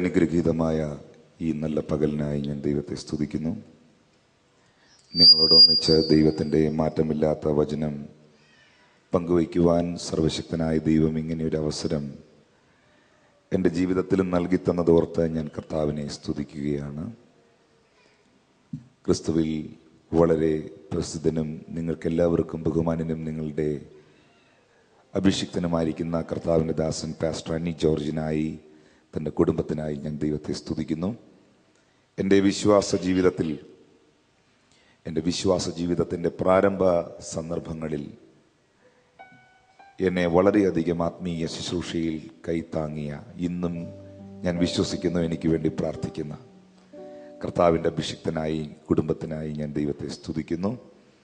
അനുഗ്രഹീതമായ ഈ നല്ല പകലിനായി ഞാൻ ദൈവത്തെ സ്തുതിക്കുന്നു നിങ്ങളോടൊന്നിച്ച് ദൈവത്തിൻ്റെ മാറ്റമില്ലാത്ത വചനം പങ്കുവയ്ക്കുവാൻ സർവശക്തനായ ദൈവം ഇങ്ങനെയൊരു അവസരം എൻ്റെ ജീവിതത്തിലും നൽകി തന്നതോർത്ത് ഞാൻ കർത്താവിനെ സ്തുതിക്കുകയാണ് ക്രിസ്തുവിൽ വളരെ പ്രസിദ്ധനും നിങ്ങൾക്കെല്ലാവർക്കും ബഹുമാനനും നിങ്ങളുടെ അഭിഷിക്തനുമായിരിക്കുന്ന കർത്താവിൻ്റെ ദാസൻ പാസ്റ്റർ അനി ജോർജിനായി തൻ്റെ കുടുംബത്തിനായി ഞാൻ ദൈവത്തെ സ്തുതിക്കുന്നു എൻ്റെ വിശ്വാസ ജീവിതത്തിൽ എൻ്റെ വിശ്വാസ ജീവിതത്തിൻ്റെ പ്രാരംഭ സന്ദർഭങ്ങളിൽ എന്നെ വളരെയധികം ആത്മീയ ശുശ്രൂഷയിൽ കൈത്താങ്ങിയ ഇന്നും ഞാൻ വിശ്വസിക്കുന്നു എനിക്ക് വേണ്ടി പ്രാർത്ഥിക്കുന്ന കർത്താവിൻ്റെ അഭിഷിക്തനായി കുടുംബത്തിനായി ഞാൻ ദൈവത്തെ സ്തുതിക്കുന്നു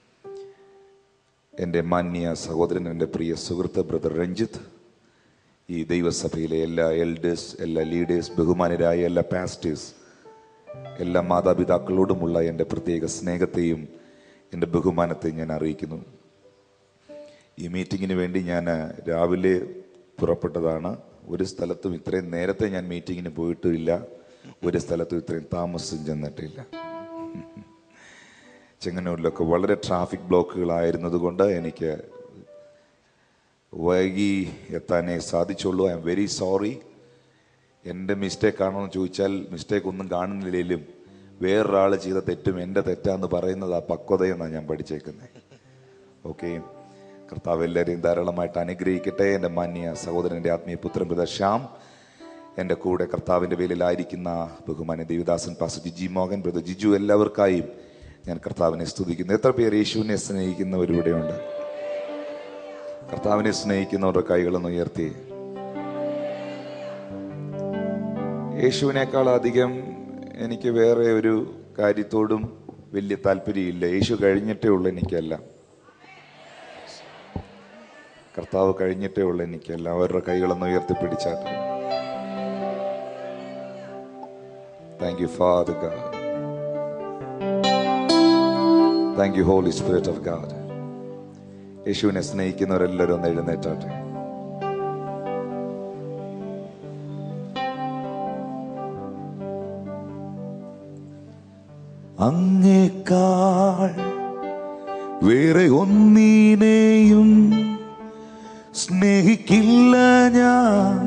എൻ്റെ മാന്യ സഹോദരൻ എൻ്റെ പ്രിയ സുഹൃത്ത് ബ്രദർ രഞ്ജിത്ത് ഈ ദൈവസഭയിലെ എല്ലാ എൽഡേഴ്സ് എല്ലാ ലീഡേഴ്സ് ബഹുമാനരായ എല്ലാ പാസ്റ്റേഴ്സ് എല്ലാ മാതാപിതാക്കളോടുമുള്ള എൻ്റെ പ്രത്യേക സ്നേഹത്തെയും എൻ്റെ ബഹുമാനത്തെയും ഞാൻ അറിയിക്കുന്നു ഈ മീറ്റിങ്ങിന് വേണ്ടി ഞാൻ രാവിലെ പുറപ്പെട്ടതാണ് ഒരു സ്ഥലത്തും ഇത്രയും നേരത്തെ ഞാൻ മീറ്റിങ്ങിന് പോയിട്ടില്ല ഒരു സ്ഥലത്തും ഇത്രയും താമസം ചെന്നിട്ടില്ല ചെങ്ങന്നൂരിലൊക്കെ വളരെ ട്രാഫിക് ബ്ലോക്കുകളായിരുന്നത് കൊണ്ട് എനിക്ക് വൈകി എത്താനേ സാധിച്ചുള്ളൂ ഐ എം വെരി സോറി എൻ്റെ മിസ്റ്റേക്ക് ആണോ എന്ന് ചോദിച്ചാൽ മിസ്റ്റേക്ക് ഒന്നും കാണുന്നില്ലെങ്കിലും വേറൊരാൾ ചെയ്ത തെറ്റും എൻ്റെ തെറ്റാന്ന് പറയുന്നത് ആ പക്വതയെന്നാണ് ഞാൻ പഠിച്ചേക്കുന്നത് ഓക്കെ കർത്താവ് എല്ലാവരെയും ധാരാളമായിട്ട് അനുഗ്രഹിക്കട്ടെ എൻ്റെ മാന്യ സഹോദരൻ്റെ ആത്മീയ പുത്രൻ ബ്രദർ ശ്യാം എൻ്റെ കൂടെ കർത്താവിൻ്റെ വേലിലായിരിക്കുന്ന ബഹുമാന്യ ദേവദാസൻ പാസ് ജിജി മോഹൻ ബ്രദർ ജിജു എല്ലാവർക്കായും ഞാൻ കർത്താവിനെ സ്തുതിക്കുന്നു എത്ര പേർ യേശുവിനെ സ്നേഹിക്കുന്നവരിവിടെയുണ്ട് കർത്താവിനെ സ്നേഹിക്കുന്നവരുടെ കൈകളൊന്ന് ഉയർത്തി യേശുവിനേക്കാൾ അധികം എനിക്ക് വേറെ ഒരു കാര്യത്തോടും വലിയ താല്പര്യമില്ല യേശു കഴിഞ്ഞിട്ടേ ഉള്ളൂ എനിക്കല്ല കർത്താവ് കഴിഞ്ഞിട്ടേ ഉള്ളൂ എനിക്കല്ല അവരുടെ കൈകളൊന്ന് ഉയർത്തിപ്പിടിച്ചാട്ടെ thank you Father God thank you Holy Spirit of God യേശുവിനെ സ്നേഹിക്കുന്നവരെല്ലാവരും ഒന്ന് എഴുന്നേറ്റാട്ടെ അങ്ങേക്കാൾ വേറെ ഒന്നിനെയും സ്നേഹിക്കില്ല ഞാൻ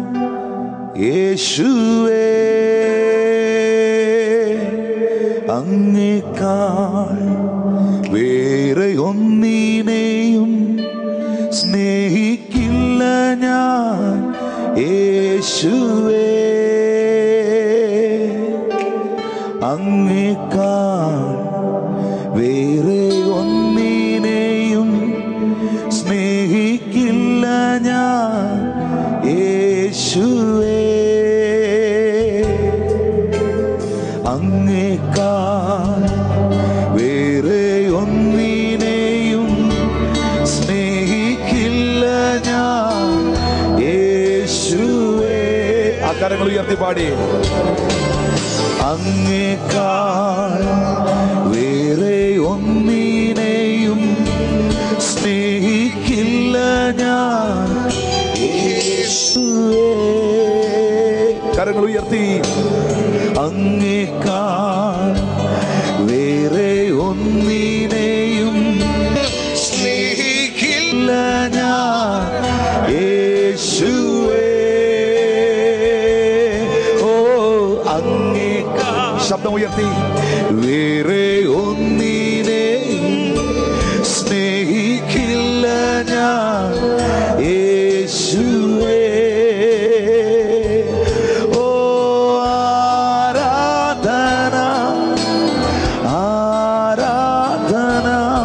യേശുവേ അങ്ങേക്കാൾ വേറെ ഒന്നിനെയും സ്നേഹിക്കില്ല ഞാൻ യേശുവേ അങ്ങേക്കാൾ വേറെ ഒന്നിനെയും സ്നേഹിക്കില്ല ഞാൻ യേശുവേ അങ്ങേക്കാൾ വേറെ ഒന്നിനെയും സ്നേഹിക്കില്ല ഞാൻ യേശുവേ ആ കരങ്ങൾ ഉയർത്തി പാടി അങ്ങേക്കാൾ വേറെ ഒന്നിനെയും സ്നേഹിക്കില്ല ഞാൻ യേശുവേ കരങ്ങൾ ഉയർത്തി അങ്ങേക്കാൾ വേറെ ഒന്നിനെയും സ്നേഹിക്കില്ല ഞാൻ യേശുവേ ഓ അങ്ങേക്കാൾ ശബ്ദം ഉയർത്തി വേറെ ഒന്നിനെയും സ്നേഹിക്കില്ല ഞാൻ യേശുവേ ഓ ആരാധന ആരാധന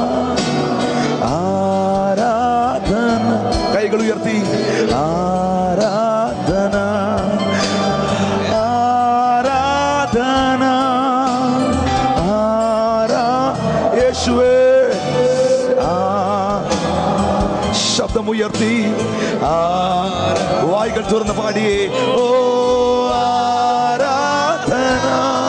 ആരാധന കൈകൾ ഉയർത്തി ആരാധന ആരാധന ആരാ യേശുവേ ആ ശബ്ദമുയർത്തി ആ വായികൾ തുറന്ന് പാടിയേ ഓ ആരാധന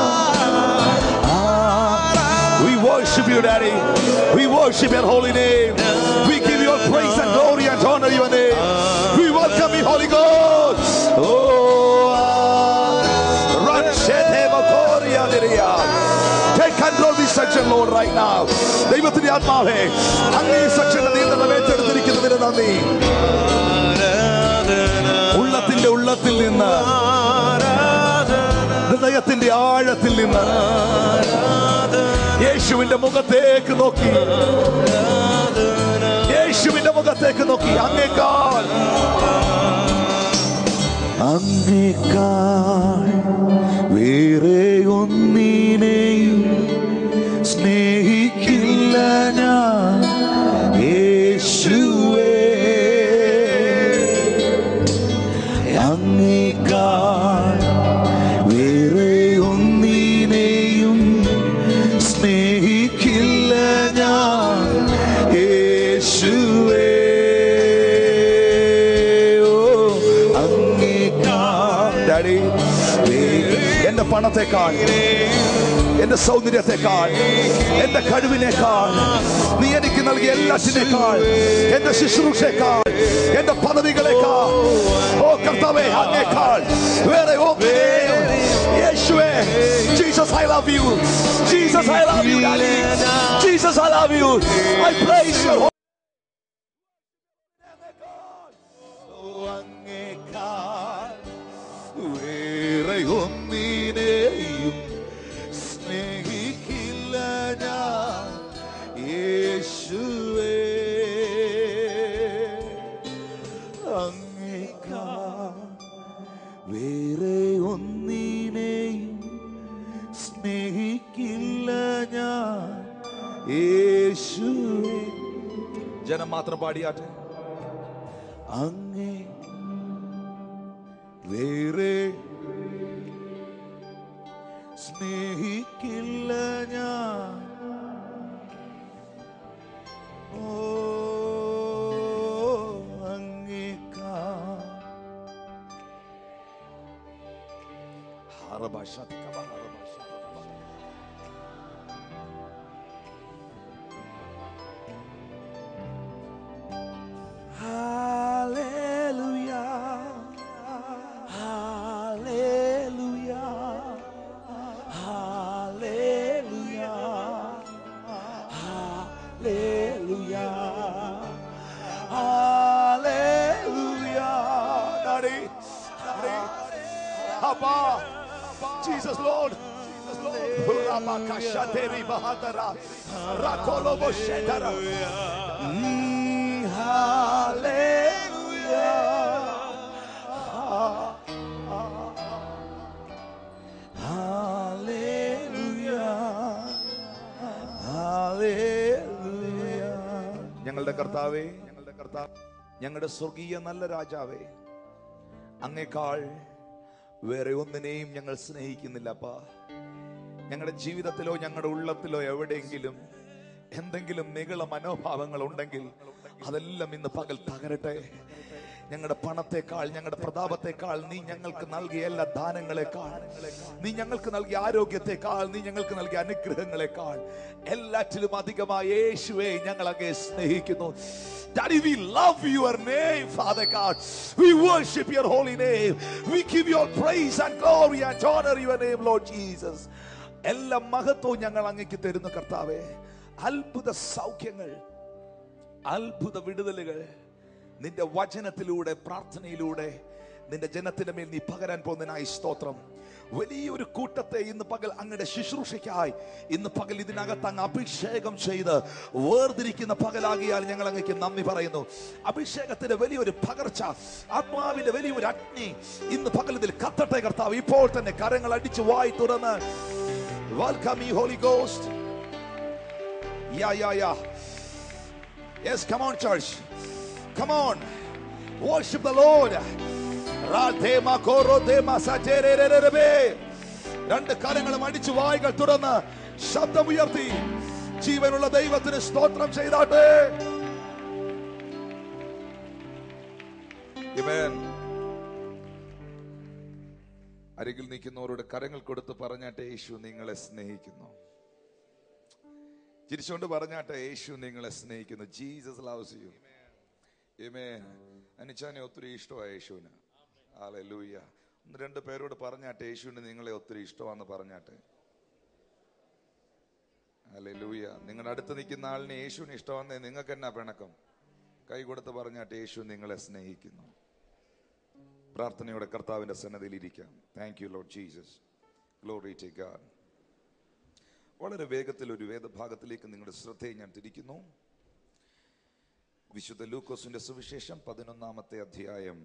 We worship you, Daddy. We worship your holy name. We give you all praise and glory and honor your name. We welcome you, Holy Ghost. Oh, control this section, Lord, right now. ദൈവത്തിന്റെ ആത്മാവേ അങ്ങ് ഈ സെക്ഷന്റെ നിയന്ത്രണം ഏറ്റെടുത്തിരിക്കുന്നതിന് നന്ദി ഉള്ളത്തിന്റെ ഉള്ളത്തിൽ നിന്ന് ഹൃദയത്തിന്റെ ആഴത്തിൽ നിന്ന് യേശുവിന്റെ മുഖത്തേക്ക് നോക്കി യേശുവിന്റെ മുഖത്തേക്ക് നോക്കി അങ്ങേക്കാൾ അങ്ങേക്കാൾ വേറെ ഒന്നിനെയും സ്നേഹിക്കില്ല ഞാൻ യേശുവേ അങ്ങേക്കാൾ വേറെ ഒന്നിനെയും സ്നേഹിക്കില്ല ഞാൻ യേശുവേ ഓ അങ്ങേക്കാൾ ഡാഡി എന്റെ പണത്തെക്കാൾ എന്റെ സൗന്ദര്യത്തെക്കാൾ എന്റെ കഴിവിനേക്കാൾ നീ എനിക്ക് നൽകിയ എല്ലാറ്റിനേക്കാൾ എന്റെ ശുശ്രൂഷയേക്കാൾ എന്റെ പദവികളെക്കാൾ ഓ കർത്താവേ അങ്ങേക്കാൾ വേറെ ഒന്നിനെയും യേശുവേ Jesus I love you Jesus I love you daddy Jesus I love you I praise your അങ്ങേക്കാൾ വേറെ ഒന്നിനെയും സ്നേഹിക്കില്ല ഞാൻ യേശുവേ അങ്ങേക്കാൾ വേറെ ഒന്നിനെയും സ്നേഹിക്കില്ല ഞാൻ യേശുവേ ജനം മാത്രം പാടിയാട്ടെ അങ്ങേ വേറെ സ്നേഹിക്കില്ല ഞാൻ ഓ അങ്ങേക്കാ ഹറഭാഷ ഹറഭാഷ Hallelujah. Hallelujah. Hallelujah. Hallelujah. Hallelujah. Daddy. Daddy. Abba. Jesus Lord. Jesus Lord. Rabakashateri Bahadara. Rakolobo Shetara. Mm, Hallelujah. ഞങ്ങളുടെ കർത്താവേ ഞങ്ങളുടെ കർത്താവ് ഞങ്ങളുടെ സ്വർഗീയ നല്ല രാജാവേ അങ്ങേക്കാൾ വേറെ ഒന്നിനെയും ഞങ്ങൾ സ്നേഹിക്കുന്നില്ല അപ്പാ ഞങ്ങളുടെ ജീവിതത്തിലോ ഞങ്ങളുടെ ഉള്ളത്തിലോ എവിടെയെങ്കിലും എന്തെങ്കിലും നികള മനോഭാവങ്ങൾ ഉണ്ടെങ്കിൽ അതെല്ലാം ഇന്ന് പകൽ തകരട്ടെ ഞങ്ങളുടെ പണത്തെക്കാൾ ഞങ്ങളുടെ പ്രതാപത്തെക്കാൾ നീ ഞങ്ങൾക്ക് നൽകിയ എല്ലാ ദാനങ്ങളെക്കാൾ നീ ഞങ്ങൾക്ക് നൽകിയ ആരോഗ്യത്തെക്കാൾ നീ ഞങ്ങൾക്ക് നൽകിയ അനുഗ്രഹങ്ങളെക്കാൾ എല്ലാറ്റിലും അധികമായി യേശുവെ ഞങ്ങൾ അങ്ങേ സ്നേഹിക്കുന്നു Daddy, we love your name, Father God. We worship your holy name. We give your praise and glory and honor your name, Lord Jesus. എല്ലാ മഹത്വവും ഞങ്ങൾ അങ്ങേക്ക് തരുന്നു കർത്താവേ അത്ഭുത സൗഖ്യങ്ങൾ അത്ഭുത വിടുതലുകൾ നിന്റെ വചനത്തിലൂടെ പ്രാർത്ഥനയിലൂടെ നിന്റെ ജനത്തിന്റെ മേൽ നീ പകരാൻ പോകുന്നതിനായി സ്തോത്രം വലിയൊരു കൂട്ടത്തെ ഇന്ന് പകൽ അങ്ങയുടെ ശുശ്രൂഷയ്ക്കായി ഇന്ന് പകൽ ഇതിനകത്ത് അങ്ങ് അഭിഷേകം ചെയ്ത് വേർതിരിക്കുന്ന പകലാകിയാൽ ഞങ്ങൾ അങ്ങേക്ക് നന്ദി പറയുന്നു അഭിഷേകത്തിന്റെ വലിയൊരു പകർച്ച ആത്മാവിന്റെ വലിയൊരു അഗ്നി ഇന്ന് പകൽ ഇതിൽ കത്തട്ടെ കർത്താവ് ഇപ്പോൾ തന്നെ കരങ്ങൾ അടിച്ച് വായി തുറന്ന് വെൽക്കം ഈ Holy Ghost yeah yeah yeah Yes, come on, church. Come on. Worship the Lord. Radema koro dema saterererebe. രണ്ട് കരങ്ങളും അടിച്ചു വായികൾ തുറന്ന് ശബ്ദമുയർത്തി ജീവനുള്ള ദൈവത്തിന് സ്തോത്രം ചെയ്താട്ടെ Amen. അരികിൽ നിൽക്കുന്നവരോട് കരങ്ങൾ കൊടുത്ത് പറഞ്ഞാട്ടെ യേശു നിങ്ങളെ സ്നേഹിക്കുന്നു ചിരിച്ചുകൊണ്ട് പറഞ്ഞാട്ടെ യേശു നിങ്ങളെ സ്നേഹിക്കുന്നു ജീസസ് ലവ്സ് യു Amen. അനിച്ചാനെ ഒത്തിരി ഇഷ്ടമാണ് യേശുവിന് ഹല്ലേലൂയ ഒന്ന് രണ്ട് പേരോട് പറഞ്ഞാട്ടെ യേശുവിന് നിങ്ങളെ ഒത്തിരി ഇഷ്ടമാണെന്ന് പറഞ്ഞാട്ടെ ഹല്ലേലൂയ നിങ്ങളുടെ അടുത്ത് നിൽക്കുന്ന ആളിന് യേശുവിന് ഇഷ്ടമെന്നേ നിങ്ങൾക്ക് എന്നാ പിണക്കം കൈ കൊടുത്ത് പറഞ്ഞാട്ട് യേശു നിങ്ങളെ സ്നേഹിക്കുന്നു പ്രാർത്ഥനയോടെ കർത്താവിന്റെ സന്നദ്ധയിൽ ഇരിക്കാം thank you Lord Jesus glory to God വളരെ വേഗത്തിൽ ഒരു വേദഭാഗത്തിലേക്ക് നിങ്ങളുടെ ശ്രദ്ധയെ ഞാൻ തിരിക്കുന്നു വിശുദ്ധ ലൂക്കോസിന്റെ സുവിശേഷം പതിനൊന്നാമത്തെ അധ്യായം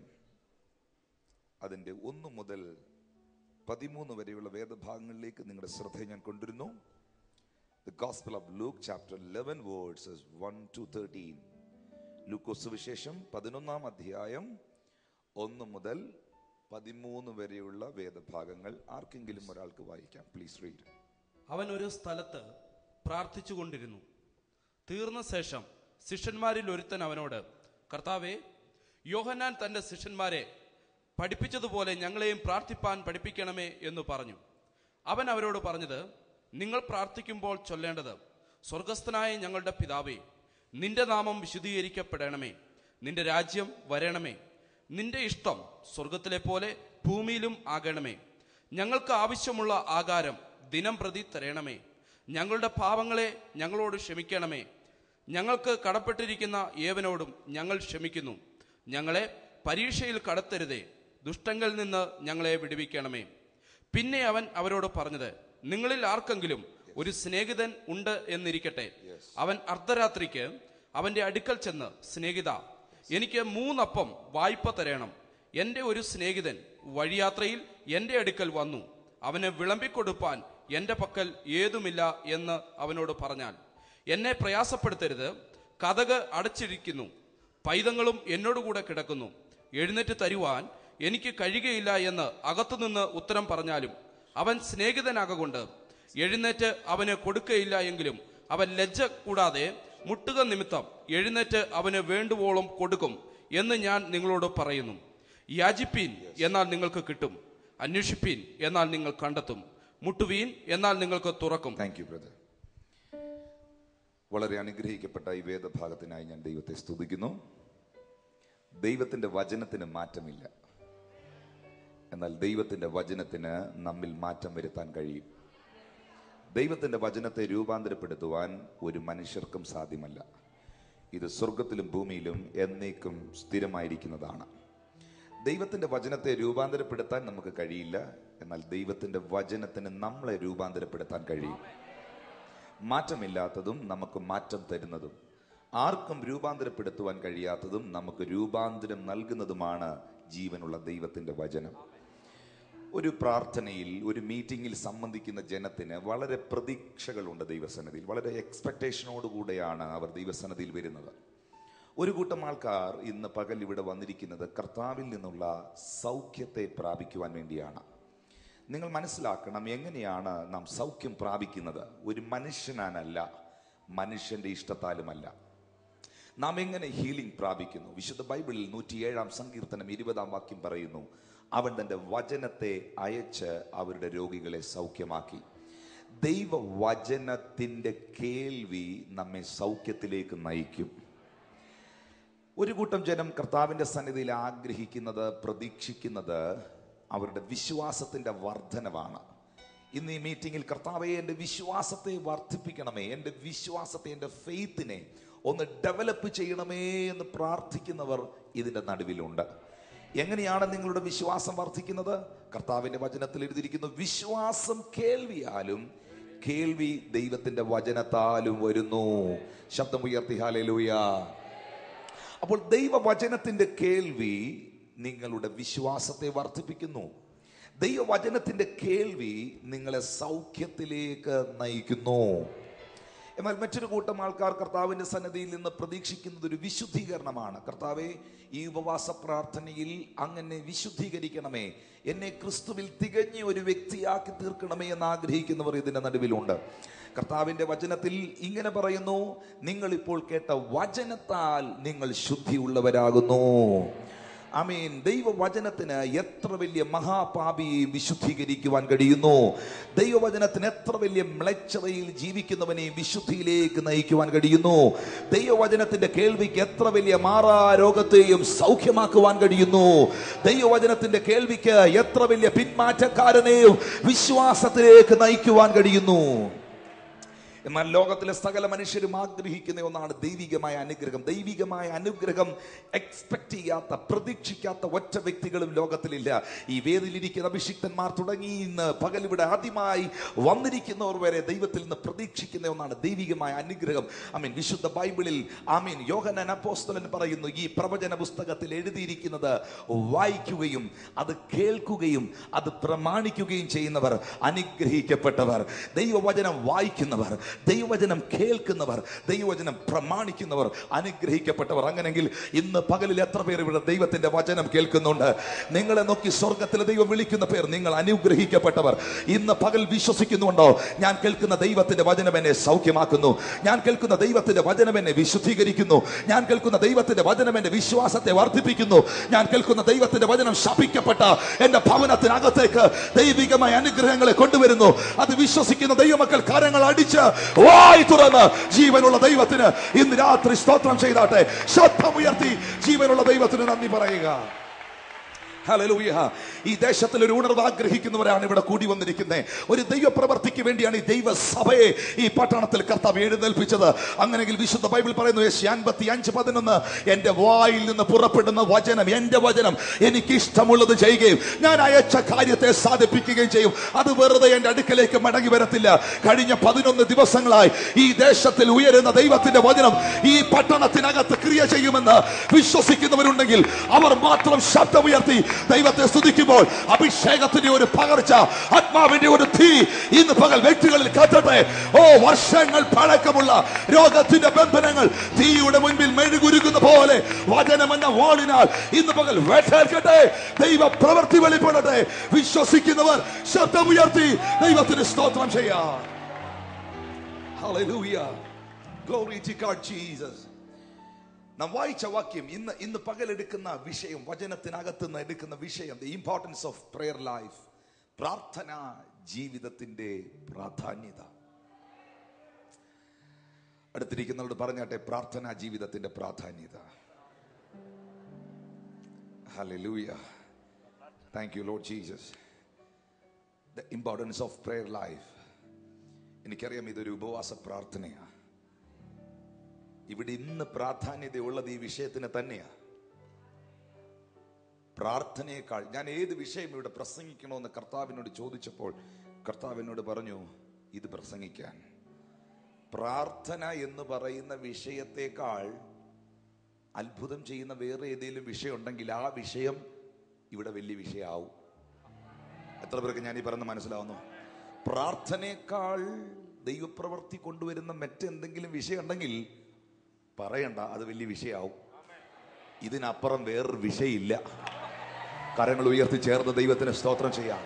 അതിന്റെ ഒന്ന് മുതൽ പതിമൂന്ന് വരെയുള്ള വേദഭാഗങ്ങളിലേക്ക് നിങ്ങളുടെ ശ്രദ്ധയെ ഞാൻ കൊണ്ടുവരുന്നു The Gospel of Luke, chapter 11, verses 1 to 13. ലൂക്കോസ് സുവിശേഷം പതിനൊന്നാം അധ്യായം ഒന്ന് മുതൽ പതിമൂന്ന് വരെയുള്ള വേദഭാഗങ്ങൾ ആർക്കെങ്കിലും ഒരാൾക്ക് വായിക്കാം പ്ലീസ് റീഡ് അവൻ ഒരു സ്ഥലത്ത് പ്രാർത്ഥിച്ചു കൊണ്ടിരുന്നു തീർന്ന ശേഷം ശിഷ്യന്മാരിൽ ഒരുത്തൻ അവനോട് കർത്താവെ യോഹന്നാൻ തന്റെ ശിഷ്യന്മാരെ പഠിപ്പിച്ചതുപോലെ ഞങ്ങളെയും പ്രാർത്ഥിപ്പാൻ പഠിപ്പിക്കണമേ എന്ന് പറഞ്ഞു അവൻ അവരോട് പറഞ്ഞത് നിങ്ങൾ പ്രാർത്ഥിക്കുമ്പോൾ ചൊല്ലേണ്ടത് സ്വർഗസ്ഥനായ ഞങ്ങളുടെ പിതാവേ നിന്റെ നാമം വിശുദ്ധീകരിക്കപ്പെടണമേ നിന്റെ രാജ്യം വരണമേ നിന്റെ ഇഷ്ടം സ്വർഗത്തിലെ പോലെ ഭൂമിയിലും ആകണമേ ഞങ്ങൾക്ക് ആവശ്യമുള്ള ആകാരം ദിനം പ്രതി തരണമേ ഞങ്ങളുടെ പാവങ്ങളെ ഞങ്ങളോട് ക്ഷമിക്കണമേ ഞങ്ങൾക്ക് കടപ്പെട്ടിരിക്കുന്ന ഏവനോടും ഞങ്ങൾ ക്ഷമിക്കുന്നു ഞങ്ങളെ പരീക്ഷയിൽ കടത്തരുതേ ദുഷ്ടങ്ങളിൽ നിന്ന് ഞങ്ങളെ വിടുവിക്കണമേ പിന്നെ അവൻ അവരോട് പറഞ്ഞത് നിങ്ങളിൽ ആർക്കെങ്കിലും ഒരു സ്നേഹിതൻ ഉണ്ട് എന്നിരിക്കട്ടെ അവൻ അർദ്ധരാത്രിക്ക് അവന്റെ അടുക്കൽ ചെന്ന് സ്നേഹിത എനിക്ക് മൂന്നപ്പം വായ്പ തരണം എൻ്റെ ഒരു സ്നേഹിതൻ വഴിയാത്രയിൽ എൻ്റെ അടുക്കൽ വന്നു അവന് വിളമ്പിക്കൊടുപ്പാൻ എൻ്റെ പക്കൽ ഏതുമില്ല എന്ന് അവനോട് പറഞ്ഞാൽ എന്നെ പ്രയാസപ്പെടുത്തരുത് കഥക് അടച്ചിരിക്കുന്നു പൈതങ്ങളും എന്നോടുകൂടെ കിടക്കുന്നു എഴുന്നേറ്റ് തരുവാൻ എനിക്ക് കഴിയുകയില്ല എന്ന് അകത്തുനിന്ന് ഉത്തരം പറഞ്ഞാലും അവൻ സ്നേഹിതനാകൊണ്ട് എഴുന്നേറ്റ് അവന് കൊടുക്കയില്ല എങ്കിലും അവൻ ലജ്ജ കൂടാതെ മുട്ടുക നിമിത്തം എഴുന്നേറ്റ് അവന് വേണ്ടുവോളം കൊടുക്കും എന്ന് ഞാൻ നിങ്ങളോട് പറയുന്നു യാചിപ്പീൻ എന്നാൽ നിങ്ങൾക്ക് കിട്ടും അന്വേഷിപ്പീൻ എന്നാൽ നിങ്ങൾ കണ്ടെത്തും മുട്ടുവീൻ എന്നാൽ നിങ്ങൾക്ക് തുറക്കും താങ്ക് യു ബ്രദർ വളരെ അനുഗ്രഹിക്കപ്പെട്ട ഈ വേദഭാഗത്തിനായി ഞാൻ ദൈവത്തെ സ്തുതിക്കുന്നു ദൈവത്തിന്റെ വചനത്തിന് മാറ്റമില്ല എന്നാൽ ദൈവത്തിന്റെ വചനത്തിന് നമ്മിൽ മാറ്റം വരുത്താൻ കഴിയും ദൈവത്തിന്റെ വചനത്തെ രൂപാന്തരപ്പെടുത്തുവാൻ ഒരു മനുഷ്യർക്കും സാധ്യമല്ല ഇത് സ്വർഗത്തിലും ഭൂമിയിലും എന്നേക്കും സ്ഥിരമായിരിക്കുന്നതാണ് ദൈവത്തിന്റെ വചനത്തെ രൂപാന്തരപ്പെടുത്താൻ നമുക്ക് കഴിയില്ല എന്നാൽ ദൈവത്തിന്റെ വചനത്തിന് നമ്മളെ രൂപാന്തരപ്പെടുത്താൻ കഴിയും മാറ്റമില്ലാത്തതും നമുക്ക് മാറ്റം തരുന്നതും ആർക്കും രൂപാന്തരപ്പെടുത്തുവാൻ കഴിയാത്തതും നമുക്ക് രൂപാന്തരം നൽകുന്നതുമാണ് ജീവനുള്ള ദൈവത്തിന്റെ വചനം ഒരു പ്രാർത്ഥനയിൽ ഒരു മീറ്റിംഗിൽ സംബന്ധിക്കുന്ന ജനത്തിന് വളരെ പ്രതീക്ഷകളുണ്ട് ദൈവസന്നിധിയിൽ വളരെ എക്സ്പെക്ടേഷനോടുകൂടെയാണ് അവർ ദൈവസന്നിധിയിൽ വരുന്നത് ഒരു കൂട്ടം ആൾക്കാർ ഇന്ന് പകൽ ഇവിടെ വന്നിരിക്കുന്നത് കർത്താവിൽ നിന്നുള്ള സൗഖ്യത്തെ പ്രാപിക്കുവാൻ വേണ്ടിയാണ് നിങ്ങൾ മനസ്സിലാക്കണം എങ്ങനെയാണ് നാം സൗഖ്യം പ്രാപിക്കുന്നത് ഒരു മനുഷ്യനാനല്ല മനുഷ്യന്റെ ഇഷ്ടത്താലുമല്ല നാം എങ്ങനെ ഹീലിംഗ് പ്രാപിക്കുന്നു വിശുദ്ധ ബൈബിളിൽ നൂറ്റിയേഴാം സങ്കീർത്തനം ഇരുപതാം വാക്യം പറയുന്നു അവൻ തന്റെ വചനത്തെ അയച്ച് അവരുടെ രോഗികളെ സൗഖ്യമാക്കി ദൈവ വചനത്തിന്റെ കേൾവി നമ്മെ സൗഖ്യത്തിലേക്ക് നയിക്കും ഒരു കൂട്ടം ജനം കർത്താവിന്റെ സന്നിധിയിൽ ആഗ്രഹിക്കുന്നത് പ്രതീക്ഷിക്കുന്നത് അവരുടെ വിശ്വാസത്തിന്റെ വർധനവാണ് ഇന്ന് ഈ മീറ്റിംഗിൽ കർത്താവെ എൻ്റെ വിശ്വാസത്തെ വർദ്ധിപ്പിക്കണമേ എൻ്റെ വിശ്വാസത്തെ എൻ്റെ ഫെയ്ത്തിനെ ഒന്ന് ഡെവലപ്പ് ചെയ്യണമേ എന്ന് പ്രാർത്ഥിക്കുന്നവർ ഇതിൻ്റെ നടുവിലുണ്ട് എങ്ങനെയാണ് നിങ്ങളുടെ വിശ്വാസം വർദ്ധിക്കുന്നത് കർത്താവിന്റെ വചനത്തിൽ എഴുതിയിരിക്കുന്നു വിശ്വാസം കേൾവിയാലും കേൾവി ദൈവത്തിന്റെ വചനത്താലും വരുന്നു ശബ്ദമുയർത്തി ഹാലലൂയ അപ്പോൾ ദൈവവചനത്തിന്റെ കേൾവി നിങ്ങളുടെ വിശ്വാസത്തെ വർദ്ധിപ്പിക്കുന്നു ദൈവവചനത്തിന്റെ കേൾവി നിങ്ങളെ സൗഖ്യത്തിലേക്ക് നയിക്കുന്നു എന്നാൽ മറ്റൊരു കൂട്ടം ആൾക്കാർ കർത്താവിന്റെ സന്നദ്ധിയിൽ നിന്ന് പ്രതീക്ഷിക്കുന്നത് ഒരു വിശുദ്ധീകരണമാണ് കർത്താവെ ഈ ഉപവാസ പ്രാർത്ഥനയിൽ അങ്ങനെ വിശുദ്ധീകരിക്കണമേ എന്നെ ക്രിസ്തുവിൽ തികഞ്ഞ ഒരു വ്യക്തിയാക്കി തീർക്കണമേ എന്ന് ആഗ്രഹിക്കുന്നവർ ഇതിന്റെ നടുവിലുണ്ട് കർത്താവിന്റെ വചനത്തിൽ ഇങ്ങനെ പറയുന്നു നിങ്ങൾ ഇപ്പോൾ കേട്ട വചനത്താൽ നിങ്ങൾ ശുദ്ധിയുള്ളവരാകുന്നു അമീൻ ദൈവവചനത്തിന് എത്ര വലിയ മഹാപാപിയെ വിശുദ്ധീകരിക്കുവാൻ കഴിയുന്നു ദൈവവചനത്തിന് എത്ര വലിയ മ്ലച്ഛതയിൽ ജീവിക്കുന്നവനെ വിശുദ്ധിയിലേക്ക് നയിക്കുവാൻ കഴിയുന്നു ദൈവവചനത്തിന്റെ കേൾവിക്ക് എത്ര വലിയ മാറാരോഗത്തെയും സൗഖ്യമാക്കുവാൻ കഴിയുന്നു ദൈവവചനത്തിന്റെ കേൾവിക്ക് എത്ര വലിയ പിന്മാറ്റക്കാരനെയും വിശ്വാസത്തിലേക്ക് നയിക്കുവാൻ കഴിയുന്നു എന്നാൽ ലോകത്തിലെ സകല മനുഷ്യരും ആഗ്രഹിക്കുന്ന ഒന്നാണ് ദൈവികമായ അനുഗ്രഹം ദൈവികമായ അനുഗ്രഹം എക്സ്പെക്ട് ചെയ്യാത്ത പ്രതീക്ഷിക്കാത്ത ഒറ്റ വ്യക്തികളും ലോകത്തിലില്ല ഈ വേദിയിലിരിക്കുന്ന അഭിഷിക്തന്മാർ തുടങ്ങി ഇന്ന് പകൽ ഇവിടെ ആദ്യമായി വന്നിരിക്കുന്നവർ വരെ ദൈവത്തിൽ നിന്ന് പ്രതീക്ഷിക്കുന്ന ഒന്നാണ് ദൈവികമായ അനുഗ്രഹം ആമീൻ വിശുദ്ധ ബൈബിളിൽ ആമീൻ യോഹനൻ അപ്പോസ്തലൻ പറയുന്നു ഈ പ്രവചന പുസ്തകത്തിൽ എഴുതിയിരിക്കുന്നത് വായിക്കുകയും അത് കേൾക്കുകയും അത് പ്രമാണിക്കുകയും ചെയ്യുന്നവർ അനുഗ്രഹിക്കപ്പെട്ടവർ ദൈവവചനം വായിക്കുന്നവർ ദൈവവചനം കേൾക്കുന്നവർ ദൈവവചനം പ്രമാണിക്കുന്നവർ അനുഗ്രഹിക്കപ്പെട്ടവർ അങ്ങനെങ്കിൽ ഇന്ന് പകലിൽ എത്ര പേർ ഇവിടെ ദൈവത്തിന്റെ വചനം കേൾക്കുന്നുണ്ട് നിങ്ങളെ നോക്കി സ്വർഗത്തിലെ ദൈവം വിളിക്കുന്ന പേർ നിങ്ങൾ അനുഗ്രഹിക്കപ്പെട്ടവർ ഇന്ന് പകൽ വിശ്വസിക്കുന്നുണ്ടോ ഞാൻ കേൾക്കുന്ന ദൈവത്തിന്റെ വചനം എന്നെ സൗഖ്യമാക്കുന്നു ഞാൻ കേൾക്കുന്ന ദൈവത്തിന്റെ വചനം എന്നെ വിശുദ്ധീകരിക്കുന്നു ഞാൻ കേൾക്കുന്ന ദൈവത്തിന്റെ വചനം എന്റെ വിശ്വാസത്തെ വർദ്ധിപ്പിക്കുന്നു ഞാൻ കേൾക്കുന്ന ദൈവത്തിന്റെ വചനം ശപിക്കപ്പെട്ട എന്റെ ഭവനത്തിനകത്തേക്ക് ദൈവികമായ അനുഗ്രഹങ്ങളെ കൊണ്ടുവരുന്നു അത് വിശ്വസിക്കുന്ന ദൈവമക്കൾ കരങ്ങൾ അടിച്ച് വായി തുറന്ന് ജീവനുള്ള ദൈവത്തിന് ഇന്ന് രാത്രി സ്തോത്രം ചെയ്താട്ടെ ശബ്ദമുയർത്തി ജീവനുള്ള ദൈവത്തിന് നന്ദി പറയുക ഹല്ലേലൂയ ഈ ദേശത്തിൽ ഒരു ഉണർവ് ആഗ്രഹിക്കുന്നവരാണ് ഇവിടെ കൂടി വന്നിരിക്കുന്നത് ഒരു ദൈവ പ്രവർത്തിക്ക് വേണ്ടിയാണ് ഈ ദൈവ സഭയെ ഈ പട്ടണത്തിൽ കർത്താവ് എഴുന്നേൽപ്പിച്ചത് അങ്ങനെങ്കിൽ വിശുദ്ധ ബൈബിൾ പറയുന്നു യേശു അൻപത്തി അഞ്ച് പതിനൊന്ന് എന്റെ വായിൽ നിന്ന് പുറപ്പെടുന്ന വചനം എന്റെ വചനം എനിക്ക് ഇഷ്ടമുള്ളത് ചെയ്യുകയും ഞാൻ അയച്ച കാര്യത്തെ സാധിപ്പിക്കുകയും ചെയ്യും അത് വെറുതെ എന്റെ അടുക്കലേക്ക് മടങ്ങി വരത്തില്ല കഴിഞ്ഞ പതിനൊന്ന് ദിവസങ്ങളായി ഈ ദേശത്തിൽ ഉയരുന്ന ദൈവത്തിന്റെ വചനം ഈ പട്ടണത്തിനകത്ത് ക്രിയ ചെയ്യുമെന്ന് വിശ്വസിക്കുന്നവരുണ്ടെങ്കിൽ അവർ മാത്രം ശബ്ദമുയർത്തി ദൈവത്തെ സ്തുതിക്കുമ്പോൾ അഭിഷേകത്തിന്റെ ഒരു പകർച്ച ആത്മാവിന്റെ ഒരു തീ ഇന്ന് പകൽ വ്യക്തികളിൽ കത്തട്ടെ ഓ വർഷങ്ങൾ പഴക്കമുള്ള രോഗത്തിന്റെ ബന്ധനങ്ങൾ തീയുടെ മുൻപിൽ മെഴുകുരുക്കുന്ന പോലെ വചനമെന്ന വാളിനാൽ ഇന്ന് പകൽ വേട്ടേൽക്കട്ടെ ദൈവ പ്രവൃത്തി വെളിപ്പെടട്ടെ വിശ്വസിക്കുന്നവർ ശബ്ദമുയർത്തി ദൈവത്തിന് സ്തോത്രം ചെയ്യാം Hallelujah. Glory to God Jesus. നാം വായിച്ച വാക്യം ഇന്ന് ഇന്ന് പകലെടുക്കുന്ന വിഷയം വചനത്തിനകത്ത് നിന്ന് എടുക്കുന്ന വിഷയം the importance of prayer life പ്രാർത്ഥന ജീവിതത്തിന്റെ പ്രാധാന്യത അടുത്തിരിക്കുന്നവരോട് പറഞ്ഞാട്ടെ പ്രാർത്ഥന ജീവിതത്തിന്റെ പ്രാധാന്യത Hallelujah. Thank you, Lord Jesus. The importance of prayer life. എനിക്കറിയാം ഇതൊരു ഉപവാസ പ്രാർത്ഥനയാണ് ഇവിടെ ഇന്ന് പ്രാധാന്യതയുള്ളത് ഈ വിഷയത്തിന് തന്നെയാ പ്രാർത്ഥനയേക്കാൾ ഞാൻ ഏത് വിഷയം ഇവിടെ പ്രസംഗിക്കണമെന്ന് കർത്താവിനോട് ചോദിച്ചപ്പോൾ കർത്താവിനോട് പറഞ്ഞു ഇത് പ്രസംഗിക്കാൻ പ്രാർത്ഥന എന്ന് പറയുന്ന വിഷയത്തെക്കാൾ അത്ഭുതം ചെയ്യുന്ന വേറെ ഏതെങ്കിലും വിഷയം ഉണ്ടെങ്കിൽ ആ വിഷയം ഇവിടെ വലിയ വിഷയമാവും എത്ര പേർക്ക് ഞാൻ ഈ പറഞ്ഞ് മനസ്സിലാവുന്നു പ്രാർത്ഥനയേക്കാൾ ദൈവപ്രവൃത്തി കൊണ്ടുവരുന്ന മറ്റെന്തെങ്കിലും വിഷയം ഉണ്ടെങ്കിൽ പറയണ്ട അത് വലിയ വിഷയമാവും ഇതിനപ്പുറം വേറൊരു വിഷയമില്ല കരങ്ങൾ ഉയർത്തി ചേർന്ന് ദൈവത്തിന് സ്തോത്രം ചെയ്യാം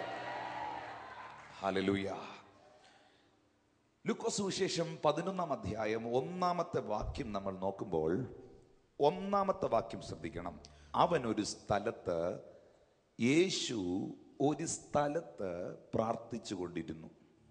ഹലലൂയ ലുക്കോസ് സുവിശേഷം പതിനൊന്നാം അധ്യായം ഒന്നാമത്തെ വാക്യം നമ്മൾ നോക്കുമ്പോൾ ഒന്നാമത്തെ വാക്യം ശ്രദ്ധിക്കണം അവൻ ഒരു സ്ഥലത്ത് യേശു ഒരു സ്ഥലത്ത് പ്രാർത്ഥിച്ചു കൊണ്ടിരുന്നു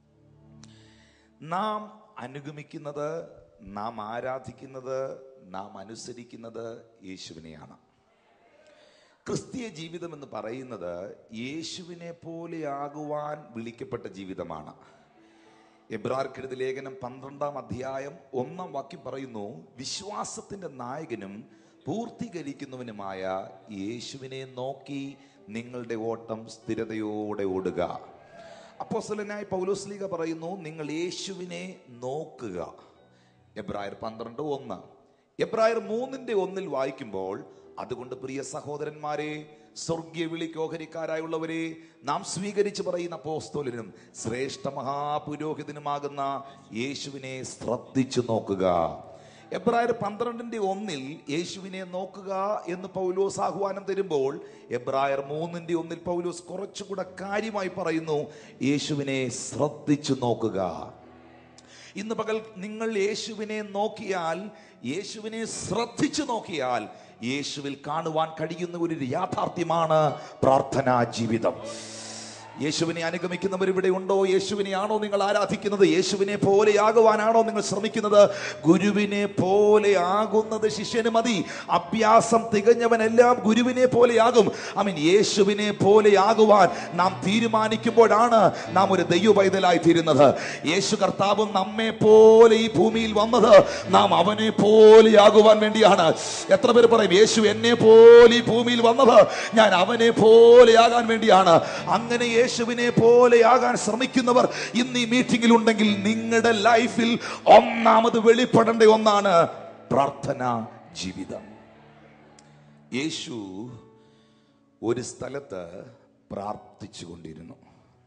നാം അനുഗമിക്കുന്നത് നാം ആരാധിക്കുന്നത് നാം അനുസരിക്കുന്നത് യേശുവിനെയാണ് ക്രിസ്തീയ ജീവിതം എന്ന് പറയുന്നത് യേശുവിനെ പോലെ ആകുവാൻ വിളിക്കപ്പെട്ട ജീവിതമാണ് എബ്രാർക്കെഴുതി ലേഖനം പന്ത്രണ്ടാം അധ്യായം ഒന്നാം വാക്യം പറയുന്നു വിശ്വാസത്തിന്റെ നായകനും പൂർത്തീകരിക്കുന്നവനുമായ യേശുവിനെ നോക്കി നിങ്ങളുടെ ഓട്ടം സ്ഥിരതയോടെ ഓടുക അപ്പോസ്തലനായ പൗലോസ്ലീഗ പറയുന്നു നിങ്ങൾ യേശുവിനെ നോക്കുക എബ്രായർ പന്ത്രണ്ട് ഒന്ന് എബ്രായർ മൂന്നിന്റെ ഒന്നിൽ വായിക്കുമ്പോൾ അതുകൊണ്ട് പ്രിയ സഹോദരന്മാരെ സ്വർഗീയ വിളിക്ക് ഓഹരിക്കാരായുള്ളവരെ നാം സ്വീകരിച്ചു പറയുന്ന പോസ്തോലിനും ശ്രേഷ്ഠ മഹാപുരോഹിതനുമാകുന്ന യേശുവിനെ ശ്രദ്ധിച്ചു നോക്കുക എബ്രായർ പന്ത്രണ്ടിന്റെ ഒന്നിൽ യേശുവിനെ നോക്കുക എന്ന് പൗലോസ് ആഹ്വാനം തരുമ്പോൾ എബ്രായർ മൂന്നിന്റെ ഒന്നിൽ പൗലോസ് കുറച്ചുകൂടെ കാര്യമായി പറയുന്നു യേശുവിനെ ശ്രദ്ധിച്ചു നോക്കുക ഇന്ന് പകൽ നിങ്ങൾ യേശുവിനെ നോക്കിയാൽ യേശുവിനെ ശ്രദ്ധിച്ചു നോക്കിയാൽ യേശുവിൽ കാണുവാൻ കഴിയുന്ന ഒരു യാഥാർത്ഥ്യമാണ് പ്രാർത്ഥനാ ജീവിതം യേശുവിനെ അനുഗമിക്കുന്നവർ ഇവിടെ ഉണ്ടോ യേശുവിനെയാണോ നിങ്ങൾ ആരാധിക്കുന്നത് യേശുവിനെ പോലെയാകുവാനാണോ നിങ്ങൾ ശ്രമിക്കുന്നത് ഗുരുവിനെ പോലെ ആകുന്നത് ശിഷ്യന് മതി അഭ്യാസം തികഞ്ഞവനെല്ലാം ഗുരുവിനെ പോലെയാകും ഐ മീൻ യേശുവിനെ പോലെയാകുവാൻ നാം തീരുമാനിക്കുമ്പോഴാണ് നാം ഒരു ദൈവ പൈതലായി തീരുന്നത് യേശു കർത്താവും നമ്മെ പോലെ ഈ ഭൂമിയിൽ വന്നത് നാം അവനെ പോലെയാകുവാൻ വേണ്ടിയാണ് എത്ര പേര് പറയും യേശു എന്നെ പോലെ ഈ ഭൂമിയിൽ വന്നത് ഞാൻ അവനെ പോലെയാകാൻ വേണ്ടിയാണ് അങ്ങനെ യേശുവിനെ പോലെയാകാൻ ശ്രമിക്കുന്നവർ ഇന്ന് ഈ മീറ്റിംഗിൽ ഉണ്ടെങ്കിൽ നിങ്ങളുടെ ലൈഫിൽ ഒന്നാമത് വെളിപ്പെടേണ്ട ഒന്നാണ് പ്രാർത്ഥന ജീവിതം യേശു ഒരു സ്ഥലത്ത് പ്രാർത്ഥിച്ചു കൊണ്ടിരുന്നു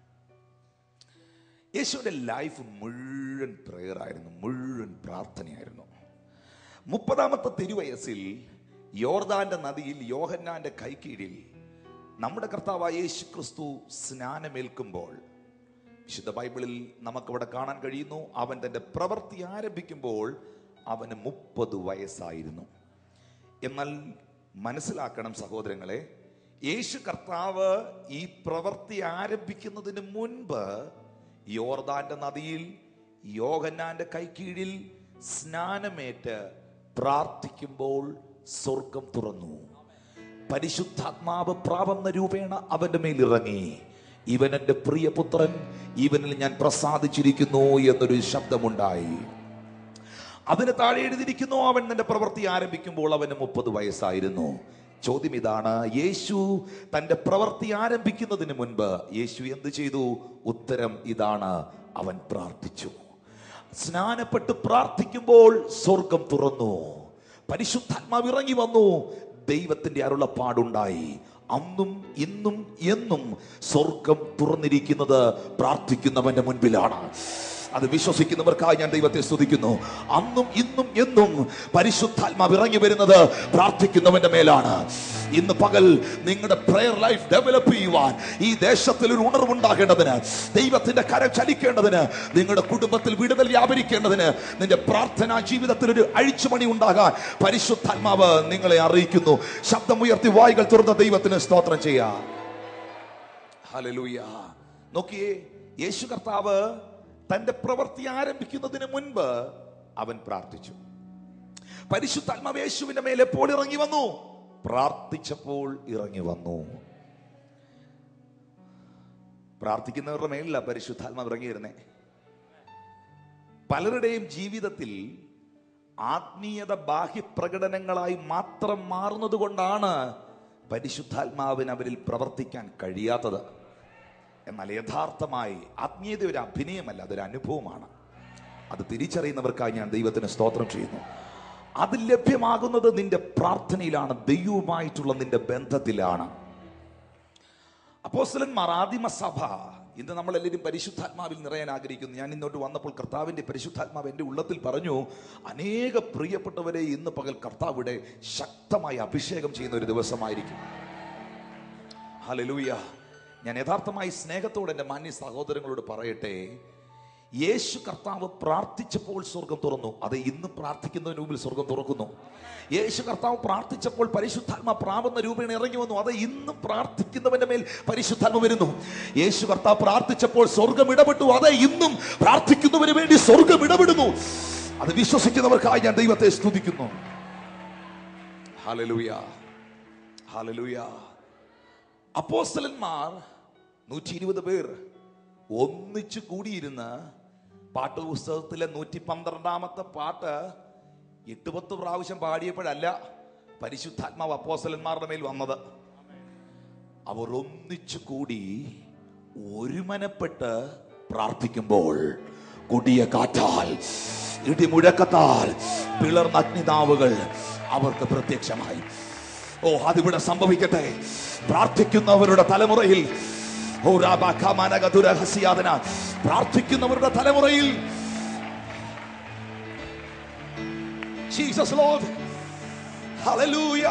യേശുവിന്റെ ലൈഫ് മുഴുവൻ പ്രെയർ ആയിരുന്നു മുഴുവൻ പ്രാർത്ഥനയായിരുന്നു മുപ്പതാമത്തെ തിരുവയസ്സിൽ യോർദാന്റെ നദിയിൽ യോഹന്നാന്റെ കൈക്കീഴിൽ നമ്മുടെ കർത്താവായ യേശു ക്രിസ്തു സ്നാനമേൽക്കുമ്പോൾ വിശുദ്ധ ബൈബിളിൽ നമുക്കവിടെ കാണാൻ കഴിയുന്നു അവൻ തന്റെ പ്രവൃത്തി ആരംഭിക്കുമ്പോൾ അവന് മുപ്പത് വയസ്സായിരുന്നു എന്നാൽ മനസ്സിലാക്കണം സഹോദരങ്ങളെ യേശു കർത്താവ് ഈ പ്രവൃത്തി ആരംഭിക്കുന്നതിന് മുൻപ് യോർദാന്റെ നദിയിൽ യോഹന്നാന്റെ കൈക്കീഴിൽ സ്നാനമേറ്റ് പ്രാർത്ഥിക്കുമ്പോൾ സ്വർഗം തുറന്നു പരിശുദ്ധാത്മാവ് പ്രാപന്ന രൂപേണ അവന്റെ മേൽ ഇറങ്ങി ഇവൻ എന്റെ പ്രിയപുത്രൻ ഇവനിൽ ഞാൻ പ്രസാദിച്ചിരിക്കുന്നു എന്നൊരു ശബ്ദമുണ്ടായി അതിന് താഴെ എഴുതിയിരിക്കുന്നു അവൻ തന്റെ പ്രവൃത്തി ആരംഭിക്കുമ്പോൾ അവന് മുപ്പത് വയസ്സായിരുന്നു ചോദ്യം ഇതാണ് യേശു തന്റെ പ്രവൃത്തി ആരംഭിക്കുന്നതിന് മുൻപ് യേശു എന്ത് ചെയ്തു ഉത്തരം ഇതാണ് അവൻ പ്രാർത്ഥിച്ചു സ്നാനപ്പെട്ട് പ്രാർത്ഥിക്കുമ്പോൾ സ്വർഗം തുറന്നു പരിശുദ്ധാത്മാവ് ഇറങ്ങി വന്നു ദൈവത്തിന്റെ അരുളപ്പാടുണ്ടായി അന്നും ഇന്നും എന്നും സ്വർഗം തുറന്നിരിക്കുന്നത് പ്രാർത്ഥിക്കുന്നവന്റെ മുൻപിലാണ് അത് വിശ്വസിക്കുന്നവർക്കായി ഞാൻ ദൈവത്തെ സ്തുതിക്കുന്നു അന്നും ഇന്നും എന്നും പരിശുദ്ധാത്മാവ് ഇറങ്ങി വരുന്നത് പ്രാർത്ഥിക്കുന്നവന്റെ മേലാണ് ഇന്ന് പകൽ നിങ്ങളുടെ പ്രെയർ ലൈഫ് ഡെവലപ്പ് ചെയ്യുവാൻ ഈ ദേശത്തിൽ ഒരു ഉണർവുണ്ടാകേണ്ടതിന് ദൈവത്തിന്റെ കരം ചലിക്കേണ്ടതിന് നിങ്ങളുടെ കുടുംബത്തിൽ വിടുതൽ വ്യാപരിക്കേണ്ടതിന് നിന്റെ പ്രാർത്ഥനാ ജീവിതത്തിൽ ഒരു അഴിച്ചുമണി ഉണ്ടാകാൻ പരിശുദ്ധാത്മാവ് നിങ്ങളെ അറിയിക്കുന്നു ശബ്ദമുയർത്തി വായികൾ തുറന്ന ദൈവത്തിന് സ്തോത്രം ചെയ്യാം ഹല്ലേലൂയ നോക്കിയേ യേശു കർത്താവ് തന്റെ പ്രവൃത്തി ആരംഭിക്കുന്നതിന് മുൻപ് അവൻ പ്രാർത്ഥിച്ചു പരിശുദ്ധാത്മാവ് യേശുവിന്റെ മേലെ എപ്പോൾ ഇറങ്ങി വന്നു പ്രാർത്ഥിച്ചപ്പോൾ ഇറങ്ങി വന്നു പ്രാർത്ഥിക്കുന്നവരുടെ മേലില്ല പരിശുദ്ധാത്മാവ് ഇറങ്ങി വരുന്നേ പലരുടെയും ജീവിതത്തിൽ ആത്മീയത ബാഹ്യപ്രകടനങ്ങളായി മാത്രം മാറുന്നത് കൊണ്ടാണ് പരിശുദ്ധാത്മാവിന് അവരിൽ പ്രവർത്തിക്കാൻ കഴിയാത്തത് എന്നാൽ യഥാർത്ഥമായി ആത്മീയത ഒരു അഭിനയമല്ല അതൊരു അനുഭവമാണ് അത് തിരിച്ചറിയുന്നവർക്കായി ഞാൻ ദൈവത്തിന് സ്തോത്രം ചെയ്യുന്നു അത് ലഭ്യമാകുന്നത് നിന്റെ പ്രാർത്ഥനയിലാണ് ദൈവവുമായിട്ടുള്ള നിന്റെ ബന്ധത്തിലാണ് അപ്പോസ്തലന്മാർ ആദിമസഭ ഇന്ന് നമ്മളെല്ലാവരും പരിശുദ്ധാത്മാവിൽ നിറയാൻ ആഗ്രഹിക്കുന്നു ഞാൻ ഇന്നോട്ട് വന്നപ്പോൾ കർത്താവിന്റെ പരിശുദ്ധാത്മാവ് എൻ്റെ ഉള്ളത്തിൽ പറഞ്ഞു അനേക പ്രിയപ്പെട്ടവരെ ഇന്ന് പകൽ കർത്താവിടെ ശക്തമായി അഭിഷേകം ചെയ്യുന്ന ഒരു ദിവസമായിരിക്കും ഹലലൂയ ഞാൻ യഥാർത്ഥമായി സ്നേഹത്തോടെ എൻ്റെ മാന്യ സഹോദരങ്ങളോട് പറയട്ടെ യേശു കർത്താവ് പ്രാർത്ഥിച്ചപ്പോൾ സ്വർഗം തുറന്നു അത് ഇന്ന് പ്രാർത്ഥിക്കുന്നതിന് മുമ്പിൽ സ്വർഗം തുറക്കുന്നു യേശു കർത്താവ് പ്രാർത്ഥിച്ചപ്പോൾ പരിശുദ്ധാത്മ പ്രാപന്ന രൂപേണ ഇറങ്ങി വന്നു അത് ഇന്നും പ്രാർത്ഥിക്കുന്നവന്റെ മേൽ പരിശുദ്ധാത്മ വരുന്നു യേശു കർത്താവ് പ്രാർത്ഥിച്ചപ്പോൾ സ്വർഗം ഇടപെട്ടു അത് ഇന്നും പ്രാർത്ഥിക്കുന്നവന് വേണ്ടി സ്വർഗം ഇടപെടുന്നു അത് വിശ്വസിക്കുന്നവർക്കായി ഞാൻ ദൈവത്തെ സ്തുതിക്കുന്നു ഹലലൂയ ഹലലൂയ അപ്പോസ്തലന്മാർ നൂറ്റി ഇരുപത് പേർ ഒന്നിച്ചു കൂടിയിരുന്ന് പാട്ടുപുസ്തകത്തിലെ നൂറ്റി പന്ത്രണ്ടാമത്തെ പാട്ട് എട്ട് പത്ത് പ്രാവശ്യം പാടിയപ്പോഴല്ല പരിശുദ്ധാത്മാവ് അപ്പോസ്തലന്മാരുടെ മേൽ വന്നത് അവർ ഒന്നിച്ചു കൂടി ഒരുമനപ്പെട്ട് പ്രാർത്ഥിക്കുമ്പോൾ കൊടിയ കാറ്റാൽ ഇടിമുഴക്കത്താൽ പിളർന്ന അഗ്നിതാവുകൾ അവർക്ക് പ്രത്യക്ഷമായി ഓ അതിവിടെ സംഭവിക്കട്ടെ പ്രാർത്ഥിക്കുന്നവരുടെ തലമുറയിൽ ഓ രാബാഖാമാനകതുരഹസ്യാദന പ്രാർത്ഥിക്കുന്നവരുടെ തലമുറയിൽ ജീസസ് ലോർഡ് ഹല്ലേലൂയ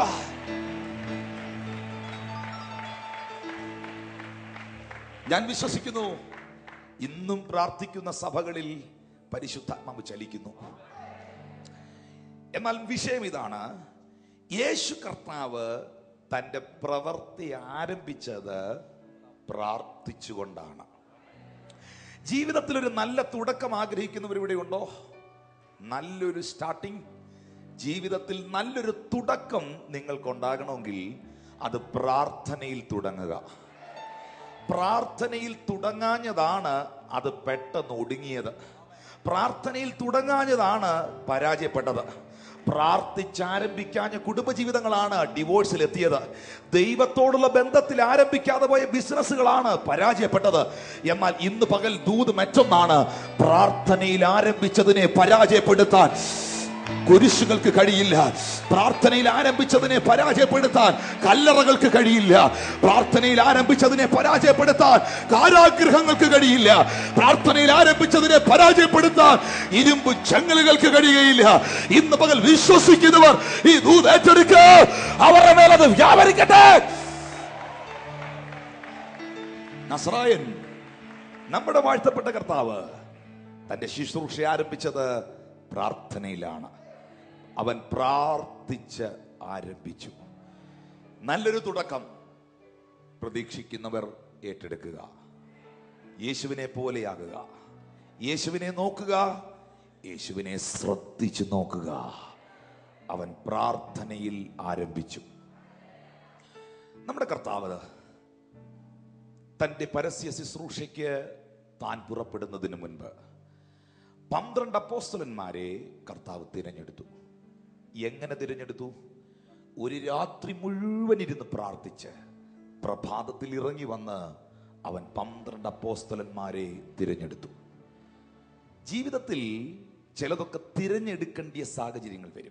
ഞാൻ വിശ്വസിക്കുന്നു ഇന്നും പ്രാർത്ഥിക്കുന്ന സഭകളിൽ പരിശുദ്ധാത്മാവ് ചലിക്കുന്നു എന്നാൽ വിഷയം ഇതാണ് യേശു കർത്താവ് തന്റെ പ്രവൃത്തി ആരംഭിച്ചത് പ്രാർത്ഥിച്ചുകൊണ്ടാണ് ജീവിതത്തിൽ ഒരു നല്ല തുടക്കം ആഗ്രഹിക്കുന്നവർ ഇവിടെ ഉണ്ടോ നല്ലൊരു സ്റ്റാർട്ടിങ് ജീവിതത്തിൽ നല്ലൊരു തുടക്കം നിങ്ങൾക്കുണ്ടാകണമെങ്കിൽ അത് പ്രാർത്ഥനയിൽ തുടങ്ങുക പ്രാർത്ഥനയിൽ തുടങ്ങാഞ്ഞതാണ് അത് പെട്ടെന്ന് ഒടുങ്ങിയത് പ്രാർത്ഥനയിൽ തുടങ്ങാഞ്ഞതാണ് പരാജയപ്പെട്ടത് പ്രാർത്ഥിച്ചാരംഭിക്കാഞ്ഞ കുടുംബജീവിതങ്ങളാണ് ഡിവോഴ്സിൽ എത്തിയത് ദൈവത്തോടുള്ള ബന്ധത്തിൽ ആരംഭിക്കാതെ പോയ ബിസിനസ്സുകളാണ് പരാജയപ്പെട്ടത് എന്നാൽ ഇന്ന് പകൽ ദൂത് മറ്റൊന്നാണ് പ്രാർത്ഥനയിൽ ആരംഭിച്ചതിനെ പരാജയപ്പെടുത്താൻ കുരിശുകൾക്ക് കഴിയില്ല പ്രാർത്ഥനയിൽ ആരംഭിച്ചതിനെ പരാജയപ്പെടുത്താൻ കല്ലറകൾക്ക് കഴിയില്ല പ്രാർത്ഥനയിൽ ആരംഭിച്ചതിനെ പരാജയപ്പെടുത്താൻ കാരാഗ്രഹങ്ങൾക്ക് കഴിയില്ല പ്രാർത്ഥനയിൽ ആരംഭിച്ചതിനെ പരാജയപ്പെടുത്താൻ ഇരുമ്പ് ചങ്ങലുകൾക്ക് കഴിയുകയില്ല ഇന്ന് പകൽ വിശ്വസിക്കുന്നവർ ഈ ദൂത് ഏറ്റെടുക്കുക അവരുടെ മേലത് വ്യാപരിക്കട്ടെ നസറായൻ നമ്മുടെ വാഴ്ത്തപ്പെട്ട കർത്താവ് തന്റെ ശുശ്രൂഷ ആരംഭിച്ചത് പ്രാർത്ഥനയിലാണ് അവൻ പ്രാർത്ഥിച്ച് ആരംഭിച്ചു നല്ലൊരു തുടക്കം പ്രതീക്ഷിക്കുന്നവർ ഏറ്റെടുക്കുക യേശുവിനെ പോലെയാകുക യേശുവിനെ നോക്കുക യേശുവിനെ ശ്രദ്ധിച്ചു നോക്കുക അവൻ പ്രാർത്ഥനയിൽ ആരംഭിച്ചു നമ്മുടെ കർത്താവ് തന്റെ പരസ്യ ശുശ്രൂഷയ്ക്ക് താൻ പുറപ്പെടുന്നതിന് മുൻപ് പന്ത്രണ്ട് അപ്പോസ്തലന്മാരെ കർത്താവ് തിരഞ്ഞെടുത്തു എങ്ങനെ തിരഞ്ഞെടുത്തു ഒരു രാത്രി മുഴുവൻ ഇരുന്ന് പ്രാർത്ഥിച്ച് പ്രഭാതത്തിൽ ഇറങ്ങി വന്ന് അവൻ പന്ത്രണ്ട് അപ്പോസ്തലന്മാരെ തിരഞ്ഞെടുത്തു ജീവിതത്തിൽ ചിലതൊക്കെ തിരഞ്ഞെടുക്കേണ്ടിയ സാഹചര്യങ്ങൾ വരും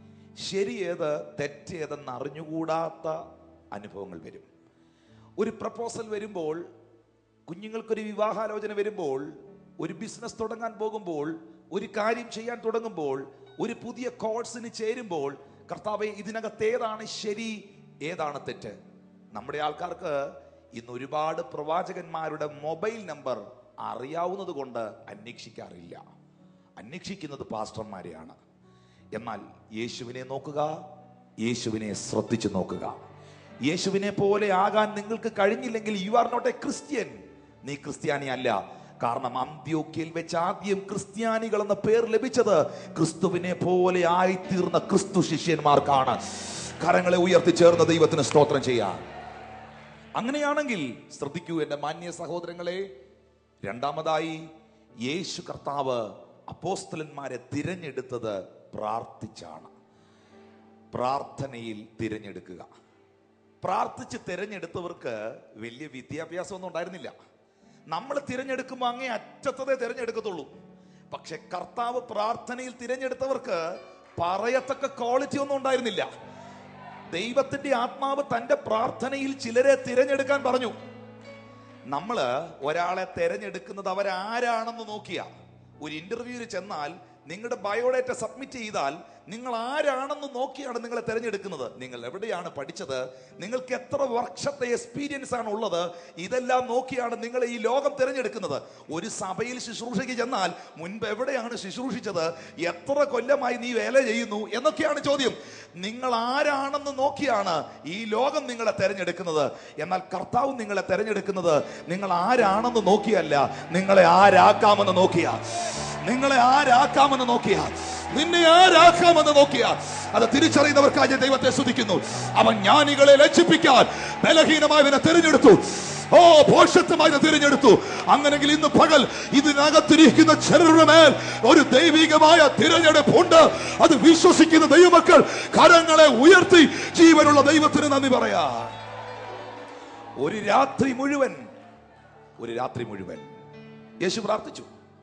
ശരിയേത് തെറ്റേതെന്ന് അറിഞ്ഞുകൂടാത്ത അനുഭവങ്ങൾ വരും ഒരു പ്രപ്പോസൽ വരുമ്പോൾ കുഞ്ഞുങ്ങൾക്കൊരു വിവാഹാലോചന വരുമ്പോൾ ഒരു ബിസിനസ് തുടങ്ങാൻ പോകുമ്പോൾ ഒരു കാര്യം ചെയ്യാൻ തുടങ്ങുമ്പോൾ ഒരു പുതിയ കോഴ്സിന് ചേരുമ്പോൾ കർത്താവെ ഇതിനകത്ത് ഏതാണ് ശരി ഏതാണ് തെറ്റ് നമ്മുടെ ആൾക്കാർക്ക് ഇന്ന് ഒരുപാട് പ്രവാചകന്മാരുടെ മൊബൈൽ നമ്പർ അറിയാവുന്നത് കൊണ്ട് അന്വേഷിക്കാറില്ല അന്വേഷിക്കുന്നത് പാസ്റ്റർമാരെയാണ് എന്നാൽ യേശുവിനെ നോക്കുക യേശുവിനെ ശ്രദ്ധിച്ചു നോക്കുക യേശുവിനെ പോലെ ആകാൻ നിങ്ങൾക്ക് കഴിഞ്ഞില്ലെങ്കിൽ you are not a Christian നീ ക്രിസ്ത്യാനി അല്ല കാരണം അന്ത്യോക്യയിൽ വെച്ച് ആദ്യം ക്രിസ്ത്യാനികൾ എന്ന പേർ ലഭിച്ചത് ക്രിസ്തുവിനെ പോലെ ആയിത്തീർന്ന ക്രിസ്തു ശിഷ്യന്മാർക്കാണ് കരങ്ങളെ ഉയർത്തി ചേർന്ന ദൈവത്തിന് സ്തോത്രം ചെയ്യാൻ അങ്ങനെയാണെങ്കിൽ ശ്രദ്ധിക്കൂ എന്റെ മാന്യ സഹോദരങ്ങളെ രണ്ടാമതായി യേശു കർത്താവ് അപ്പോസ്തലന്മാരെ തിരഞ്ഞെടുത്തത് പ്രാർത്ഥിച്ചാണ് പ്രാർത്ഥനയിൽ തിരഞ്ഞെടുക്കുക പ്രാർത്ഥിച്ച് തിരഞ്ഞെടുത്തവർക്ക് വലിയ വിദ്യാഭ്യാസമൊന്നും ഉണ്ടായിരുന്നില്ല നമ്മൾ തിരഞ്ഞെടുക്കുമ്പോൾ അങ്ങേ അറ്റത്തതേ തിരഞ്ഞെടുക്കത്തുള്ളൂ പക്ഷെ കർത്താവ് പ്രാർത്ഥനയിൽ തിരഞ്ഞെടുത്തവർക്ക് പറയത്തക്ക ക്വാളിറ്റി ഒന്നും ഉണ്ടായിരുന്നില്ല ദൈവത്തിന്റെ ആത്മാവ് തന്റെ പ്രാർത്ഥനയിൽ ചിലരെ തിരഞ്ഞെടുക്കാൻ പറഞ്ഞു നമ്മള് ഒരാളെ തിരഞ്ഞെടുക്കുന്നത് അവരാരാണെന്ന് നോക്കിയ ഒരു ഇന്റർവ്യൂവിൽ ചെന്നാൽ നിങ്ങളുടെ ബയോഡേറ്റ സബ്മിറ്റ് ചെയ്താൽ നിങ്ങൾ ആരാണെന്ന് നോക്കിയാണ് നിങ്ങളെ തിരഞ്ഞെടുക്കുന്നത് നിങ്ങൾ എവിടെയാണ് പഠിച്ചത് നിങ്ങൾക്ക് എത്ര വർഷത്തെ എക്സ്പീരിയൻസ് ആണ് ഉള്ളത് ഇതെല്ലാം നോക്കിയാണ് നിങ്ങളെ ഈ ലോകം തിരഞ്ഞെടുക്കുന്നത് ഒരു സഭയിൽ ശുശ്രൂഷയ്ക്ക് ചെന്നാൽ മുൻപ് എവിടെയാണ് ശുശ്രൂഷിച്ചത് എത്ര കൊല്ലമായി നീ വേല ചെയ്യുന്നു എന്നൊക്കെയാണ് ചോദ്യം നിങ്ങൾ ആരാണെന്ന് നോക്കിയാണ് ഈ ലോകം നിങ്ങളെ തെരഞ്ഞെടുക്കുന്നത് എന്നാൽ കർത്താവ് നിങ്ങളെ തെരഞ്ഞെടുക്കുന്നത് നിങ്ങൾ ആരാണെന്ന് നോക്കിയല്ല നിങ്ങളെ ആരാക്കാമെന്ന് നോക്കിയാ നിങ്ങളെ ആരാക്കാമെന്ന് നോക്കിയാ നിന്നെ ആരാക്കാമെന്ന് നോക്കിയാ അത് തിരിച്ചറിയുന്നവർക്കായി ഞാൻ ദൈവത്തെ സ്തുതിക്കുന്നു അവൻ ജ്ഞാനികളെ ലജ്ജിപ്പിക്കാൻ ബലഹീനമായവനെ തിരഞ്ഞെടുത്തു ഓ ഭോഷത്വമായി തിരഞ്ഞെടുത്തു അങ്ങനെങ്കിൽ ഇന്ന് പകൽ ഇതിനകത്തിരിക്കുന്ന ചിലരുടെ മേൽ ഒരു ദൈവികമായ തിരഞ്ഞെടുപ്പുണ്ട് അത് വിശ്വസിക്കുന്ന ദൈവമക്കൾ കരങ്ങളെ ഉയർത്തി ജീവനുള്ള ദൈവത്തിന് നന്ദി പറയാ ഒരു രാത്രി മുഴുവൻ ഒരു രാത്രി മുഴുവൻ യേശു പ്രാർത്ഥിച്ചു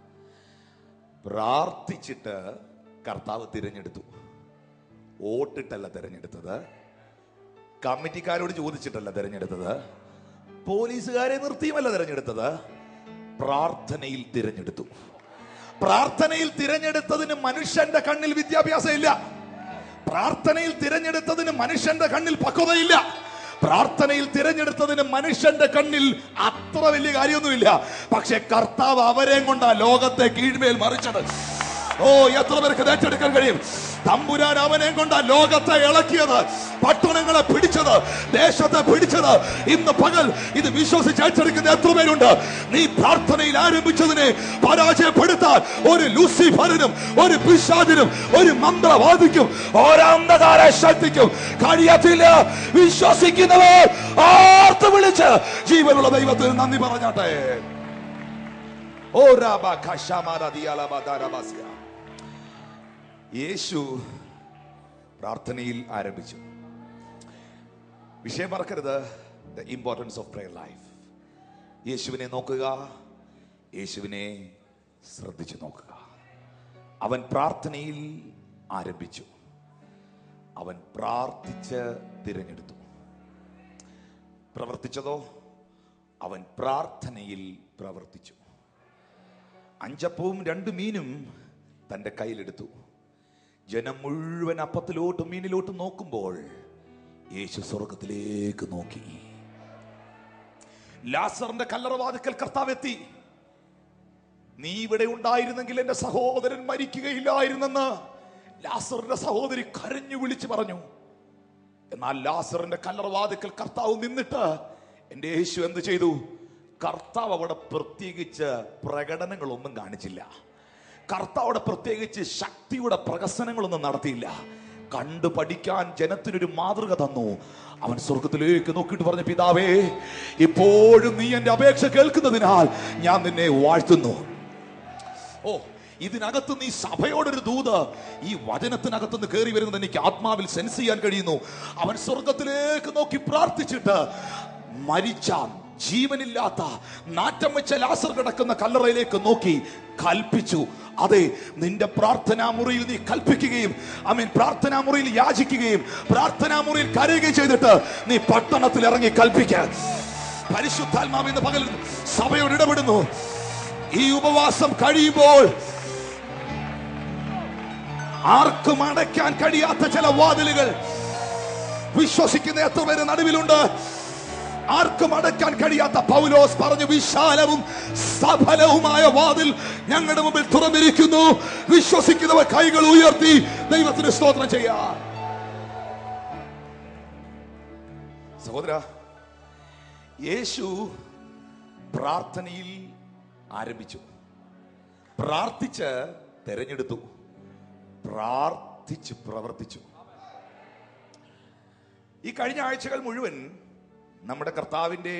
പ്രാർത്ഥിച്ചിട്ട് കർത്താവ് തിരഞ്ഞെടുത്തു വോട്ടിട്ടല്ല തിരഞ്ഞെടുത്തത് കമ്മിറ്റിക്കാരോട് ചോദിച്ചിട്ടല്ല തിരഞ്ഞെടുത്തത് പോലീസുകാരെ നിർത്തിയുമല്ല തിരഞ്ഞെടുത്തത് പ്രാർത്ഥനയിൽ തിരഞ്ഞെടുത്തു പ്രാർത്ഥനയിൽ തിരഞ്ഞെടുത്തതിന് മനുഷ്യന്റെ കണ്ണിൽ വിദ്യാഭ്യാസം ഇല്ല പ്രാർത്ഥനയിൽ തിരഞ്ഞെടുത്തതിന് മനുഷ്യന്റെ കണ്ണിൽ പക്വതയില്ല പ്രാർത്ഥനയിൽ തിരഞ്ഞെടുത്തതിന് മനുഷ്യന്റെ കണ്ണിൽ അത്ര വലിയ കാര്യമൊന്നുമില്ല പക്ഷെ കർത്താവ് അവരെയും കൊണ്ടാ ലോകത്തെ കീഴ്മേൽ മറിച്ചത് ഓ എത്ര പേർക്ക് ഇത് ഏറ്റെടുക്കാൻ കഴിയും തമ്പുരാൻ അവനെ കൊണ്ട് ലോകത്തെ ഇളക്കിയത് പട്ടണങ്ങളെ പിടിച്ചത് ദേശത്തെ പിടിച്ചത് ഇന്ന് പകൽ ഇത് വിശ്വസിച്ച് ഏറ്റെടുക്കുന്ന എത്ര പേരുണ്ട് നീ പ്രാർത്ഥനയിൽ ആരംഭിച്ചതിനെ പരാജയപ്പെടുത്താൻ ഒരു ലൂസിഫറിനും ഒരു പിശാചിനും ഒരു മന്ത്രവാദിക്കും ഒരന്ധകാര ശക്തിക്കും കഴിയത്തില്ല വിശ്വസിക്കുന്നവർ ആർത്ത് വിളിച്ച് ജീവനുള്ള ദൈവത്തിന് നന്ദി പറഞ്ഞാട്ടെ ഓ രാബ ഖശാമാര ദിയാലബ ദാരബാസ്യ. യേശു പ്രാർത്ഥനയിൽ ആരംഭിച്ചു വിഷയം മറക്കരുത് the importance of prayer life യേശുവിനെ നോക്കുക യേശുവിനെ ശ്രദ്ധിച്ചു നോക്കുക അവൻ പ്രാർത്ഥനയിൽ ആരംഭിച്ചു അവൻ പ്രാർത്ഥിച്ച് തിരഞ്ഞെടുത്തു പ്രവർത്തിച്ചതോ അവൻ പ്രാർത്ഥനയിൽ പ്രവർത്തിച്ചു അഞ്ചപ്പവും രണ്ട് മീനും തന്റെ കയ്യിലെടുത്തു ജനം മുഴുവൻ അപ്പത്തിലോട്ടും മീനിലോട്ടും നോക്കുമ്പോൾ യേശു സ്വർഗത്തിലേക്ക് നോക്കി ലാസറിന്റെ കല്ലറവാതിക്കൽ കർത്താവ് എത്തി നീ ഇവിടെ ഉണ്ടായിരുന്നെങ്കിൽ എന്റെ സഹോദരൻ മരിക്കുകയില്ലായിരുന്നെന്ന് ലാസറിന്റെ സഹോദരി കരഞ്ഞു വിളിച്ചു പറഞ്ഞു എന്നാൽ ലാസറിന്റെ കല്ലറവാതിക്കൽ കർത്താവ് നിന്നിട്ട് എന്റെ യേശു എന്ത് ചെയ്തു കർത്താവ് അവിടെ പ്രത്യേകിച്ച് പ്രകടനങ്ങളൊന്നും കാണിച്ചില്ല കർത്താവ് അവിടെ പ്രത്യേകിച്ച് ശക്തിയുടെ പ്രകസനങ്ങളൊന്നും നടത്തിയില്ല കണ്ടു പഠിക്കാൻ ജനത്തിനൊരു മാതൃക തന്നു അവൻ സ്വർഗത്തിലേക്ക് നോക്കിയിട്ട് പറഞ്ഞു പിതാവേ ഇപ്പോഴും നീ എന്റെ അപേക്ഷ കേൾക്കുന്നതിനാൽ ഞാൻ നിന്നെ വാഴ്ത്തുന്നു ഓ ഇതിനകത്ത് നീ സഭയോടൊരു ദൂത് ഈ വചനത്തിനകത്ത് നിന്ന് കയറി വരുന്നത് എനിക്ക് ആത്മാവിൽ സെൻസ് ചെയ്യാൻ കഴിയുന്നു അവൻ സ്വർഗത്തിലേക്ക് നോക്കി പ്രാർത്ഥിച്ചിട്ട് മരിച്ച ജീവനില്ലാത്ത നാറ്റം വെച്ച ലാസർ കിടക്കുന്ന കല്ലറയിലേക്ക് നോക്കി കൽപ്പിച്ചു അതെ നിന്റെ പ്രാർത്ഥനാ മുറിയിൽ നീ കൽപ്പിക്കുകയും ഐ മീൻ പ്രാർത്ഥനാ മുറിയിൽ യാചിക്കുകയും പ്രാർത്ഥനാ മുറിയിൽ കരയുകയും ചെയ്തിട്ട് നീ പട്ടണത്തിൽ ഇറങ്ങി കൽപ്പിക്ക പരിശുദ്ധാത്മാവ് ഇന്ന് പകൽ സഭയോട് ഇടപെടുന്നു ഈ ഉപവാസം കഴിയുമ്പോൾ ആർക്കും അടയ്ക്കാൻ കഴിയാത്ത ചില വാതിലുകൾ വിശ്വസിക്കുന്ന എത്ര പേര് നടുവിലുണ്ട് ആർക്കും അടയ്ക്കാൻ കഴിയാത്ത പൗലോസ് പറഞ്ഞു വിശാലവും സഫലവുമായ വാതിൽ ഞങ്ങളുടെ മുമ്പിൽ തുറന്നിരിക്കുന്നു വിശ്വസിക്കുന്നവർ കൈകൾ ഉയർത്തി ദൈവത്തിന് സ്തോത്രം ചെയ്യാ സഹോദര യേശു പ്രാർത്ഥനയിൽ ആരംഭിച്ചു പ്രാർത്ഥിച്ച് തെരഞ്ഞെടുത്തു പ്രാർത്ഥിച്ച് പ്രവർത്തിച്ചു ഈ കഴിഞ്ഞ ആഴ്ചകൾ മുഴുവൻ നമ്മുടെ കർത്താവിൻ്റെ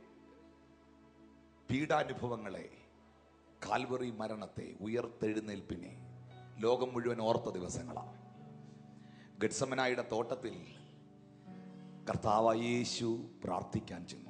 പീഡാനുഭവങ്ങളെ കാൽവറി മരണത്തെ ഉയർത്തെഴുന്നേൽപ്പിനെ ലോകം മുഴുവൻ ഓർത്ത ദിവസങ്ങളാണ് ഗഡ്സമനായുടെ തോട്ടത്തിൽ കർത്താവായ യേശു പ്രാർത്ഥിക്കാൻ ചെന്നു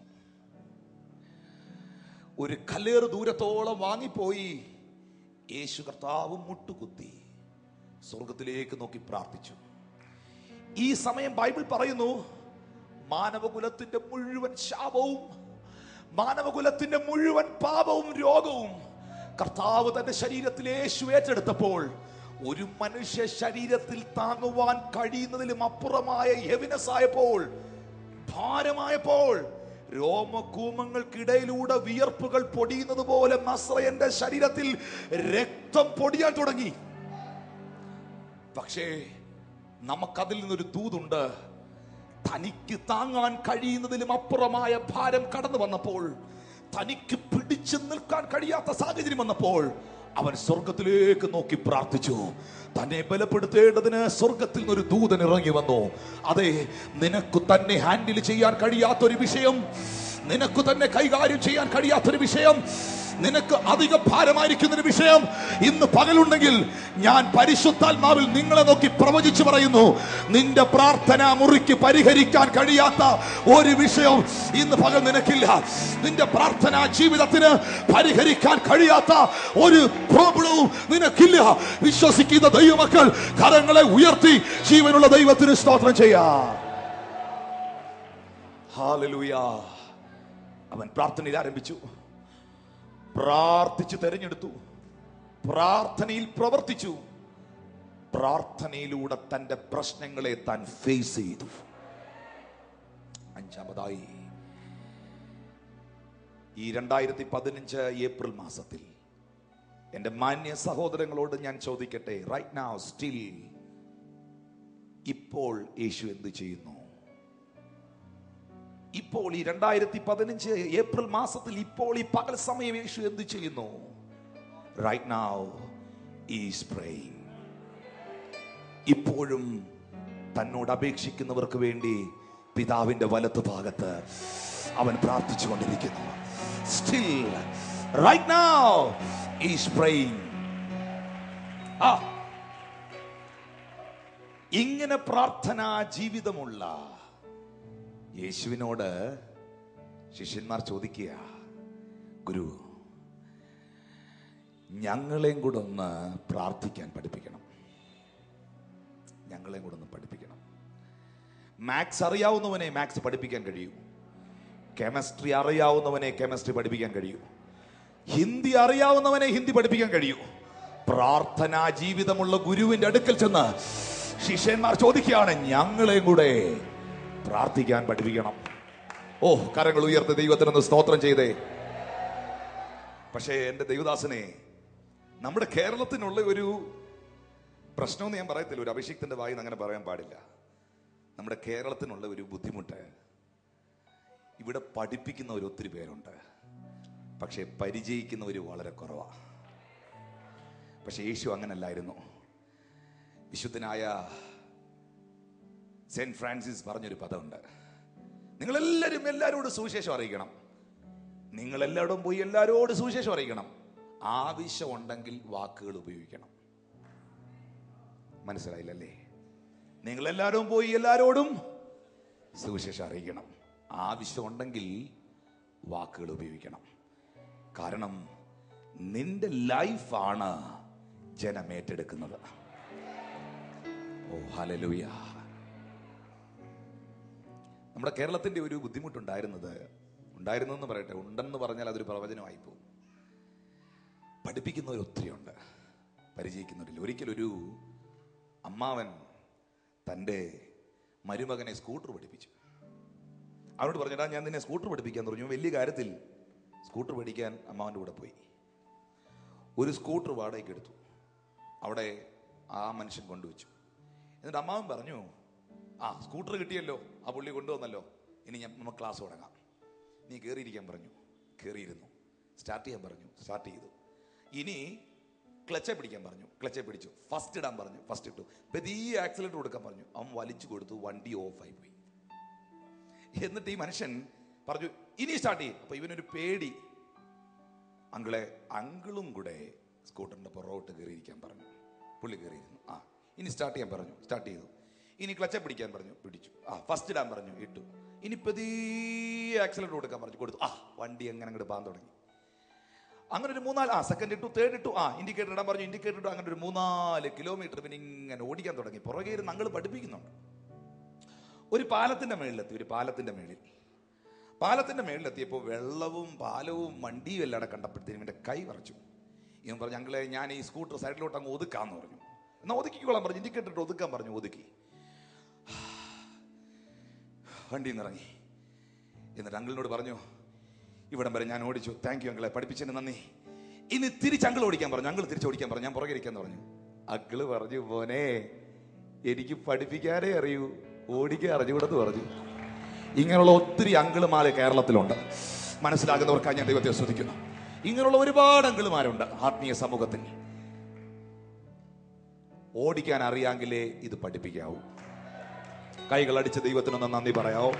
ഒരു കല്ലേറ് ദൂരത്തോളം വാങ്ങിപ്പോയി യേശു കർത്താവ് മുട്ടുകുത്തി സ്വർഗത്തിലേക്ക് നോക്കി പ്രാർത്ഥിച്ചു ഈ സമയം ബൈബിൾ പറയുന്നു മാനവകുലത്തിന്റെ മുഴുവൻ ശാപവും മാനവകുലത്തിന്റെ മുഴുവൻ പാപവും രോഗവും കർത്താവ് തന്റെ ശരീരത്തിൽ യേശു ഏറ്റെടുത്തപ്പോൾ ഒരു മനുഷ്യ ശരീരത്തിൽ താങ്ങുവാൻ കഴിയുന്നതിലും അപ്പുറമായ ഹെവിനസ് ആയപ്പോൾ ഭാരമായപ്പോൾ രോമകൂമങ്ങൾക്കിടയിലൂടെ വിയർപ്പുകൾ പൊടിയുന്നത് പോലെ നസ്രയന്റെ ശരീരത്തിൽ രക്തം പൊടിയാൻ തുടങ്ങി പക്ഷേ നമുക്കതിൽ നിന്നൊരു ദൂതുണ്ട് തനിക്ക് താങ്ങാൻ കഴിയുന്നതിലും അപ്പുറമായ ഭാരം കടന്നു വന്നപ്പോൾ തനിക്ക് പിടിച്ചു നിൽക്കാൻ കഴിയാത്ത സാഹചര്യം വന്നപ്പോൾ അവൻ സ്വർഗത്തിലേക്ക് നോക്കി പ്രാർത്ഥിച്ചു തന്നെ ബലപ്പെടുത്തേണ്ടതിന് സ്വർഗത്തിൽ നിന്നൊരു ദൂതൻ ഇറങ്ങി വന്നു അതെ നിനക്ക് തന്നെ ഹാൻഡിൽ ചെയ്യാൻ കഴിയാത്തൊരു വിഷയം നിനക്ക് തന്നെ കൈകാര്യം ചെയ്യാൻ കഴിയാത്തൊരു വിഷയം നിനക്ക് അധിക ഭാരമായിരിക്കുന്ന ഒരു വിഷയം ഇന്ന് പകലുണ്ടെങ്കിൽ ഞാൻ പരിശുദ്ധാത്മാവിൽ നിങ്ങളെ നോക്കി പ്രവചിച്ചു പറയുന്നു നിന്റെ പ്രാർത്ഥന മുറിക്ക് പരിഹരിക്കാൻ കഴിയാത്ത ഒരു വിഷയം ഇന്ന് പകൽ നിനക്കില്ല നിന്റെ പ്രാർത്ഥനാ ജീവിതത്തിന് പരിഹരിക്കാൻ കഴിയാത്ത ഒരു പ്രോബ്ലവും നിനക്കില്ല വിശ്വസിക്കുന്ന ദൈവമക്കൾ കരങ്ങളെ ഉയർത്തി ജീവനുള്ള ദൈവത്തിന് സ്തോത്രം ചെയ്യാം ഹാലലൂയ അവൻ പ്രാർത്ഥനയിൽ ആരംഭിച്ചു പ്രാർത്ഥിച്ച് തെരഞ്ഞെടുത്തു പ്രാർത്ഥനയിൽ പ്രവർത്തിച്ചു പ്രാർത്ഥനയിലൂടെ തന്റെ പ്രശ്നങ്ങളെ താൻ ഫേസ് ചെയ്തു അഞ്ചാമതായി ഈ രണ്ടായിരത്തി പതിനഞ്ച് ഏപ്രിൽ മാസത്തിൽ എന്റെ മാന്യ സഹോദരങ്ങളോട് ഞാൻ ചോദിക്കട്ടെ റൈറ്റ് now സ്റ്റിൽ ഇപ്പോൾ യേശു എന്ത് ചെയ്യുന്നു ഇപ്പോൾ ഈ രണ്ടായിരത്തി പതിനഞ്ച് ഏപ്രിൽ മാസത്തിൽ ഇപ്പോൾ ഈ പകൽ സമയം യേശു എന്ത് ചെയ്യുന്നു റൈറ്റ് now ഈസ് praying ഇപ്പോഴും തന്നോട് അപേക്ഷിക്കുന്നവർക്ക് വേണ്ടി പിതാവിന്റെ വലത്ത് ഭാഗത്ത് അവൻ പ്രാർത്ഥിച്ചു കൊണ്ടിരിക്കുന്നു still right now is praying ആ ഇങ്ങനെ പ്രാർത്ഥനാ ജീവിതമുള്ള യേശുവിനോട് ശിഷ്യന്മാർ ചോദിക്കുക ഗുരു ഞങ്ങളെയും കൂടെ ഒന്ന് പ്രാർത്ഥിക്കാൻ പഠിപ്പിക്കണം ഞങ്ങളെയും കൂടെ ഒന്ന് പഠിപ്പിക്കണം മാത്സ് അറിയാവുന്നവനെ മാത്സ് പഠിപ്പിക്കാൻ കഴിയൂ കെമിസ്ട്രി അറിയാവുന്നവനെ കെമിസ്ട്രി പഠിപ്പിക്കാൻ കഴിയൂ ഹിന്ദി അറിയാവുന്നവനെ ഹിന്ദി പഠിപ്പിക്കാൻ കഴിയൂ പ്രാർത്ഥനാ ജീവിതമുള്ള ഗുരുവിന്റെ അടുക്കൽ ചെന്ന് ശിഷ്യന്മാർ ചോദിക്കുകയാണ് ഞങ്ങളെയും കൂടെ പ്രാർത്ഥിക്കാൻ പഠിപ്പിക്കണം ഓ കരങ്ങൾ ഉയർത്തി ദൈവത്തിനൊന്ന് സ്തോത്രം ചെയ്തേ പക്ഷേ എൻ്റെ ദൈവദാസനെ നമ്മുടെ കേരളത്തിനുള്ള ഒരു പ്രശ്നമെന്ന് ഞാൻ പറയത്തില്ല ഒരു അഭിഷിക്തന്റെ വായിന്ന് അങ്ങനെ പറയാൻ പാടില്ല നമ്മുടെ കേരളത്തിനുള്ള ഒരു ബുദ്ധിമുട്ട് ഇവിടെ പഠിപ്പിക്കുന്നവർ ഒത്തിരി പേരുണ്ട് പക്ഷേ പരിചയിക്കുന്നവർ വളരെ കുറവാ പക്ഷെ യേശു അങ്ങനല്ലായിരുന്നു വിശുദ്ധനായ സെന്റ് ഫ്രാൻസിസ് പറഞ്ഞൊരു പദമുണ്ട് നിങ്ങളെല്ലാവരും എല്ലാവരോടും സുവിശേഷം അറിയിക്കണം നിങ്ങൾ എല്ലായിടും പോയി എല്ലാവരോടും സുവിശേഷം അറിയിക്കണം ആവശ്യമുണ്ടെങ്കിൽ വാക്കുകൾ ഉപയോഗിക്കണം മനസ്സിലായില്ലല്ലേ നിങ്ങൾ എല്ലാവരും പോയി എല്ലാവരോടും സുവിശേഷം അറിയിക്കണം ആവശ്യമുണ്ടെങ്കിൽ വാക്കുകൾ ഉപയോഗിക്കണം കാരണം നിന്റെ ലൈഫാണ് ജനം ഏറ്റെടുക്കുന്നത് ഓ ഹലലൂയ നമ്മുടെ കേരളത്തിന്റെ ഒരു ബുദ്ധിമുട്ടുണ്ടായിരുന്നത് ഉണ്ടായിരുന്നു എന്ന് പറയട്ടെ ഉണ്ടെന്ന് പറഞ്ഞാൽ അതൊരു പ്രവചനമായി പോകും പഠിപ്പിക്കുന്നവർ ഒത്തിരി ഉണ്ട് പരിചയിക്കുന്നവരില്ല ഒരിക്കലൊരു അമ്മാവൻ തൻ്റെ മരുമകനെ സ്കൂട്ടർ പഠിപ്പിച്ചു അവനോട് പറഞ്ഞടാ ഞാൻ നിന്നെ സ്കൂട്ടർ പഠിപ്പിക്കാൻ പറഞ്ഞു വലിയ കാര്യത്തിൽ സ്കൂട്ടർ പഠിക്കാൻ അമ്മാവൻ്റെ കൂടെ പോയി ഒരു സ്കൂട്ടർ വാടകയ്ക്ക് എടുത്തു അവിടെ ആ മനുഷ്യൻ കൊണ്ടുവച്ചു എന്നിട്ട് അമ്മാവൻ പറഞ്ഞു ആ സ്കൂട്ടർ കിട്ടിയല്ലോ ആ പുള്ളി കൊണ്ടുവന്നല്ലോ ഇനി ഞാൻ നമുക്ക് ക്ലാസ് തുടങ്ങാം നീ കയറിയിരിക്കാൻ പറഞ്ഞു കയറിയിരുന്നു സ്റ്റാർട്ട് ചെയ്യാൻ പറഞ്ഞു സ്റ്റാർട്ട് ചെയ്തു ഇനി ക്ലച്ചെ പിടിക്കാൻ പറഞ്ഞു ക്ലച്ചെ പിടിച്ചു ഫസ്റ്റ് ഇടാൻ പറഞ്ഞു ഫസ്റ്റ് ഇട്ടു പെതിയ ആക്സിലേറ്റർ കൊടുക്കാൻ പറഞ്ഞു അവൻ വലിച്ചു കൊടുത്തു വണ്ടി ഓഫായി പോയി എന്നിട്ട് ഈ മനുഷ്യൻ പറഞ്ഞു ഇനി സ്റ്റാർട്ട് ചെയ്യും അപ്പൊ ഇവനൊരു പേടി അങ്കിളെ അങ്കിളും കൂടെ സ്കൂട്ടറിന്റെ പുറകോട്ട് കയറിയിരിക്കാൻ പറഞ്ഞു പുള്ളി കയറിയിരുന്നു ആ ഇനി സ്റ്റാർട്ട് ചെയ്യാൻ പറഞ്ഞു സ്റ്റാർട്ട് ചെയ്തു ഇനി ക്ലച്ചെ പിടിക്കാൻ പറഞ്ഞു പിടിച്ചു ആ ഫസ്റ്റ് ഇടാൻ പറഞ്ഞു ഇട്ടു ഇനി പതിയെ ആക്സിലേറ്റർ കൊടുക്കാൻ പറഞ്ഞു കൊടുത്തു ആ വണ്ടി അങ്ങനെ അങ്ങോട്ട് പാൻ തുടങ്ങി അങ്ങനെ ഒരു മൂന്നാല് ആ സെക്കൻഡ് ഇട്ടു തേർഡ് ഇട്ടു ആ ഇൻഡിക്കേറ്റർ ഇടാൻ പറഞ്ഞു ഇൻഡിക്കേറ്റർ ഇട്ടു അങ്ങനെ ഒരു മൂന്നാല് കിലോമീറ്റർ പിന്നെ ഇങ്ങനെ ഓടിക്കാൻ തുടങ്ങി പുറകെ ഇരുന്ന് അങ്ങൾ പഠിപ്പിക്കുന്നുണ്ട് ഒരു പാലത്തിന്റെ മേളിലെത്തി ഒരു പാലത്തിന്റെ മേളിൽ പാലത്തിന്റെ മേളിലെത്തിയപ്പോൾ വെള്ളവും പാലവും വണ്ടിയും എല്ലാം അവിടെ കണ്ടപ്പോഴത്തേനും എൻ്റെ കൈ വറച്ചു ഇവൻ പറഞ്ഞു ഞങ്ങളെ ഞാൻ ഈ സ്കൂട്ടർ സൈഡിലോട്ട് അങ്ങ് ഒതുക്കാന്ന് പറഞ്ഞു എന്നാ ഒതുക്കിക്കോളാൻ പറഞ്ഞു ഇൻഡിക്കേറ്റർ ഇട്ട് ഒതുക്കാൻ പറഞ്ഞു ഒതുക്കി വണ്ടിയിൽ നിന്ന് ഇറങ്ങി എന്നിട്ട് അങ്കിളിനോട് പറഞ്ഞു ഇവിടം വരെ ഞാൻ ഓടിച്ചു താങ്ക് യു അങ്കിളെ പഠിപ്പിച്ചതിന് നന്ദി ഇനി തിരിച്ച് അങ്കിൾ ഓടിക്കാൻ പറഞ്ഞു അങ്കിൾ തിരിച്ച് ഓടിക്കാൻ പറഞ്ഞു ഞാൻ പുറകെ ഇരിക്കാന്ന് പറഞ്ഞു അങ്കിള് പറഞ്ഞു പോനെ എനിക്ക് പഠിപ്പിക്കാനേ അറിയൂ ഓടിക്കാൻ അറിഞ്ഞുകൂടെന്ന് പറഞ്ഞു ഇങ്ങനെയുള്ള ഒത്തിരി അങ്കിളുമാര് കേരളത്തിലുണ്ട് മനസ്സിലാകുന്നവർക്കായി ഞാൻ ദൈവത്തെ ശ്രദ്ധിക്കുന്നു ഇങ്ങനെയുള്ള ഒരുപാട് അങ്കിളുമാരുണ്ട് ആത്മീയ സമൂഹത്തിൽ ഓടിക്കാൻ അറിയാമെങ്കിലേ ഇത് പഠിപ്പിക്കാവൂ കൈകൾ അടിച്ച് ദൈവത്തിനൊന്ന് നന്ദി പറയാവോ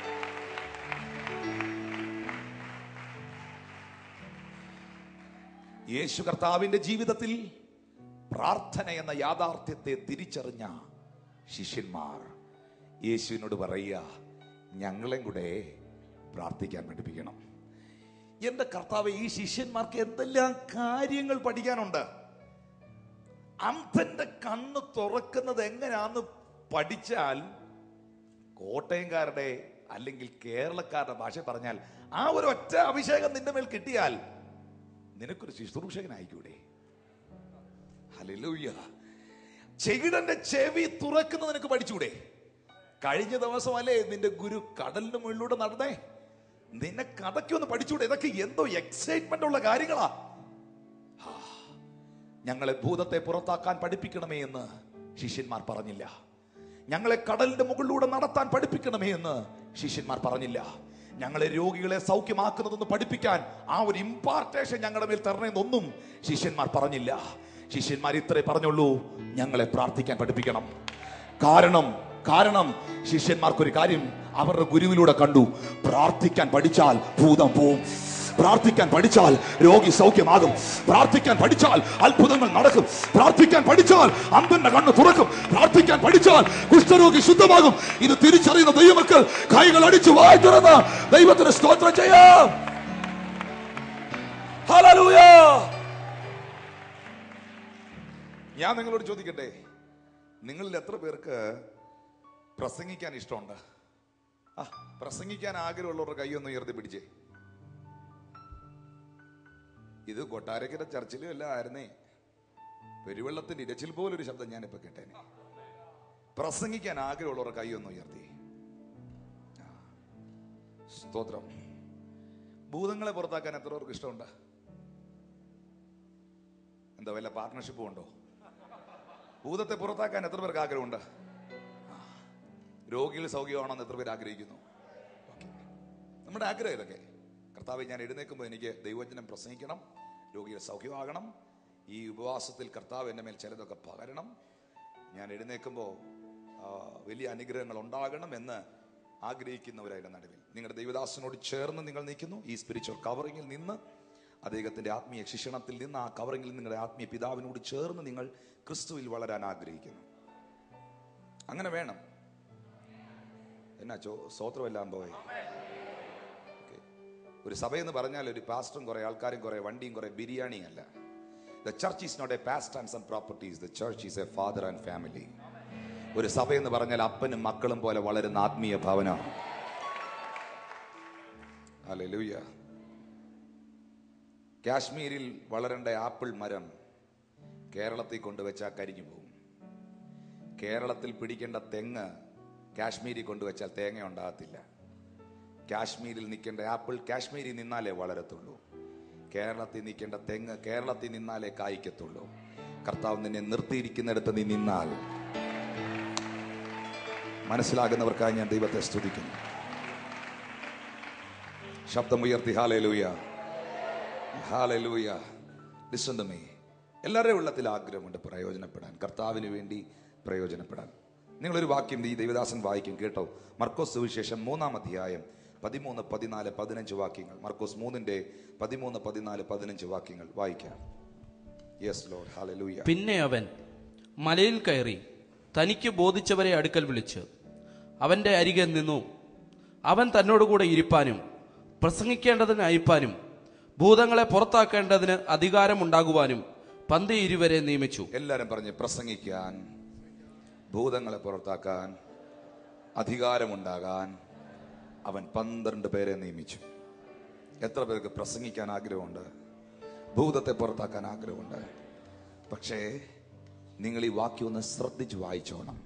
യേശു കർത്താവിന്റെ ജീവിതത്തിൽ പ്രാർത്ഥന എന്ന യാഥാർത്ഥ്യത്തെ തിരിച്ചറിഞ്ഞ ശിഷ്യന്മാർ യേശുവിനോട് പറയുക ഞങ്ങളെയും കൂടെ പ്രാർത്ഥിക്കാൻ പഠിപ്പിക്കണം എന്റെ കർത്താവ് ഈ ശിഷ്യന്മാർക്ക് എന്തെല്ലാം കാര്യങ്ങൾ പഠിക്കാനുണ്ട് അന്ധന്റെ കണ്ണ് തുറക്കുന്നത് എങ്ങനെയാന്ന് പഠിച്ചാൽ കോട്ടയംകാരുടെ അല്ലെങ്കിൽ കേരളക്കാരുടെ ഭാഷ പറഞ്ഞാൽ ആ ഒരു ഒറ്റ അഭിഷേകം നിന്റെ മേൽ കിട്ടിയാൽ നിനക്കൊരു ശുശ്രൂഷകനായിക്കൂടെ ഹല്ലേലൂയ ചെകിടന്റെ ചെവി തുറക്കുന്നത് നിനക്ക് പഠിച്ചൂടെ കഴിഞ്ഞ ദിവസം അല്ലേ നിന്റെ ഗുരു കടലിന് മുകളിലൂടെ നടന്നേ നിന്നെ കഥയ്ക്ക് ഒന്ന് പഠിച്ചൂടെ ഇതൊക്കെ എന്തോ എക്സൈറ്റ്മെന്റ് ഉള്ള കാര്യങ്ങളാ ആ, ഞങ്ങളെ ഭൂതത്തെ പുറത്താക്കാൻ പഠിപ്പിക്കണമേ എന്ന് ശിഷ്യന്മാർ പറഞ്ഞില്ല ഞങ്ങളെ കടലിന്റെ മുകളിലൂടെ നടത്താൻ പഠിപ്പിക്കണമേ എന്ന് ശിഷ്യന്മാർ പറഞ്ഞില്ല ഞങ്ങളെ രോഗികളെ സൗഖ്യമാക്കുന്നതെന്ന് പഠിപ്പിക്കാൻ ആ ഒരു ഇമ്പാർട്ടേഷൻ ഞങ്ങളുടെ മേൽ തരണമെന്നൊന്നും ശിഷ്യന്മാർ പറഞ്ഞില്ല ശിഷ്യന്മാർ ഇത്രേ പറഞ്ഞുള്ളൂ ഞങ്ങളെ പ്രാർത്ഥിക്കാൻ പഠിപ്പിക്കണം കാരണം കാരണം ശിഷ്യന്മാർക്കൊരു കാര്യം അവരുടെ ഗുരുവിലൂടെ കണ്ടു പ്രാർത്ഥിക്കാൻ പഠിച്ചാൽ ഭൂതം പോവും പ്രാർത്ഥിക്കാൻ പഠിച്ചാൽ രോഗി സൗഖ്യമാകും പ്രാർത്ഥിക്കാൻ പഠിച്ചാൽ അത്ഭുതങ്ങൾ നടക്കും പ്രാർത്ഥിക്കാൻ പഠിച്ചാൽ അമ്പന്റെ കണ്ണ് തുറക്കും പ്രാർത്ഥിക്കാൻ പഠിച്ചാൽ കുഷ്ഠരോഗി ശുദ്ധമാകും ഇത് തിരിച്ചറിയുന്ന ദൈവമക്കൾ കൈകൾ അടിച്ചു വായി തുറന്ന് ദൈവത്തിന് സ്തോത്രം ചെയ്യാം ഹല്ലേലൂയ ഞാൻ നിങ്ങളോട് ചോദിക്കട്ടെ നിങ്ങളിൽ എത്ര പേർക്ക് പ്രസംഗിക്കാൻ ഇഷ്ടമുണ്ട് ആ പ്രസംഗിക്കാൻ ആഗ്രഹമുള്ളവരുടെ കൈയൊന്ന് ഉയർത്തി പിടിച്ചേ ഇത് കൊട്ടാരക്കര ചർച്ചിലും എല്ലാം ആയിരുന്നേ പെരുവെള്ളത്തിന്റെ ഇരച്ചിൽ പോലൊരു ശബ്ദം ഞാനിപ്പോ കേട്ടേനെ പ്രസംഗിക്കാൻ ആഗ്രഹമുള്ളവരുടെ കൈയൊന്ന് ഉയർത്തി ആ. സ്തോത്രം ഭൂതങ്ങളെ പുറത്താക്കാൻ എത്ര പേർക്ക് ഇഷ്ടമുണ്ട് എന്താ വല്ല പാർട്ട്ണർഷിപ്പും ഉണ്ടോ ഭൂതത്തെ പുറത്താക്കാൻ എത്ര പേർക്ക് ആഗ്രഹമുണ്ട് ആ. രോഗികൾ സൗഖ്യമാണെന്ന് എത്ര പേര് ആഗ്രഹിക്കുന്നു ഓക്കേ. നമ്മുടെ ആഗ്രഹം ഇതൊക്കെ കർത്താവ് ഞാൻ എഴുന്നേൽക്കുമ്പോൾ എനിക്ക് ദൈവവചനം പ്രസംഗിക്കണം രോഗികൾ സൗഖ്യമാകണം ഈ ഉപവാസത്തിൽ കർത്താവ് എൻ്റെ മേൽ ചിലതൊക്കെ പകരണം ഞാൻ എഴുന്നേൽക്കുമ്പോൾ ആ, വലിയ അനുഗ്രഹങ്ങൾ ഉണ്ടാകണം എന്ന് ആഗ്രഹിക്കുന്നവരായിട്ട് നടുവിൽ നിങ്ങളുടെ ദൈവദാസനോട് ചേർന്ന് നിങ്ങൾ നിൽക്കുന്നു ഈ സ്പിരിച്വൽ കവറിങ്ങിൽ നിന്ന് അദ്ദേഹത്തിന്റെ ആത്മീയ ശിക്ഷണത്തിൽ നിന്ന് ആ കവറിങ്ങിൽ നിങ്ങളുടെ ആത്മീയ പിതാവിനോട് ചേർന്ന് നിങ്ങൾ ക്രിസ്തുവിൽ വളരാൻ ആഗ്രഹിക്കുന്നു അങ്ങനെ വേണം എന്നാ ചോ സ്വോത്രമെല്ലാം പോയി ഓക്കേ. ഒരു സഭയെന്ന് പറഞ്ഞാൽ ഒരു പാസ്റ്ററും കുറെ ആൾക്കാരും കുറെ വണ്ടിയും കുറെ ബിരിയാണിയും അല്ല the church is not a past and some properties the church is a father and family ഒരു സഭയെന്ന് പറഞ്ഞാൽ അപ്പനും മക്കളും പോലെ വളരുന്ന ആത്മീയ ഭവനമാണ് ഹല്ലേലൂയ കാശ്മീരിൽ വളരേണ്ട ആപ്പിൾ മരം കേരളത്തിൽ കൊണ്ടുവച്ചാൽ കരിഞ്ഞു പോകും കേരളത്തിൽ പിടിക്കേണ്ട തെങ്ങ് കാശ്മീരിൽ കൊണ്ടുവച്ചാൽ തേങ്ങ ഉണ്ടാകത്തില്ല കാശ്മീരിൽ നിൽക്കേണ്ട ആപ്പിൾ കാശ്മീരിൽ നിന്നാലേ വളരത്തുള്ളൂ കേരളത്തിൽ നിൽക്കേണ്ട തെങ്ങ് കേരളത്തിൽ നിന്നാലേ കായ്ക്കത്തുള്ളൂ കർത്താവ് നിന്നെ നിർത്തിയിരിക്കുന്നിടത്ത് നീ നിന്നാൽ മനസ്സിലാകുന്നവർക്കായി ഞാൻ ദൈവത്തെ സ്തുതിക്കുന്നു ശബ്ദമുയർത്തി ഹാലൂയ ഹാലൂയ ലിസൺ ടു മീ എല്ലാവരുടെയും ഉള്ളത്തിൽ ആഗ്രഹമുണ്ട് പ്രയോജനപ്പെടാൻ കർത്താവിന് വേണ്ടി പ്രയോജനപ്പെടാൻ നിങ്ങളൊരു വാക്യം ഈ ദൈവദാസൻ വായിക്കും കേട്ടോ മർക്കോസ് സുവിശേഷം മൂന്നാം അധ്യായം പതിമൂന്ന് പതിനാല് പതിനഞ്ച് വാക്യങ്ങൾ മർക്കോസ് മൂന്നിന്റെ പതിമൂന്ന് പതിനാല് പതിനഞ്ച് വാക്യങ്ങൾ വായിക്കാം യെസ് ലോഡ് ഹാലൂയ പിന്നെ അവൻ മലയിൽ കയറി തനിക്ക് ബോധിച്ചവരെ അടുക്കൽ വിളിച്ച് അവന്റെ അരികെ നിന്നു അവൻ തന്നോടുകൂടെ ഇരിപ്പാനും പ്രസംഗിക്കേണ്ടതിന് അയപ്പാനും ഭൂതങ്ങളെ പുറത്താക്കേണ്ടതിന് അധികാരമുണ്ടാകുവാനും പന്തി ഇരുവരെ നിയമിച്ചു എല്ലാരും പറഞ്ഞ് പ്രസംഗിക്കാൻ ഭൂതങ്ങളെ പുറത്താക്കാൻ അധികാരമുണ്ടാകാൻ അവൻ പന്ത്രണ്ട് പേരെ നിയമിച്ചു എത്ര പേർക്ക് പ്രസംഗിക്കാൻ ആഗ്രഹമുണ്ട് ഭൂതത്തെ പുറത്താക്കാൻ ആഗ്രഹമുണ്ട് പക്ഷേ നിങ്ങൾ ഈ വാക്യം ഒന്ന് ശ്രദ്ധിച്ച് വായിച്ചോണം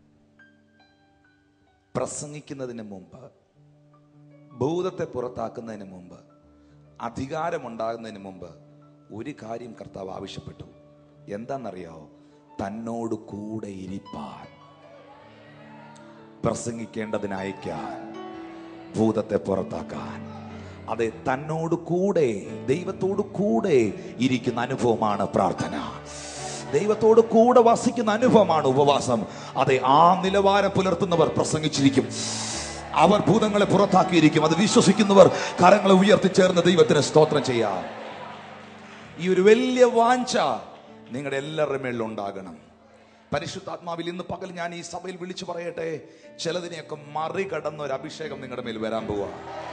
പ്രസംഗിക്കുന്നതിന് മുമ്പ് ഭൂതത്തെ പുറത്താക്കുന്നതിന് മുമ്പ് അധികാരമുണ്ടാകുന്നതിന് മുമ്പ് ഒരു കാര്യം കർത്താവ് ആവശ്യപ്പെട്ടു എന്താണെന്നറിയാവോ തന്നോട് കൂടെ ഇരിപ്പാൻ പ്രസംഗിക്കേണ്ടതിന് അയക്കാൻ ഭൂതത്തെ പുറത്താക്കാൻ അതെ തന്നോട് കൂടെ ദൈവത്തോട് കൂടെ ഇരിക്കുന്ന അനുഭവമാണ് പ്രാർത്ഥന ദൈവത്തോട് കൂടെ വസിക്കുന്ന അനുഭവമാണ് ഉപവാസം അതെ ആ നിലവാരം പുലർത്തുന്നവർ പ്രസംഗിച്ചിരിക്കും അവർ ഭൂതങ്ങളെ പുറത്താക്കിയിരിക്കും അത് വിശ്വസിക്കുന്നവർ കരങ്ങളെ ഉയർത്തിച്ചേർന്ന് ദൈവത്തിന് സ്തോത്രം ചെയ്യാം ഈ ഒരു വലിയ വാഞ്ച നിങ്ങളുടെ എല്ലാവരുടെ മേളിൽ ഉണ്ടാകണം പരിശുദ്ധാത്മാവിൽ ഇന്ന് പകൽ ഞാൻ ഈ സഭയിൽ വിളിച്ചു പറയട്ടെ ചിലതിനെയൊക്കെ മറികടന്ന ഒരു അഭിഷേകം നിങ്ങളുടെ മേൽ വരാൻ പോവാ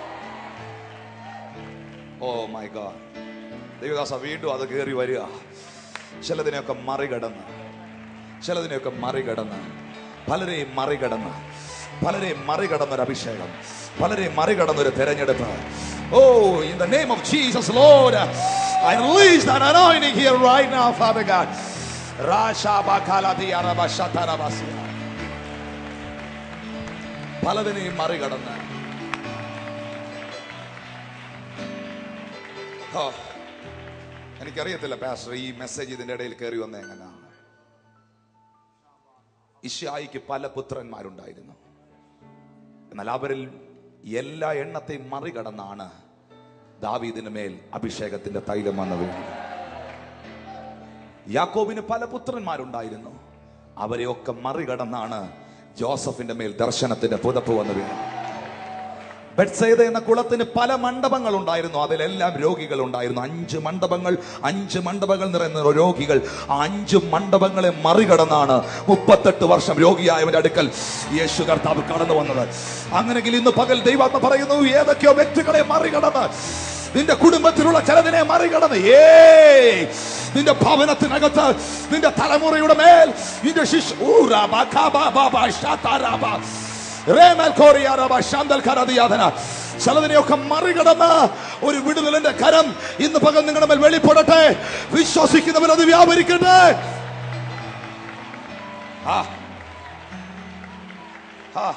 ഓ മൈ ഗാഡ് ദൈവദാസ വീണ്ടും അത് കയറി വരിക ചിലതിനെയൊക്കെ മറികടന്ന് ചിലതിനെയൊക്കെ മറികടന്ന് പലരെയും മറികടന്ന് പലരെയും മറികടന്ന ഒരു അഭിഷേകം പലരെയും മറികടന്ന ഒരു തെരഞ്ഞെടുപ്പ് oh in the name of Jesus Lord I release that anointing here right now Father God രാശാബാകാലതിയാറബശതരബസിയ പലതിനെയും മറികടന്ന് ഓ എനിക്കറിയത്തില്ല പാസ്റ്റർ ഈ മെസ്സേജ് ഇതിന്റെ ഇടയിൽ കയറി വന്ന എങ്ങനെയാണ് ഇഷായിക്ക് പല പുത്രന്മാരുണ്ടായിരുന്നു എന്നാൽ അവരിൽ എല്ലാ എണ്ണത്തെയും മറികടന്നാണ് ദാവീദിന് മേൽ അഭിഷേകത്തിന്റെ തൈലം വന്നു വീണത് യാക്കോബിന് പല പുത്രന്മാരുണ്ടായിരുന്നു അവരെയൊക്കെ മറികടന്നാണ് ജോസഫിന്റെ മേൽ ദർശനത്തിന്റെ പുതപ്പ് വന്നു വീണത് ബെഡ്സൈദ എന്ന കുളത്തിന് പല മണ്ഡപങ്ങൾ ഉണ്ടായിരുന്നു അതിലെല്ലാം രോഗികൾ ഉണ്ടായിരുന്നു അഞ്ച് മണ്ഡപങ്ങൾ അഞ്ച് മണ്ഡപങ്ങൾ നിറയുന്ന രോഗികൾ ആ അഞ്ച് മണ്ഡപങ്ങളെ മറികടന്നാണ് മുപ്പത്തെട്ട് വർഷം രോഗിയായവന്റെ അടുക്കൽ യേശു കർത്താവ് കടന്നു വന്നത് അങ്ങനെങ്കിൽ ഇന്ന് പകൽ ദൈവാത്മ പറയുന്നു ഏതൊക്കെയോ വ്യക്തികളെ മറികടന്ന് നിന്റെ കുടുംബത്തിലുള്ള ചിലതിനെ മറികടന്ന് ഏ നിന്റെ ഭവനത്തിനകത്ത് നിന്റെ തലമുറയുടെ മേൽ നിന്റെ ശിശു ഊറാ ബാ കാ ബാ ബാ ബാ ഷാ രാ ബാ റേമൽ കോറിയാറബ ശാന്തൽ കരതിയാതന ചിലതിനെയൊക്കെ മറികടന്ന് ഒരു വിടുതലിന്റെ കരം ഇന്ന് പകൽ നിങ്ങളുടെ മേൽ വെളിപ്പെടട്ടെ വിശ്വസിക്കുന്നവർ അത് വ്യാപരിക്കട്ടെ ആ. ആ.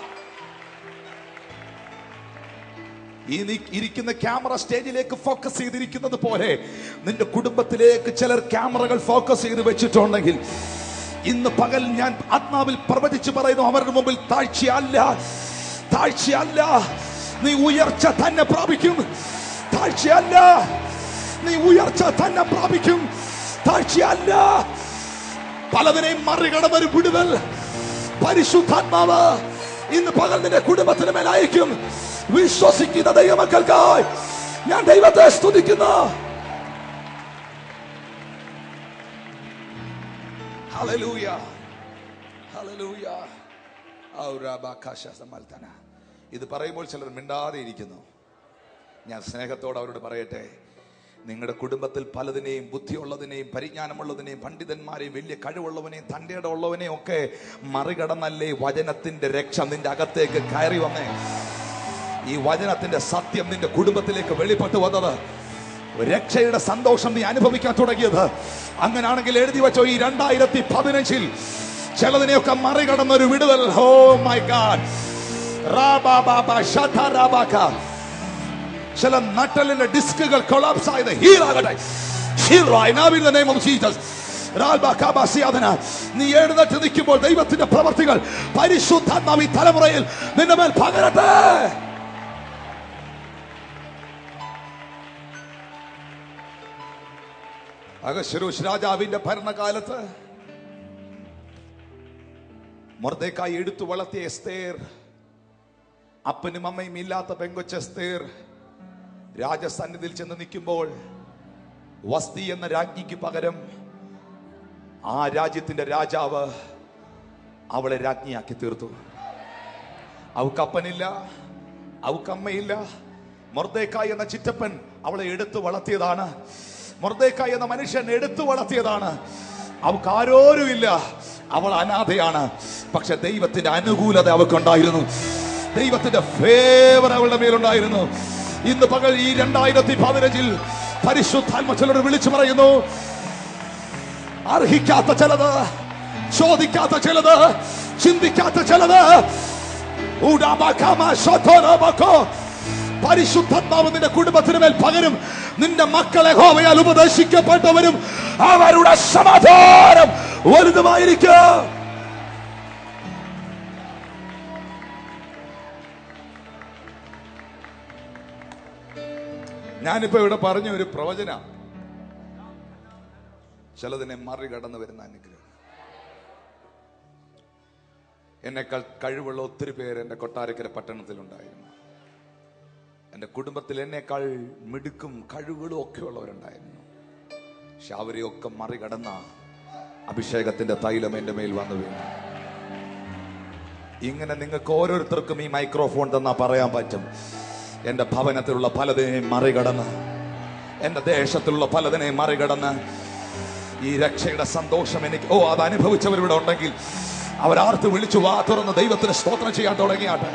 ഈ നീ ഇരിക്കുന്ന ക്യാമറ സ്റ്റേജിലേക്ക് ഫോക്കസ് ചെയ്തിരിക്കുന്നത് പോലെ നിന്റെ കുടുംബത്തിലേക്ക് ചിലർ ക്യാമറകൾ ഫോക്കസ് ചെയ്ത് വെച്ചിട്ടുണ്ടെങ്കിൽ ഇന്ന് പകൽ ഞാൻ ആത്മാവിൽ പ്രവചിച്ചു പറയുന്നു അവരുടെ മുമ്പിൽ താഴ്ചയല്ല താഴ്ചയല്ല നീ ഉയർച്ച തന്നെ പ്രാപിക്കും താഴ്ചയല്ല നീ ഉയർച്ച തന്നെ പ്രാപിക്കും താഴ്ചയല്ല പലതിനെയും മറികടന്ന ഒരു വിടുതൽ പരിശുദ്ധാത്മാവ് ഇന്ന് പകൽ നിന്റെ കുടുംബത്തിന് മേൽ അയക്കും വിശ്വസിക്കുന്ന ദൈവമക്കൾക്കായി ഞാൻ ദൈവത്തെ സ്തുതിക്കുന്നു Hallelujah. Hallelujah. ഔരാബാകാശസമൽത്തന. ഇത് പറയുമ്പോൾ ചിലർ മിണ്ടാതെ ഇരിക്കുന്നു ഞാൻ സ്നേഹത്തോടെ അവരോട് പറയട്ടെ നിങ്ങളുടെ കുടുംബത്തിൽ പലതിനെയും ബുദ്ധിയുള്ളതിനെയും പരിജ്ഞാനമുള്ളതിനെയും പണ്ഡിതന്മാരെയും വലിയ കഴിവുള്ളവനെയും തൻ്റെ ഉള്ളവനെയും ഒക്കെ മറികടന്നല്ലേ വചനത്തിന്റെ രക്ഷ നിന്റെ അകത്തേക്ക് കയറി വന്നേ ഈ വചനത്തിന്റെ സത്യം നിന്റെ കുടുംബത്തിലേക്ക് വെളിപ്പെട്ടു വന്നത് രക്ഷയുടെ സന്തോഷം നീ അനുഭവിക്കാൻ തുടങ്ങിയത് അങ്ങനാണെങ്കിൽ എഴുതി വെച്ചോ ഈ രണ്ടായിരത്തി പതിനഞ്ചിൽ ചിലതിനെയൊക്കെ മറികടന്ന ഒരു വിടുതൽ ഹോ മൈ ഗാഡ് ചില നട്ടലിന്റെ ഡിസ്കുകൾ കൊളാപ്സ് ആയത് ഹീലാകട്ടെ ഹീറായി now in the name of Jesus രാൽബാ കാബാസിയാദന. നീ എഴുന്നേറ്റ് നിൽക്കുമ്പോൾ ദൈവത്തിന്റെ പ്രവർത്തികൾ പരിശുദ്ധാത്മാവ് ഈ തലമുറയിൽ നിന്റെ മേൽ പകരട്ടെ അഗശ്വരൂഷ് രാജാവിന്റെ ഭരണകാലത്ത് മൊർദേക്കായി എടുത്തു വളർത്തിയ എസ്തേർ അപ്പനും അമ്മയും ഇല്ലാത്ത പെങ്കൊച്ച എസ്തേർ രാജസന്നിധിയിൽ ചെന്ന് നിൽക്കുമ്പോൾ വസ്തി എന്ന രാജ്ഞിക്ക് പകരം ആ രാജ്യത്തിന്റെ രാജാവ് അവളെ രാജ്ഞിയാക്കി തീർത്തു അവക്കപ്പനില്ല അവക്കമ്മയില്ല മൊർദേക്കായ് എന്ന ചിറ്റപ്പൻ അവളെ എടുത്തു വളർത്തിയതാണ് മൊർദേക്കായ് എന്ന മനുഷ്യൻ എടുത്തു വളർത്തിയതാണ് അവൾക്ക് ആരോരുമില്ല അവൾ അനാഥയാണ് പക്ഷെ ദൈവത്തിന്റെ അനുകൂലത അവൾക്കുണ്ടായിരുന്നു ദൈവത്തിന്റെ ഫേവർ അവളുടെ മേലുണ്ടായിരുന്നു ഇന്ന് പകൽ ഈ രണ്ടായിരത്തി പതിനഞ്ചിൽ പരിശുദ്ധാത്മ ചിലർ വിളിച്ചു പറയുന്നു അർഹിക്കാത്ത ചിലത് ചോദിക്കാത്ത ചിലത് ചിന്തിക്കാത്ത ചിലത് ഊടാബാക്കാമ ശോധോനാബാക്കോ. പരിശുദ്ധാത്മാവ് നിന്റെ കുടുംബത്തിന് മേൽ പകരും നിന്റെ മക്കളെ ഹോവയാൽ ഉപദേശിക്കപ്പെട്ടവരും അവരുടെ സമാധാനം വലുതുമായിരിക്കും ഞാനിപ്പോ ഇവിടെ പറഞ്ഞ ഒരു പ്രവചന ചിലതിനെ മറികടന്ന് വരുന്ന അനുഗ്രഹം എന്നെക്കാൾ കഴിവുള്ള ഒത്തിരി പേര് എൻ്റെ കൊട്ടാരക്കര പട്ടണത്തിലുണ്ടായിരുന്നു എൻ്റെ കുടുംബത്തിൽ എന്നെക്കാൾ മിടുക്കും കഴിവുകളും ഒക്കെ ഉള്ളവരുണ്ടായിരുന്നു പക്ഷെ അവരെയൊക്കെ മറികടന്ന അഭിഷേകത്തിന്റെ തൈലം എൻ്റെ മേൽ വന്നു വീണു ഇങ്ങനെ നിങ്ങൾക്ക് ഓരോരുത്തർക്കും ഈ മൈക്രോഫോൺ തന്നാ പറയാൻ പറ്റും എൻ്റെ ഭവനത്തിലുള്ള പലതിനെയും മറികടന്ന് എൻ്റെ ദേശത്തിലുള്ള പലതിനെയും മറികടന്ന് ഈ രക്ഷയുടെ സന്തോഷം എനിക്ക് ഓ അത് അനുഭവിച്ചവരിവിടെ ഉണ്ടെങ്കിൽ അവരാർത്ത് വിളിച്ചു വാ തുറന്ന് ദൈവത്തിന് സ്തോത്രം ചെയ്യാൻ തുടങ്ങിയാട്ടെ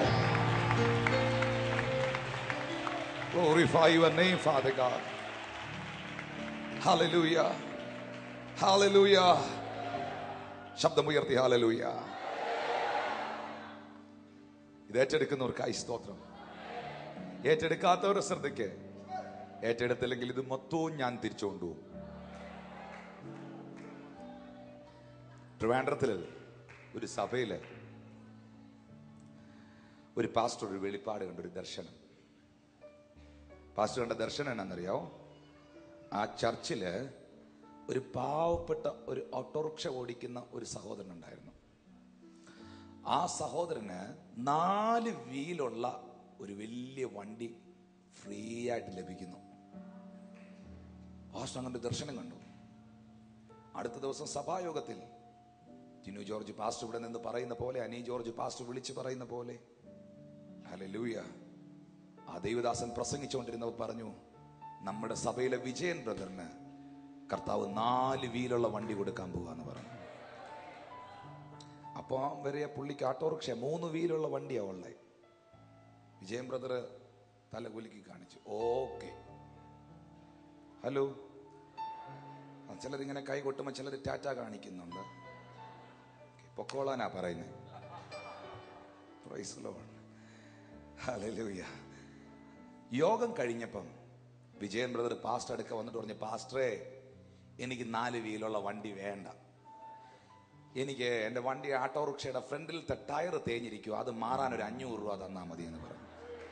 Glorify your name, Father God. Hallelujah. Hallelujah. ശബ്ദമുയർത്തി ഹാലലൂയ ഇത് ഏറ്റെടുക്കുന്നവർക്കായി സ്തോത്രം ഏറ്റെടുക്കാത്തവരുടെ ശ്രദ്ധയ്ക്ക് ഏറ്റെടുത്തില്ലെങ്കിൽ ഇത് മൊത്തവും ഞാൻ തിരിച്ചു കൊണ്ടുപോകും ട്രിവാൻഡ്രത്തില് ഒരു സഭയില് ഒരു പാസ്റ്റർ ഒരു വെളിപ്പാട് കണ്ട ഒരു ദർശനം പാസ്റ്റർ കണ്ട ദർശനം എന്നാണെന്നറിയോ ആ ചർച്ചില് ഒരു പാവപ്പെട്ട ഒരു ഓട്ടോറിക്ഷ ഓടിക്കുന്ന ഒരു സഹോദരൻ ഉണ്ടായിരുന്നു ആ സഹോദരന് നാല് വീലുള്ള ഒരു വലിയ വണ്ടി ഫ്രീ ആയിട്ട് ലഭിക്കുന്നു പാസ്റ്റർ അങ്ങനെ ഒരു ദർശനം കണ്ടു അടുത്ത ദിവസം സഭായോഗത്തിൽ ജിനു ജോർജ് പാസ്റ്റർ ഇവിടെ നിന്ന് പറയുന്ന പോലെ അനി ജോർജ് പാസ്റ്റർ വിളിച്ചു പറയുന്ന പോലെ ഹല്ലേലൂയ ആ ദൈവദാസൻ പ്രസംഗിച്ചുകൊണ്ടിരുന്നവർ പറഞ്ഞു നമ്മുടെ സഭയിലെ വിജയൻ ബ്രദറിന് കർത്താവ് നാല് വീലുള്ള വണ്ടി കൊടുക്കാൻ പോവാന്ന് പറഞ്ഞു അപ്പോൾ വരെ പുള്ളിക്ക് ഓട്ടോറിക്ഷ മൂന്ന് വീലുള്ള വണ്ടിയാ ഉള്ളത് വിജയൻ ബ്രദർ തല കുലുക്കി കാണിച്ചു ഓക്കെ ഹലോ ആ, ചിലരിങ്ങനെ കൈ കൊട്ടുമ്പോൾ ചിലർ ടാറ്റ കാണിക്കുന്നുണ്ട് പൊക്കോളാനാ പറയുന്നത് പ്രൈസ് ലോഡ് ഹല്ലേലൂയ യോഗം കഴിഞ്ഞപ്പം വിജയൻ ബ്രദർ പാസ്റ്റർ അടുക്ക വന്നിട്ട് പറഞ്ഞു പാസ്റ്ററേ എനിക്ക് നാല് വീലുള്ള വണ്ടി വേണ്ട എനിക്ക് എൻ്റെ വണ്ടി ഓട്ടോറിക്ഷയുടെ ഫ്രണ്ടിലത്തെ ടയർ തേഞ്ഞിരിക്കും അത് മാറാൻ ഒരു അഞ്ഞൂറ് രൂപ തന്നാൽ മതി എന്ന് പറഞ്ഞു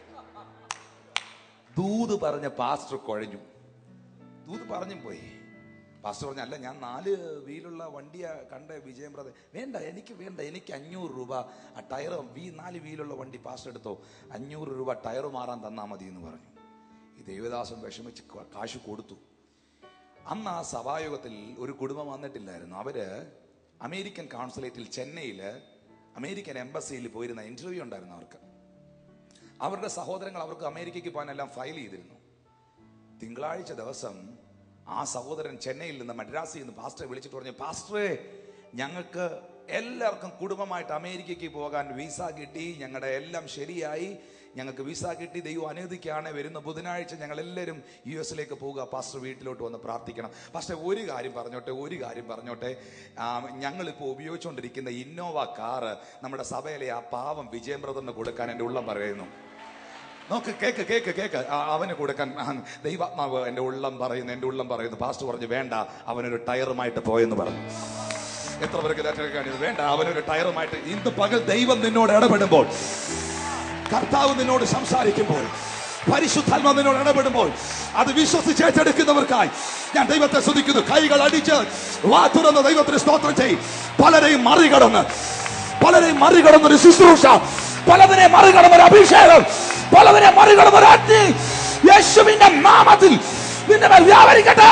ദൂത് പറഞ്ഞ പാസ്റ്റർ കുഴഞ്ഞു ദൂത് പറഞ്ഞും പോയി പാസ്റ്റർ പറഞ്ഞു അല്ല ഞാൻ നാല് വീലുള്ള വണ്ടിയാ കണ്ട വിജയം ബ്രദർ വേണ്ട എനിക്ക് വേണ്ട എനിക്ക് അഞ്ഞൂറ് രൂപ ആ ടയർ വീ നാല് വീലുള്ള വണ്ടി പാസ്റ്റർ എടുത്തോ അഞ്ഞൂറ് രൂപ ടയർ മാറാൻ തന്നാൽ മതി എന്ന് പറഞ്ഞു ഈ ദേവദാസൻ വിഷമിച്ച് ക- കാശ് കൊടുത്തു അന്ന് ആ സഭായോഗത്തിൽ ഒരു കുടുംബം വന്നിട്ടില്ലായിരുന്നു അവര് അമേരിക്കൻ കോൺസുലേറ്റിൽ ചെന്നൈയില് അമേരിക്കൻ എംബസിയിൽ പോയിരുന്ന ഇന്റർവ്യൂ ഉണ്ടായിരുന്നു അവർക്ക് അവരുടെ സഹോദരങ്ങൾ അവർക്ക് അമേരിക്കയ്ക്ക് പോകാനെല്ലാം ഫയൽ ചെയ്തിരുന്നു തിങ്കളാഴ്ച ദിവസം ആ സഹോദരൻ ചെന്നൈയിൽ നിന്ന് മദ്രാസിൽ നിന്ന് പാസ്റ്ററെ വിളിച്ചിട്ട് പറഞ്ഞു പാസ്റ്ററെ ഞങ്ങൾക്ക് എല്ലാവർക്കും കുടുംബമായിട്ട് അമേരിക്കയ്ക്ക് പോകാൻ വിസ കിട്ടി ഞങ്ങളുടെ എല്ലാം ശരിയായി ഞങ്ങൾക്ക് വിസ കിട്ടി ദൈവം അനുവദിക്കുകയാണ് വരുന്ന ബുധനാഴ്ച ഞങ്ങൾ എല്ലാവരും യു എസിലേക്ക് പോവുക പാസ്റ്റർ വീട്ടിലോട്ട് വന്ന് പ്രാർത്ഥിക്കണം പാസ്റ്റർ ഒരു കാര്യം പറഞ്ഞോട്ടെ ഒരു കാര്യം പറഞ്ഞോട്ടെ ആ, ഞങ്ങളിപ്പോൾ ഉപയോഗിച്ചുകൊണ്ടിരിക്കുന്ന ഇന്നോവ കാറ് നമ്മുടെ സഭയിലെ ആ പാവം വിജയം ബ്രദറിന് കൊടുക്കാൻ എൻ്റെ ഉള്ളം പറയുന്നു നോക്ക് കേക്ക് കേക്ക് കേക്ക് ആ, അവന് കൊടുക്കാൻ ആ, ദൈവാത്മാവ് എൻ്റെ ഉള്ളം പറയുന്നു എൻ്റെ ഉള്ളം പറയുന്നു പാസ്റ്റർ പറഞ്ഞു വേണ്ട അവനൊരു ടയറുമായിട്ട് പോയെന്ന് പറഞ്ഞു എത്ര പേർക്ക് ഇതായിട്ടൊക്കെ വേണ്ട അവനൊരു ടയറുമായിട്ട് ഇന്ന് പകൽ ദൈവം നിന്നോട് ഇടപെടുമ്പോൾ കർത്താവ് നിന്നോട് സംസാരിക്കുമ്പോൾ പരിശുദ്ധാത്മ നിന്നോട് ഇടപെടുമ്പോൾ അത് വിശ്വസിച്ച് ഏറ്റെടുക്കുന്നവർക്കായി ഞാൻ ദൈവത്തെ സ്തുതിക്കുന്നു കൈകൾ അടിച്ച് വാ തുറന്ന് ദൈവത്തിന് സ്തോത്രം ചെയ്യും പലരെയും മറികടന്ന് പലരെയും മറികടന്ന ഒരു ശുശ്രൂഷ പലതിനെ മറികടന്ന ഒരു അഭിഷേകം പലതിനെ മറികടന്ന ഒരു അഗ്നി യേശുവിന്റെ നാമത്തിൽ നിന്റെ മേൽ വ്യാപരിക്കട്ടെ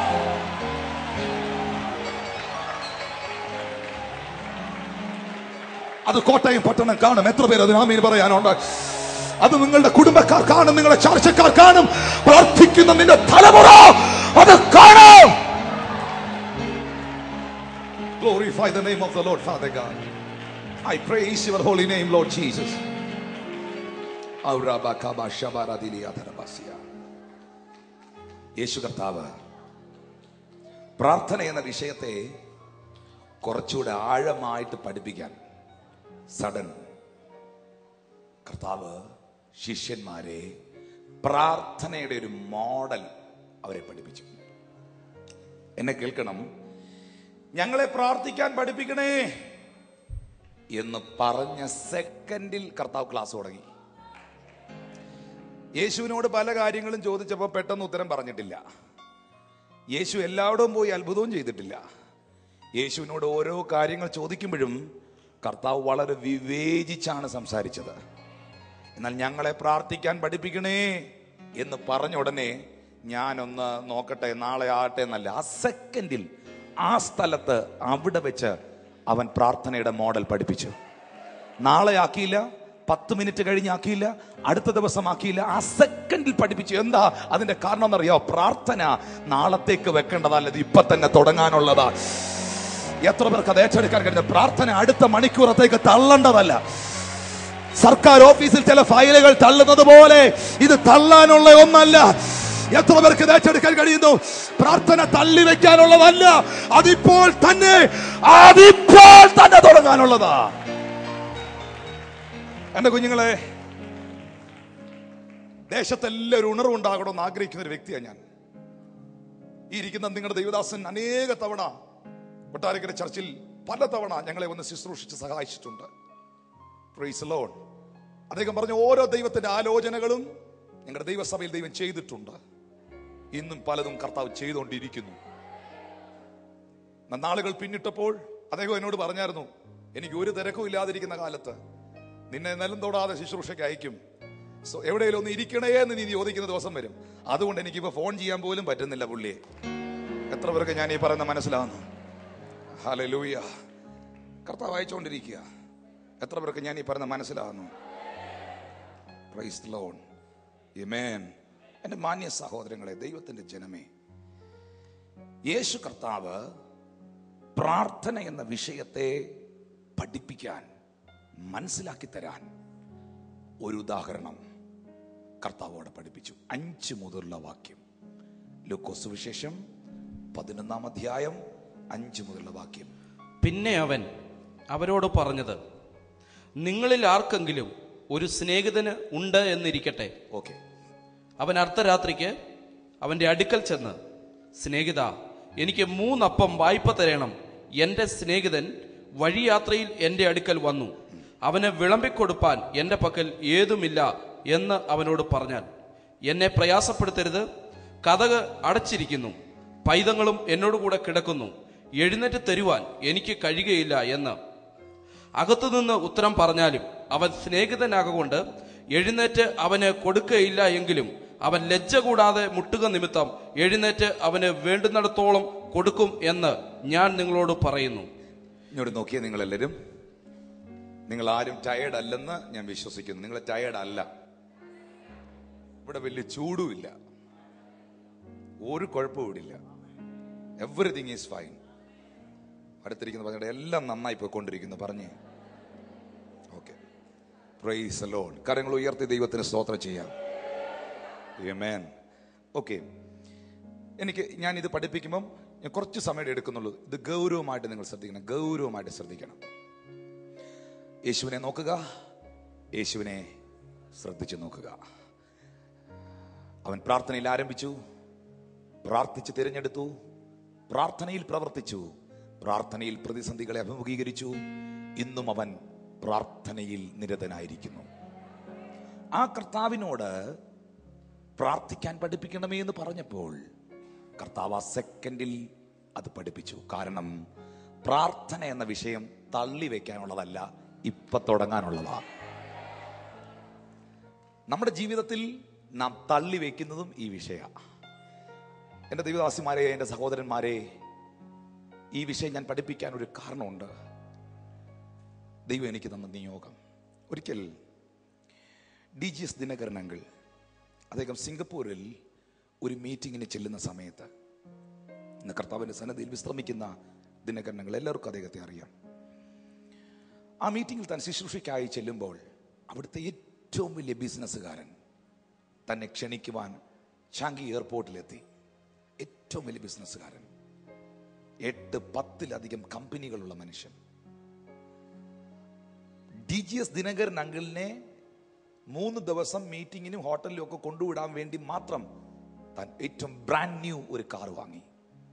അത് കോട്ടയം പട്ടണം കാണും എത്ര പേര് അതിന് ആമീൻ പറയാനുണ്ട് അത് നിങ്ങളുടെ കുടുംബക്കാർ കാണും നിങ്ങളുടെ ചർച്ചക്കാർ കാണും പ്രാർത്ഥിക്കുന്ന നിന്റെ തലമുറ അത് കാണും Glorify the name of the Lord, Father God. I praise your holy name, Lord Jesus. യേശു കർത്താവ് പ്രാർത്ഥന എന്ന വിഷയത്തെ കുറച്ചുകൂടെ ആഴമായിട്ട് പഠിപ്പിക്കാൻ സഡൻ കർത്താവ് ശിഷ്യന്മാരെ പ്രാർത്ഥനയുടെ ഒരു മോഡൽ അവരെ പഠിപ്പിച്ചു എന്നെ കേൾക്കണം ഞങ്ങളെ പ്രാർത്ഥിക്കാൻ പഠിപ്പിക്കണേ എന്ന് പറഞ്ഞ സെക്കൻഡിൽ കർത്താവ് ക്ലാസ് തുടങ്ങി യേശുവിനോട് പല കാര്യങ്ങളും ചോദിച്ചപ്പോൾ പെട്ടെന്ന് ഉത്തരം പറഞ്ഞിട്ടില്ല യേശു എല്ലായിടവും പോയി അത്ഭുതവും ചെയ്തിട്ടില്ല യേശുവിനോട് ഓരോ കാര്യങ്ങൾ ചോദിക്കുമ്പോഴും കർത്താവ് വളരെ വിവേചിച്ചാണ് സംസാരിച്ചത് എന്നാൽ ഞങ്ങളെ പ്രാർത്ഥിക്കാൻ പഠിപ്പിക്കണേ എന്ന് പറഞ്ഞ ഉടനെ ഞാനൊന്ന് നോക്കട്ടെ നാളെ ആകട്ടെ എന്നല്ല ആ സെക്കൻഡിൽ ആ സ്ഥലത്ത് അവിടെ വെച്ച് അവൻ പ്രാർത്ഥനയുടെ മോഡൽ പഠിപ്പിച്ചു നാളെ ആക്കിയില്ല പത്ത് മിനിറ്റ് കഴിഞ്ഞ് ആക്കിയില്ല അടുത്ത ദിവസം ആക്കിയില്ല ആ സെക്കൻഡിൽ പഠിപ്പിച്ചു എന്താ അതിന്റെ കാരണം എന്നറിയോ പ്രാർത്ഥന നാളത്തേക്ക് വെക്കേണ്ടതല്ല ഇത് ഇപ്പൊ തന്നെ തുടങ്ങാനുള്ളതാ എത്ര പേർക്ക് അത് ഏറ്റെടുക്കാൻ കഴിഞ്ഞ പ്രാർത്ഥന അടുത്ത മണിക്കൂറത്തേക്ക് തള്ളേണ്ടതല്ല സർക്കാർ ഓഫീസിൽ ചില ഫയലുകൾ തള്ളുന്നത് പോലെ ഇത് തള്ളാനുള്ള ഒന്നല്ല എത്ര പേർക്ക് ഇത് ഏറ്റെടുക്കാൻ കഴിയുന്നു പ്രാർത്ഥന തള്ളി വെക്കാനുള്ളതല്ല അതിപ്പോൾ തന്നെ അതിപ്പോൾ തന്നെ തുടങ്ങാനുള്ളതാ എന്റെ കുഞ്ഞുങ്ങളെ ദേശത്തെല്ലാവരും ഉണർവുണ്ടാകണമെന്ന് ആഗ്രഹിക്കുന്ന ഒരു വ്യക്തിയാണ് ഞാൻ ഈ ഇരിക്കുന്ന നിങ്ങളുടെ ദൈവദാസൻ അനേക തവണ കൊട്ടാരക്കര ചർച്ചിൽ പലതവണ ഞങ്ങളെ ഒന്ന് ശുശ്രൂഷിച്ച് സഹായിച്ചിട്ടുണ്ട് പ്രൈസ് ലോൺ അദ്ദേഹം പറഞ്ഞു ഓരോ ദൈവത്തിന്റെ ആലോചനകളും ഞങ്ങളുടെ ദൈവസഭയിൽ ദൈവം ചെയ്തിട്ടുണ്ട് ഇന്നും പലതും കർത്താവ് ചെയ്തുകൊണ്ടിരിക്കുന്നു നാളുകൾ പിന്നിട്ടപ്പോൾ അദ്ദേഹം എന്നോട് പറഞ്ഞായിരുന്നു എനിക്ക് ഒരു തിരക്കും ഇല്ലാതിരിക്കുന്ന കാലത്ത് നിന്നെ നിലം തൊടാതെ ശുശ്രൂഷയ്ക്ക് അയക്കും സോ എവിടെയെങ്കിലും ഒന്ന് ഇരിക്കണേ എന്ന് നീ ചോദിക്കുന്ന ദിവസം വരും അതുകൊണ്ട് എനിക്കിപ്പോ ഫോൺ ചെയ്യാൻ പോലും പറ്റുന്നില്ല പുള്ളിയെ എത്ര പേർക്ക് ഞാൻ ഈ പറയുന്ന മനസ്സിലാവുന്നു ഹലലൂയ കർത്താവ് അയച്ചുകൊണ്ടിരിക്കുക എത്ര പേർക്ക് ഞാൻ ഈ പറയുന്ന മനസ്സിലാവുന്നു പ്രൈസ് ലോൺ യമേൻ എൻ്റെ മാന്യ സഹോദരങ്ങളെ ദൈവത്തിൻ്റെ ജനമേ യേശു കർത്താവ് പ്രാർത്ഥന എന്ന വിഷയത്തെ പഠിപ്പിക്കാൻ മനസ്സിലാക്കി തരാൻ ഒരു ഉദാഹരണം കർത്താവോടെ പഠിപ്പിച്ചു അഞ്ച് മുതലുള്ള വാക്യം ലൂക്കോസ് വിശേഷം പതിനൊന്നാം അധ്യായം അഞ്ച് മുതലുള്ള വാക്യം പിന്നെ അവൻ അവരോട് പറഞ്ഞത് നിങ്ങളിൽ ആർക്കെങ്കിലും ഒരു സ്നേഹിതന് ഉണ്ട് എന്നിരിക്കട്ടെ ഓക്കെ അവൻ അർദ്ധരാത്രിക്ക് അവന്റെ അടുക്കൽ ചെന്ന് സ്നേഹിത എനിക്ക് മൂന്നപ്പം വായ്പ തരണം എന്റെ സ്നേഹിതൻ വഴിയാത്രയിൽ എന്റെ അടുക്കൽ വന്നു അവന് വിളമ്പിക്കൊടുപ്പാൻ എന്റെ പക്കൽ ഏതുമില്ല എന്ന് അവനോട് പറഞ്ഞാൽ എന്നെ പ്രയാസപ്പെടുത്തരുത് കഥക് അടച്ചിരിക്കുന്നു പൈതങ്ങളും എന്നോടുകൂടെ കിടക്കുന്നു എഴുന്നേറ്റ് തരുവാൻ എനിക്ക് കഴിയുകയില്ല എന്ന് അകത്തുനിന്ന് ഉത്തരം പറഞ്ഞാലും അവൻ സ്നേഹിതനാകൊണ്ട് എഴുന്നേറ്റ് അവന് കൊടുക്കുകയില്ല എങ്കിലും അവൻ ലജ്ജ കൂടാതെ മുട്ടുക നിമിത്തം എഴുന്നേറ്റ് അവന് വേണ്ടുന്നിടത്തോളം കൊടുക്കും എന്ന് ഞാൻ നിങ്ങളോട് പറയുന്നു ഇങ്ങോട്ട് നോക്കിയേ നിങ്ങളെല്ലാവരും നിങ്ങൾ ആരും ടയേർഡ് അല്ലെന്ന് ഞാൻ വിശ്വസിക്കുന്നു നിങ്ങൾ ടയേർഡ് അല്ല ഇവിടെ വലിയ ചൂടുമില്ല ഒരു കുഴപ്പവും ഇവിടില്ല എവറിഥിങ് ഈസ് ഫൈൻ അടുത്തിരിക്കുന്ന പറഞ്ഞ എല്ലാം നന്നായി പോയിക്കൊണ്ടിരിക്കുന്നു പറഞ്ഞേ ഓക്കെ പ്രൈസ് ലോൺ കാര്യങ്ങൾ ഉയർത്തി ദൈവത്തിന് സ്തോത്രം ചെയ്യാം മേൻ ഓക്കെ എനിക്ക് ഞാൻ ഇത് പഠിപ്പിക്കുമ്പം ഞാൻ കുറച്ച് സമയം എടുക്കുന്നുള്ളൂ ഇത് ഗൗരവമായിട്ട് നിങ്ങൾ ശ്രദ്ധിക്കണം ഗൗരവമായിട്ട് ശ്രദ്ധിക്കണം യേശുവിനെ നോക്കുക യേശുവിനെ ശ്രദ്ധിച്ചു നോക്കുക അവൻ പ്രാർത്ഥനയിൽ ആരംഭിച്ചു പ്രാർത്ഥിച്ച് തിരഞ്ഞെടുത്തു പ്രാർത്ഥനയിൽ പ്രവർത്തിച്ചു പ്രാർത്ഥനയിൽ പ്രതിസന്ധികളെ അഭിമുഖീകരിച്ചു ഇന്നും അവൻ പ്രാർത്ഥനയിൽ നിരതനായിരിക്കുന്നു ആ കർത്താവിനോട് പ്രാർത്ഥിക്കാൻ പഠിപ്പിക്കണമേ എന്ന് പറഞ്ഞപ്പോൾ കർത്താവ് ആ സെക്കൻഡിൽ അത് പഠിപ്പിച്ചു കാരണം പ്രാർത്ഥന എന്ന വിഷയം തള്ളി വെക്കാനുള്ളതല്ല ഇപ്പൊ തുടങ്ങാനുള്ളതാ നമ്മുടെ ജീവിതത്തിൽ നാം തള്ളി വെക്കുന്നതും ഈ വിഷയ എൻ്റെ ദൈവദാസിമാരെ എൻ്റെ സഹോദരന്മാരെ ഈ വിഷയം ഞാൻ പഠിപ്പിക്കാൻ ഒരു കാരണമുണ്ട് ദൈവം എനിക്ക് തന്ന നിയോഗം ഒരിക്കൽ D G S Dinakaran uncle അദ്ദേഹം സിംഗപ്പൂരിൽ ഒരു മീറ്റിങ്ങിന് ചെല്ലുന്ന സമയത്ത് ഇന്ന് കർത്താവിന്റെ സന്നദ്ധിയിൽ വിശ്രമിക്കുന്ന ദിനകരണങ്ങൾ എല്ലാവർക്കും അദ്ദേഹത്തെ അറിയാം ആ മീറ്റിംഗിൽ താൻ ശുശ്രൂഷയ്ക്കായി ചെല്ലുമ്പോൾ അവിടുത്തെ ഏറ്റവും വലിയ ബിസിനസ്സുകാരൻ തന്നെ ക്ഷണിക്കുവാൻ ചാങ്കി എയർപോർട്ടിലെത്തി ഏറ്റവും വലിയ ബിസിനസ്സുകാരൻ എട്ട് പത്തിലധികം കമ്പനികളുള്ള മനുഷ്യൻ ഡി ജി എസ് ദിനകരൻ അങ്കിളിനെ മൂന്ന് ദിവസം മീറ്റിങ്ങിനും ഹോട്ടലിലും ഒക്കെ കൊണ്ടുവിടാൻ വേണ്ടി മാത്രം താൻ ഏറ്റവും ബ്രാൻഡ് ന്യൂ ഒരു കാർ വാങ്ങി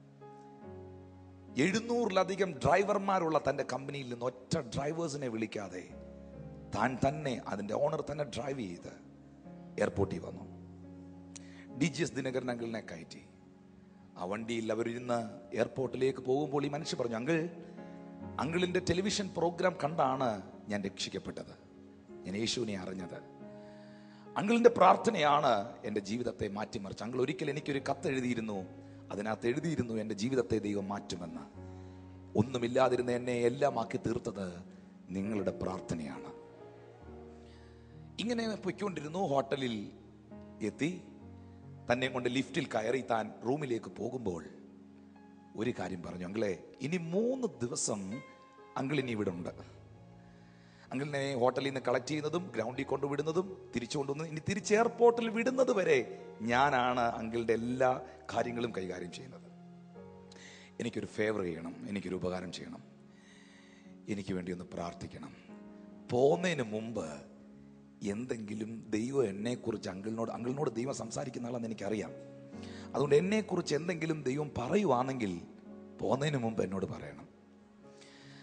എഴുന്നൂറിലധികം ഡ്രൈവർമാരുള്ള തന്റെ കമ്പനിയിൽ നിന്ന് ഒറ്റ ഡ്രൈവേഴ്സിനെ വിളിക്കാതെ താൻ തന്നെ അതിന്റെ ഓണർ തന്നെ ഡ്രൈവ് ചെയ്ത് എയർപോർട്ടിൽ വന്നു ഡി ജി എസ് ദിനകരൻ അങ്കിളിനെ കയറ്റി ആ വണ്ടിയിൽ അവരിരുന്ന് എയർപോർട്ടിലേക്ക് പോകുമ്പോൾ ഈ മനുഷ്യൻ പറഞ്ഞു അങ്കിൾ അങ്കിളിന്റെ ടെലിവിഷൻ പ്രോഗ്രാം കണ്ടാണ് ഞാൻ രക്ഷിക്കപ്പെട്ടത് ഞാൻ യേശുവിനെ അറിഞ്ഞത് അങ്കിളിന്റെ പ്രാർത്ഥനയാണ് എൻ്റെ ജീവിതത്തെ മാറ്റിമറിച്ച് അങ്കിൾ ഒരിക്കൽ എനിക്കൊരു കത്ത് എഴുതിയിരുന്നു അതിനകത്ത് എഴുതിയിരുന്നു എൻ്റെ ജീവിതത്തെ ദൈവം മാറ്റുമെന്ന് ഒന്നുമില്ലാതിരുന്ന എന്നെ എല്ലാമാക്കി തീർത്തത് നിങ്ങളുടെ പ്രാർത്ഥനയാണ് ഇങ്ങനെ പൊയ്ക്കൊണ്ടിരുന്നു ഹോട്ടലിൽ എത്തി തന്നെ കൊണ്ട് ലിഫ്റ്റിൽ കയറി താൻ റൂമിലേക്ക് പോകുമ്പോൾ ഒരു കാര്യം പറഞ്ഞു അങ്കിളെ ഇനി മൂന്ന് ദിവസം അങ്കിൾ ഇനി ഇവിടെ ഉണ്ട് അങ്കിളിനെ ഹോട്ടലിൽ നിന്ന് കളക്ട് ചെയ്യുന്നതും ഗ്രൗണ്ടിൽ കൊണ്ടുവിടുന്നതും തിരിച്ചു കൊണ്ടുവന്നതും ഇനി തിരിച്ച് എയർപോർട്ടിൽ വിടുന്നത് വരെ ഞാനാണ് അങ്കിളുടെ എല്ലാ കാര്യങ്ങളും കൈകാര്യം ചെയ്യുന്നത് എനിക്കൊരു ഫേവർ ചെയ്യണം എനിക്കൊരു ഉപകാരം ചെയ്യണം എനിക്ക് വേണ്ടി ഒന്ന് പ്രാർത്ഥിക്കണം പോകുന്നതിന് മുമ്പ് എന്തെങ്കിലും ദൈവം എന്നെക്കുറിച്ച് അങ്കിളിനോട് അങ്കിളിനോട് ദൈവം സംസാരിക്കുന്ന ആളെന്ന് എനിക്കറിയാം അതുകൊണ്ട് എന്നെക്കുറിച്ച് എന്തെങ്കിലും ദൈവം പറയുവാണെങ്കിൽ പോകുന്നതിന് മുമ്പ് എന്നോട് പറയണം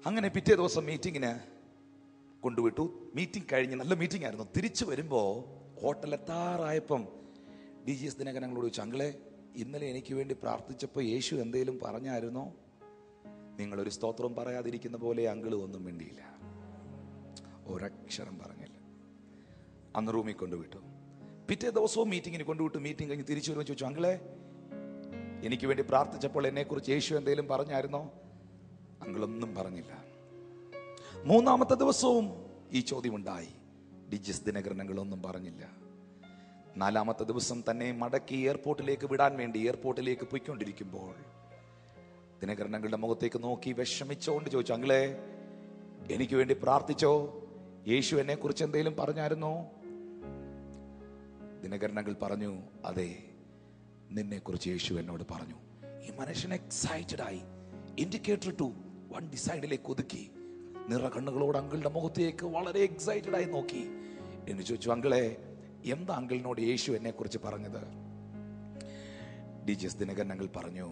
അങ്ങനെ പിറ്റേ ദിവസം മീറ്റിങ്ങിന് കൊണ്ടുവിട്ടു മീറ്റിംഗ് കഴിഞ്ഞ് നല്ല മീറ്റിംഗ് ആയിരുന്നു തിരിച്ചു വരുമ്പോൾ ഹോട്ടലെത്താറായപ്പം ഡി ജി എസ് ദിനകരൻ ഞങ്ങളോട് ചോദിച്ചു അങ്ങളെ ഇന്നലെ എനിക്ക് വേണ്ടി പ്രാർത്ഥിച്ചപ്പോൾ യേശു എന്തെങ്കിലും പറഞ്ഞായിരുന്നോ നിങ്ങളൊരു സ്തോത്രം പറയാതിരിക്കുന്ന പോലെ അങ്കിള് ഒന്നും വേണ്ടിയില്ല ഒരക്ഷരം പറഞ്ഞില്ല അന്ന് റൂമിൽ കൊണ്ടുവിട്ടു പിറ്റേ ദിവസവും മീറ്റിങ്ങിന് കൊണ്ടുവിട്ടു മീറ്റിംഗ് കഴിഞ്ഞ് തിരിച്ചു വരുമ്പോൾ ചോദിച്ചു അങ്കിളെ എനിക്ക് വേണ്ടി പ്രാർത്ഥിച്ചപ്പോൾ എന്നെക്കുറിച്ച് യേശു എന്തെങ്കിലും പറഞ്ഞായിരുന്നോ അങ്കിളൊന്നും പറഞ്ഞില്ല മൂന്നാമത്തെ ദിവസവും ഈ ചോദ്യമുണ്ടായി ഡിജിസ് ദിനകരനങ്ങളൊന്നും പറഞ്ഞില്ല നാലാമത്തെ ദിവസം തന്നെ മടക്കി എയർപോർട്ടിലേക്ക് വിടാൻ വേണ്ടി എയർപോർട്ടിലേക്ക് പോയിക്കൊണ്ടിരിക്കുമ്പോൾ ദിനകരനങ്ങളുടെ മുഖത്തേക്ക് നോക്കി വിഷമിച്ചോണ്ട് ചോദിച്ചു അങ്ങളെ എനിക്ക് വേണ്ടി പ്രാർത്ഥിച്ചോ യേശു എന്നെ കുറിച്ച് എന്തെങ്കിലും പറഞ്ഞായിരുന്നോ ദിനകരനങ്ങൾ പറഞ്ഞു അതെ നിന്നെ കുറിച്ച് യേശു എന്നോട് പറഞ്ഞു ഈ മനുഷ്യൻ എക്സൈറ്റഡ് ആയി ഇൻഡിക്കേറ്റർ ടു വൺ ഡിസൈഡിലേക്ക് ഒതുക്കി നിറ കണ്ണുകളോട് അങ്കിളുടെ മുഖത്തേക്ക് വളരെ എക്സൈറ്റഡ് ആയി നോക്കി എന്ന് ചോദിച്ചു അങ്കിളെ എന്താ അങ്കിളിനോട് യേശു എന്നെ കുറിച്ച് പറഞ്ഞത് D G S Dinakaran uncle പറഞ്ഞു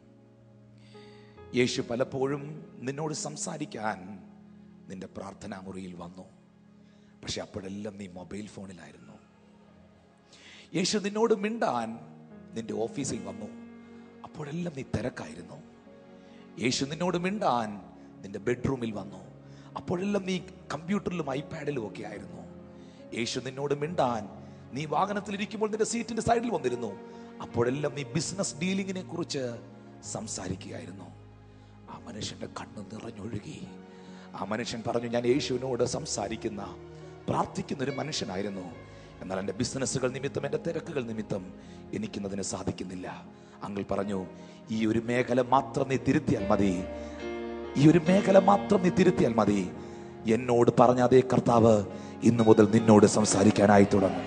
യേശു പലപ്പോഴും നിന്നോട് സംസാരിക്കാൻ നിന്റെ പ്രാർത്ഥനാ മുറിയിൽ വന്നു പക്ഷെ അപ്പോഴെല്ലാം നീ മൊബൈൽ ഫോണിലായിരുന്നു യേശു നിന്നോട് മിണ്ടാൻ നിന്റെ ഓഫീസിൽ വന്നു അപ്പോഴെല്ലാം നീ തിരക്കായിരുന്നു യേശു നിന്നോട് മിണ്ടാൻ നിന്റെ ബെഡ്റൂമിൽ വന്നു അപ്പോഴെല്ലാം നീ കമ്പ്യൂട്ടറിലും ഐപാഡിലും ഒക്കെ ആയിരുന്നു യേശു നിന്നോട് മിണ്ടാൻ നീ വാഹനത്തിൽ ഇരിക്കുമ്പോൾ നിന്റെ സീറ്റിന്റെ സൈഡിൽ വന്നിരുന്നു അപ്പോഴെല്ലാം നീ ബിസിനസ് ഡീലിങ്ങിനെ കുറിച്ച് സംസാരിക്കുകയായിരുന്നു ആ മനുഷ്യന്റെ കണ്ണ് നിറഞ്ഞൊഴുകി ആ മനുഷ്യൻ പറഞ്ഞു ഞാൻ യേശുവിനോട് സംസാരിക്കുന്ന പ്രാർത്ഥിക്കുന്ന ഒരു മനുഷ്യനായിരുന്നു എന്നാൽ എൻ്റെ ബിസിനസ്സുകൾ നിമിത്തം എൻ്റെ തിരക്കുകൾ നിമിത്തം എനിക്കിന്നതിന് സാധിക്കുന്നില്ല അങ്കിൾ പറഞ്ഞു ഈ ഒരു മേഖല മാത്രം നീ തിരുത്തിയാൽ മതി ഈ ഒരു മേഖല മാത്രം നീ തിരുത്തിയാൽ മതി എന്നോട് പറഞ്ഞ അതേ കർത്താവ് ഇന്നു മുതൽ നിന്നോട് സംസാരിക്കാനായി തുടങ്ങും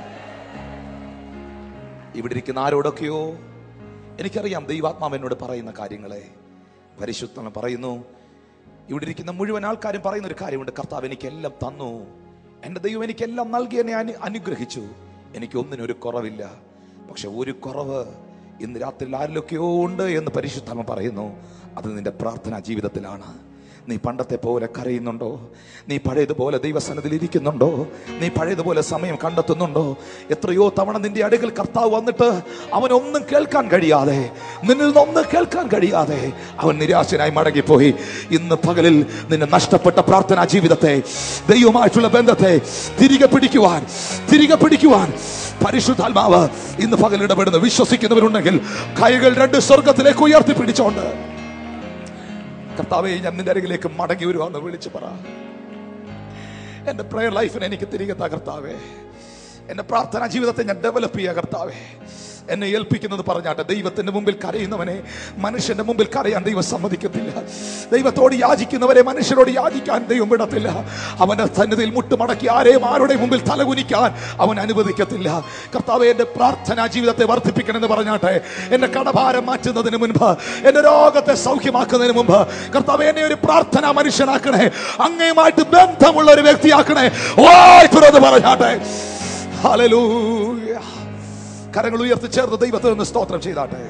ഇവിടെ ഇരിക്കുന്ന ആരോടൊക്കെയോ എനിക്കറിയാം ദൈവാത്മാവ് എന്നോട് പറയുന്ന കാര്യങ്ങളെ പരിശുദ്ധം പറയുന്നു ഇവിടെ ഇരിക്കുന്ന മുഴുവൻ ആൾക്കാരും പറയുന്ന ഒരു കാര്യമുണ്ട് കർത്താവ് എനിക്കെല്ലാം തന്നു എൻ്റെ ദൈവം എനിക്കെല്ലാം നൽകി എന്നെ അനു അനുഗ്രഹിച്ചു എനിക്ക് ഒന്നിനൊരു കുറവില്ല പക്ഷെ ഒരു കുറവ് ഇന്ന് രാത്രി ആരിലൊക്കെയോ ഉണ്ട് എന്ന് പരിശുദ്ധമ പറയുന്നു അത് നിന്റെ പ്രാർത്ഥനാ ജീവിതത്തിലാണ് നീ പണ്ടത്തെ പോലെ കരയുന്നുണ്ടോ നീ പഴയതുപോലെ ദൈവസനത്തിൽ ഇരിക്കുന്നുണ്ടോ നീ പഴയതുപോലെ സമയം കണ്ടെത്തുന്നുണ്ടോ എത്രയോ തവണ നിന്റെ അടുക്കൽ കർത്താവ് വന്നിട്ട് അവനൊന്നും കേൾക്കാൻ കഴിയാതെ നിന്നിൽ നിന്നൊന്നും കേൾക്കാൻ കഴിയാതെ അവൻ നിരാശനായി മടങ്ങിപ്പോയി ഇന്ന് പകലിൽ നിന്നെ നഷ്ടപ്പെട്ട പ്രാർത്ഥനാ ജീവിതത്തെ ദൈവമായിട്ടുള്ള ബന്ധത്തെ തിരികെ പിടിക്കുവാൻ തിരികെ പിടിക്കുവാൻ പരിശുദ്ധാത്മാവ് ഇന്ന് പകൽ ഇടപെടുന്നു വിശ്വസിക്കുന്നവരുണ്ടെങ്കിൽ കൈകൾ രണ്ട് സ്വർഗത്തിലേക്ക് ഉയർത്തി പിടിച്ചോണ്ട് കർത്താവെ ഞാൻ നിന്റെ അരികിലേക്ക് മടങ്ങി വരുവാന്ന് വിളിച്ചു പറ എന്റെ പ്രയർ ലൈഫിനെ എനിക്ക് തിരികെ തകർത്താവേ എന്റെ പ്രാർത്ഥനാ ജീവിതത്തെ ഞാൻ ഡെവലപ്പ് ചെയ്യുക കർത്താവേ എന്നെ ഏൽപ്പിക്കുന്നത് പറഞ്ഞാട്ടെ ദൈവത്തിന്റെ മുമ്പിൽ കരയുന്നവനെ മനുഷ്യന്റെ മുമ്പിൽ കരയാൻ ദൈവം സമ്മതിക്കത്തില്ല ദൈവത്തോട് യാചിക്കുന്നവരെ മനുഷ്യരോട് യാചിക്കാൻ ദൈവം വിടത്തില്ല അവന്റെ സന്നിധിയിൽ മുട്ടുമടക്കി ആരെയും ആരുടെ മുമ്പിൽ തലകുനിക്കാൻ അവൻ അനുവദിക്കത്തില്ല കർത്താവെ എന്റെ പ്രാർത്ഥനാ ജീവിതത്തെ വർദ്ധിപ്പിക്കണമെന്ന് പറഞ്ഞാട്ടെ എന്റെ കടഭാരം മാറ്റുന്നതിന് മുൻപ് എന്റെ രോഗത്തെ സൗഖ്യമാക്കുന്നതിന് മുമ്പ് കർത്താവെ എന്നെ ഒരു പ്രാർത്ഥനാ മനുഷ്യനാക്കണേ അങ്ങയുമായിട്ട് ബന്ധമുള്ള ഒരു വ്യക്തിയാക്കണേ വായ്പുറന്ന് പറഞ്ഞാട്ടെ ഹല്ലേലൂയ കരങ്ങൾ ഉയർത്തി ചേർന്ന് ദൈവത്തെ ഒന്ന് സ്തോത്രം ചെയ്താട്ടെ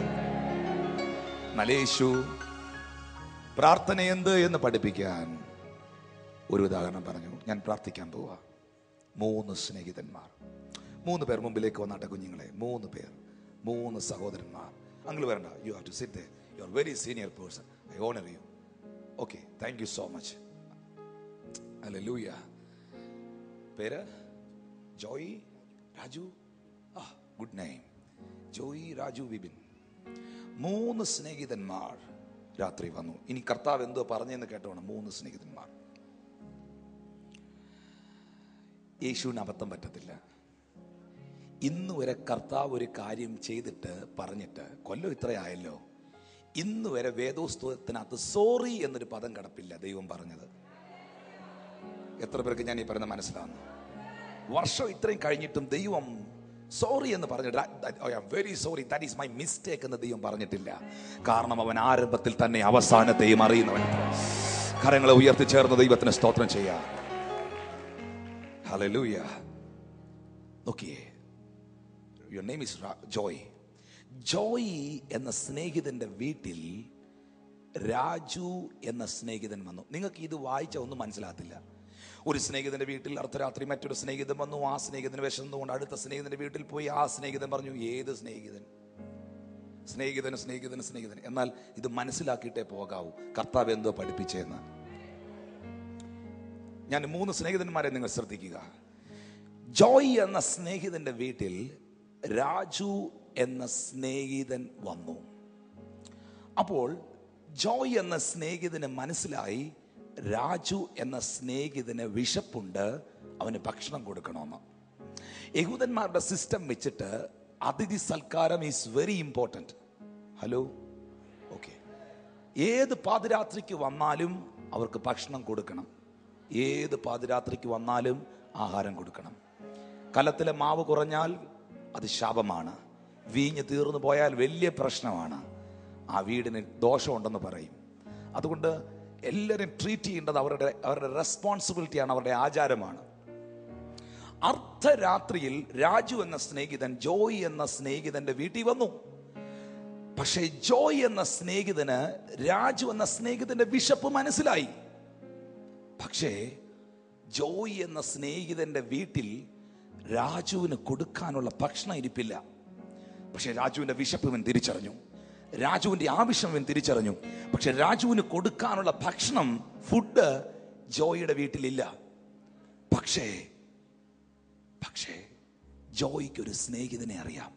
നലേശു പ്രാർത്ഥന എന്ത് എന്ന് പഠിപ്പിക്കാൻ ഒരു ഉദാഹരണം പറഞ്ഞു ഞാൻ പ്രാർത്ഥിക്കാൻ പോവാ മൂന്ന് സ്നേഹിതന്മാർ മൂന്ന് പേർ മുമ്പിലേക്ക് വന്നാട്ടെ കുഞ്ഞുങ്ങളെ മൂന്ന് പേർ മൂന്ന് സഹോദരന്മാർ അങ്ങൾ വരണ്ട you have to sit you are very senior person I honour you okay thank you so much അല്ലെ ലൂയ പേര് ജോയി രാജു ആ ഗുഡ് നെയിം ജോയി രാജു വിപിൻ മൂന്ന് സ്നേഹിതന്മാർ രാത്രി വന്നു ഇനി കർത്താവ് എന്തോ പറഞ്ഞെന്ന് കേട്ടോണം മൂന്ന് സ്നേഹിതന്മാർ യേശുവിന് അബദ്ധം പറ്റത്തില്ല ഇന്ന് വരെ കർത്താവ് ഒരു കാര്യം ചെയ്തിട്ട് പറഞ്ഞിട്ട് കൊല്ലം ഇത്രയായല്ലോ ഇന്ന് വരെ വേദോസ്തവത്തിനകത്ത് സോറി എന്നൊരു പദം കിടപ്പില്ല ദൈവം പറഞ്ഞത് എത്ര പേർക്ക് ഞാൻ ഈ പറയുന്ന മനസ്സിലാവുന്നു വർഷം ഇത്രയും കഴിഞ്ഞിട്ടും ദൈവം സോറി എന്ന് പറഞ്ഞിട്ട് very sorry that is my mistake എന്ന് ദൈവം പറഞ്ഞിട്ടില്ല കാരണം അവൻ ആരംഭത്തിൽ തന്നെ അവസാനത്തെയും അറിയുന്നവൻ കരങ്ങളെ ഉയർത്തി ചേർന്ന് ദൈവത്തിന് സ്തോത്രം ചെയ്യാം ഹലലൂയ നോക്കിയേ your name is Joy Joy എന്ന സ്നേഹിതന്റെ വീട്ടിൽ രാജു എന്ന സ്നേഹിതൻ വന്നു നിങ്ങൾക്ക് ഇത് വായിച്ച ഒന്നും മനസ്സിലാകത്തില്ല ഒരു സ്നേഹിതന്റെ വീട്ടിൽ അർദ്ധരാത്രി മറ്റൊരു സ്നേഹിതൻ വന്നു ആ സ്നേഹിതന് വിശന്നുകൊണ്ട് അടുത്ത സ്നേഹിതന്റെ വീട്ടിൽ പോയി ആ സ്നേഹിതൻ പറഞ്ഞു ഏത് സ്നേഹിതൻ സ്നേഹിതന് സ്നേഹിതന് സ്നേഹിതൻ എന്നാൽ ഇത് മനസ്സിലാക്കിയിട്ടേ പോകാവൂ കർത്താവ് എന്തോ പഠിപ്പിച്ചെന്ന് ഞാൻ മൂന്ന് സ്നേഹിതന്മാരെ നിങ്ങൾ ശ്രദ്ധിക്കുക ജോയ് എന്ന സ്നേഹിതന്റെ വീട്ടിൽ രാജു എന്ന സ്നേഹിതൻ വന്നു അപ്പോൾ ജോയ് എന്ന സ്നേഹിതന് മനസ്സിലായി രാജു എന്ന സ്നേഹിതന് വിശപ്പുണ്ട് അവന് ഭക്ഷണം കൊടുക്കണമെന്ന് യഹൂദന്മാരുടെ സിസ്റ്റം വെച്ചിട്ട് അതിഥി സൽക്കാരം is very important hello okay ഏത് പാതിരാത്രിക്ക് വന്നാലും അവർക്ക് ഭക്ഷണം കൊടുക്കണം ഏത് പാതിരാത്രിക്ക് വന്നാലും ആഹാരം കൊടുക്കണം കലത്തിലെ മാവ് കുറഞ്ഞാൽ അത് ശാപമാണ് വീഞ്ഞ് തീർന്നു പോയാൽ വലിയ പ്രശ്നമാണ് ആ വീടിന് ദോഷമുണ്ടെന്ന് പറയും അതുകൊണ്ട് എല്ലാവരും ട്രീറ്റ് ചെയ്യേണ്ടത് അവരുടെ അവരുടെ റെസ്പോൺസിബിലിറ്റിയാണ് അവരുടെ ആചാരമാണ് അർദ്ധരാത്രിയിൽ രാജു എന്ന സ്നേഹിതൻ ജോയ് എന്ന സ്നേഹിതന്റെ വീട്ടിൽ വന്നു പക്ഷേ ജോയ് എന്ന സ്നേഹിതന് രാജു എന്ന സ്നേഹിതന്റെ വിശപ്പ് മനസ്സിലായി പക്ഷേ ജോയ് എന്ന സ്നേഹിതന്റെ വീട്ടിൽ രാജുവിന് കൊടുക്കാനുള്ള ഭക്ഷണം ഇരിപ്പില്ല പക്ഷെ രാജുവിന്റെ വിശപ്പ് ഇവൻ തിരിച്ചറിഞ്ഞു രാജുവിന്റെ ആവശ്യം ഇവൻ തിരിച്ചറിഞ്ഞു പക്ഷെ രാജുവിന് കൊടുക്കാനുള്ള ഭക്ഷണം ഫുഡ് ജോയിയുടെ വീട്ടിലില്ല പക്ഷേ പക്ഷേ ജോയിക്ക് ഒരു സ്നേഹിതനെ അറിയാം